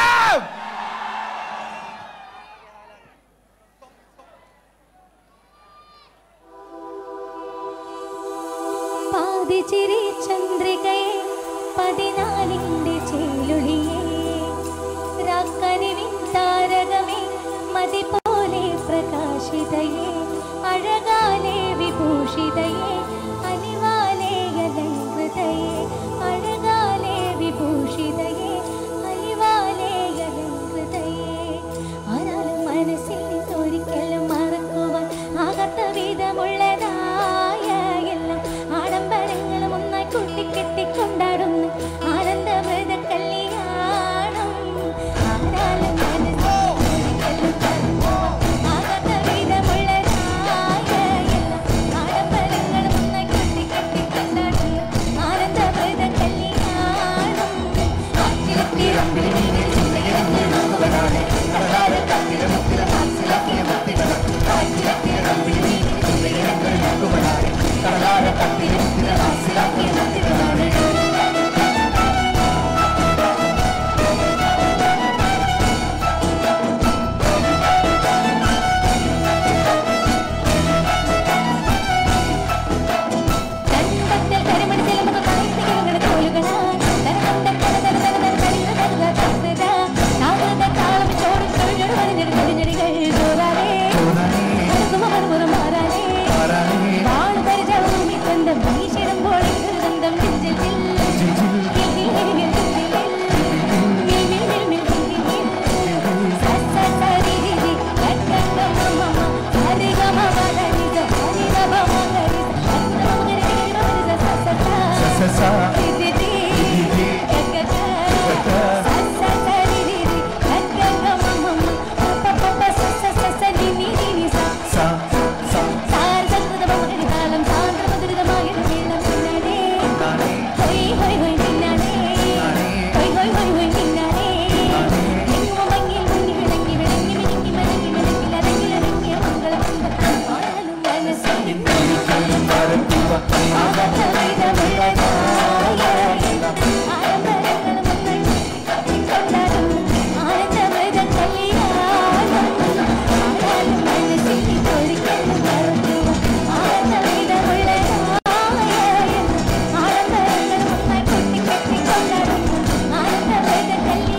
S12: പാതിച്ചിരി ചന്ദ്രികയെ പതിനാലിൻ്റെ ചേലുളിയേ രാക്കനിവിൻ താരകമേ മതി പോലെ പ്രകാശിതയേ അഴകാലേ വിഭൂഷിതയേ അലിവാലേ അലങ്കൃതയേ അഴകാലേ വിഭൂഷിതയേ അലിവാലേ അലങ്കൃതയേ ആരാലും മനസ്സിൽ ഒരിക്കലും മറക്കുവാൻ ആകാത്ത വിധമുള്ളതായ എല്ലാം ആഡംബരങ്ങളും ഒന്നായി കൂട്ടിക്കെട്ടി കൊണ്ടാടുന്നു ആനന്ദമൃത കല്യാണം ആരാലും മനസ്സിൽ ഒരിക്കലും മറക്കുവാൻ ആകാത്ത വിധമുള്ളതായ എല്ലാം ആഡംബരങ്ങളും ഒന്നായി കൂട്ടിക്കെട്ടി കൊണ്ടാടുന്നു ആനന്ദമൃത കല്യാണം ആറ്റിലെത്തിയ വീടിൽ ചിന്തയിടത്തിൽ നോക്കുവനാണ് കടലാര കത്തിര മുത്തിര മനസ്സിലാക്കിയ മുത്തികൾ ആറ്റിലെത്തിയ വീടിൽ ചിന്തയിടത്തിൽ നോക്കുവനാണ് കടലാര കത്തിര മുത്തിര മനസ്സിലാക്കിയ മുത്തികളാണ് കണ്ടത്തിൽ കരിമണി ചിലമ്പ് കളയിട്ട് കിഴങ്ങണ കോലുകളാൽ തരതണ്ട തര തര തര തര തരിക തരുക തരുക താമര താളം ചോടി തൊഴിഞ്ഞൊരു മണിഞ്ഞൊരു തൊഴിഞ്ഞടികൾ ചോരാലേ മനസ്സുമ മറുപുറം മാറാലേ വാള് പരിചാവൂമി സ്വന്തം വീശിടുമ്പോൾ ഒരു സ്വന്തം ജിൽ ജിൽ ജിൽ ഗിൽ ഗിൽ ഗിൽ ഗിൽ ഗിൽ ഗിൽ ഗിൽ ഗിൽ ഗിൽ ഗിൽ ഗിൽ ഗിൽ സ സ സ രി രി രി ഗ ഗ ഗ മ മ മ ഹരി ഗ മ പ ധ നി സ ഹരി ഗ മ മ ഗ രി സ ഹരി ഗ മ ഗ രി ഗ രി ഗ മ രി സ സ സ സ രി രി രി ഗ ഗ ഗ സ സ സ രി രി രി ഗ ഗ ഗ മ മ മ പ പ പ സ സ സ സ നി നി നി നി സ സാര സംസ്കൃത മമകരി താളം സാന്ദ്ര മധുരിതമായ നീളം പിന്നാലെ ഹൊയ് ഹൊയ് ഹൊയ് പിന്നാലെ ഹൊയ് ഹൊയ് ഹൊയ് ഹൊയ് പിന്നാലെ എങ്ങും ഭംഗിയിൽ മുങ്ങി വിളങ്ങി വിളങ്ങി മിനുങ്ങി മലങ്ങി മലങ്ങിൽ അരങ്ങിലടങ്ങിയ മംഗളം ആണാലും മനസ്സിൽ ആകാത്ത വിധമുള്ളതായ ആഡംബരങ്ങളും ഒന്നായി കൊണ്ടാടുന്നു ആനന്ദമൃത കല്യാണം ആരാലും മനസ്സിൽ ഒരിക്കലും മറക്കുവാൻ ആനന്ദ വിധമുള്ളതായ ആഡംബരങ്ങളും ഒന്നായി കൊട്ടിക്കെട്ടി കൊണ്ടാടുന്നു ആനന്ദമൃത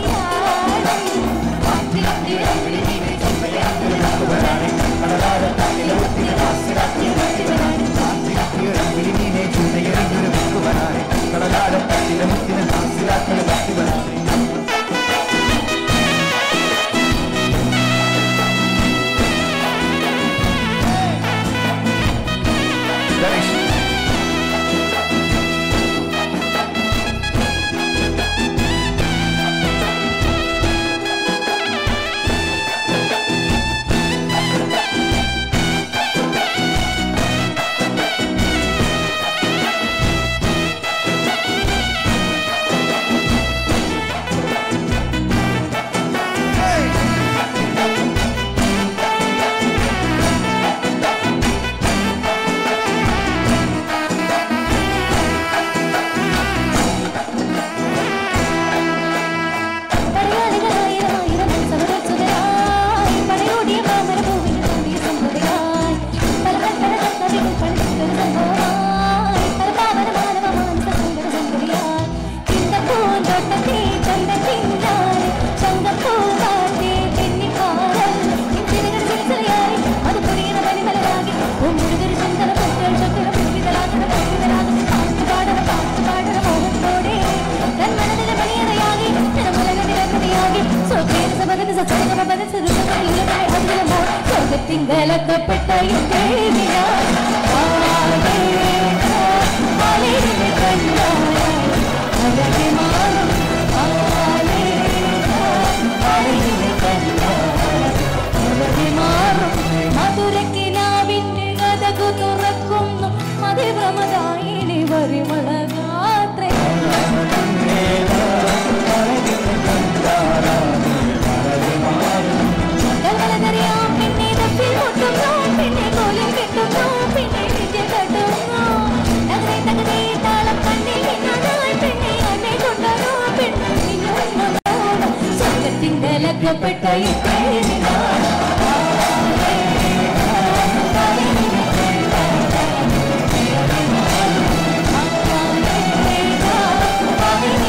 S12: തിങ്കളക്കപ്പെട്ട മധുരക്കിനാവിന്റെ കഥകു തുറക്കുന്നു മതിഭ്രമതായിനി വരിമളകാത്രേ കൽവലതറിയാം പിന്നെ തപ്പിൽ മുട്ടുന്നു പിന്നെ കോലിൽ കിട്ടുന്നു പിന്നെ വിദ്യ തട്ടുന്നു തകരെ തകരെ താളം കണ്ണിൽ നിന്നതായി പിന്നെ എന്നെ കൊണ്ടോ പിന്നെ നിന്നോട് സ്വർഗത്തിൻ്റെ ലഗ്നപ്പെട്ട ഈ പേരിനാണ് ും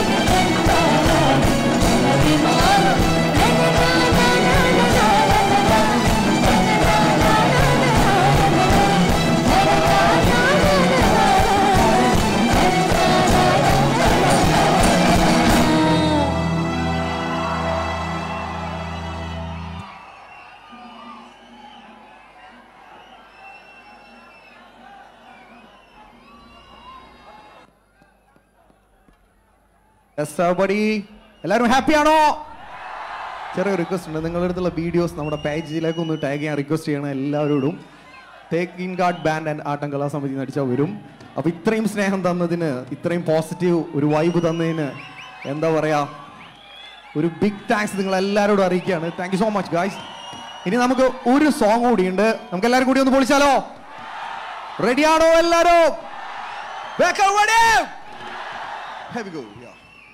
S6: എസ്ബടി എല്ലാവരും ഹാപ്പി ആണോ ചെറിയ റിക്വസ്റ്റ് ഉണ്ട് നിങ്ങളുടെ അടുത്തുള്ള വീഡിയോസ് നമ്മുടെ പേജിലേക്ക് ഒന്ന് ടാഗ് ചെയ്യാൻ റിക്വസ്റ്റ് ചെയ്യണം എല്ലാവരോടും Thekkinkad band and Attam Kalasamithi നടിച്ചാൽ വരും അപ്പോൾ ഇത്രയും സ്നേഹം തന്നതിന് ഇത്രയും പോസിറ്റീവ് ഒരു വൈബ് തന്നതിന് എന്താ പറയാ ഒരു ബിഗ് താങ്ക്സ് നിങ്ങൾ എല്ലാവരോടും അറിയിക്കുകയാണ് thank you so much guys ഇനി നമുക്ക് ഒരു സോങ് കൂടിയുണ്ട് നമുക്ക് എല്ലാവരും കൂടി ഒന്ന് പൊളിച്ചാലോ റെഡിയാണോ എല്ലാവരും Back up, ready? Here we go. Yeah.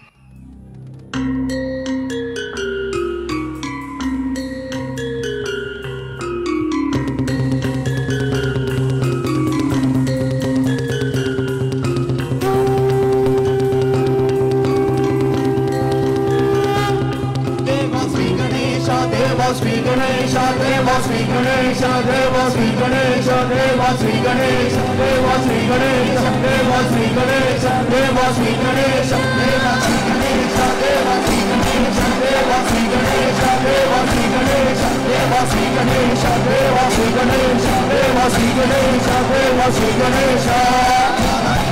S13: Devas Sri Ganesha, Devas Sri Ganesha, Devas Sri Ganesha, Devas Sri Ganesha, Devas Sri Ganesha, Devas Sri Ganesha, Devas Sri Ganesha, Devas Sri Ganesha, Devas Sri Ganesha, Devas Sri Ganesha, Devas Sri Ganesha, Devas Sri Ganesha, Devas Sri Ganesha, Devas Sri Ganesha, Devas Sri Ganesha.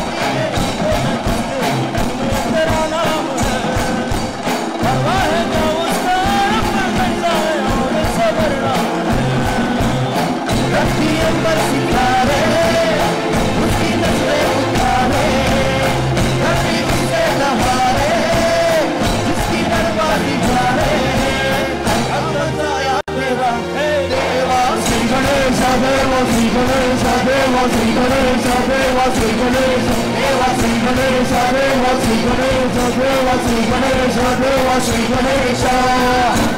S13: तेरा नाम है हवा है जो उसका रखी अंबर सितारे उसकी नजरें उतारे रखी उससे नहारे जिसकी दरबारी जारे अब बताया तेरा है देवा श्री गणेश देवा श्री गणेश देवा श्री गणेश देवा श्री गणेश देवा श्री गणेश देवा श्री गणेश देवा श्री गणेश देवा श्री गणेश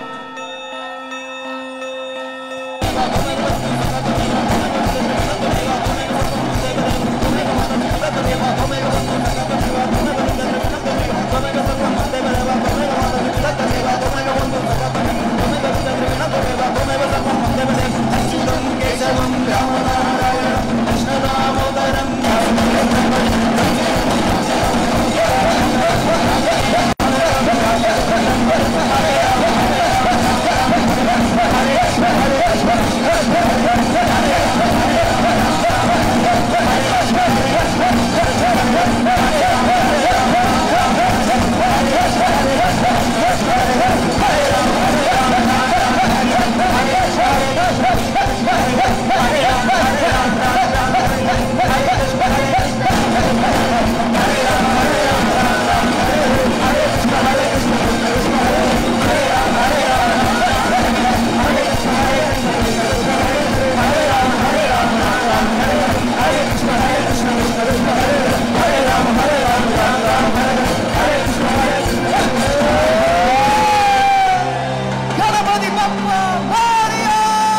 S13: ഗണപതി ബപ്പ മോറിയ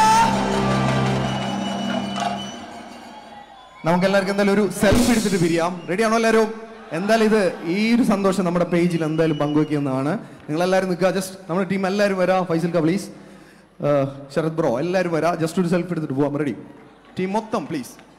S13: നമുക്ക് എല്ലാവർക്കും എന്തായാലും ഒരു സെൽഫി എടുത്തിട്ട് പിരിയാം റെഡിയാണോ എല്ലാവരും എന്തായാലും ഇത് ഈ ഒരു സന്തോഷം നമ്മുടെ പേജിൽ എന്തായാലും പങ്കുവെക്കുന്നതാണ് നിങ്ങൾ എല്ലാവരും നിൽക്കുക ജസ്റ്റ് നമ്മുടെ ടീം എല്ലാവരും വരാം ഫൈസൽ ക പ്ലീസ് ശരത് ബ്രോ എല്ലാവരും വരാം ജസ്റ്റ് ഒരു സെൽഫി എടുത്തിട്ട് പോവാം റെഡി ടീം മൊത്തം പ്ലീസ്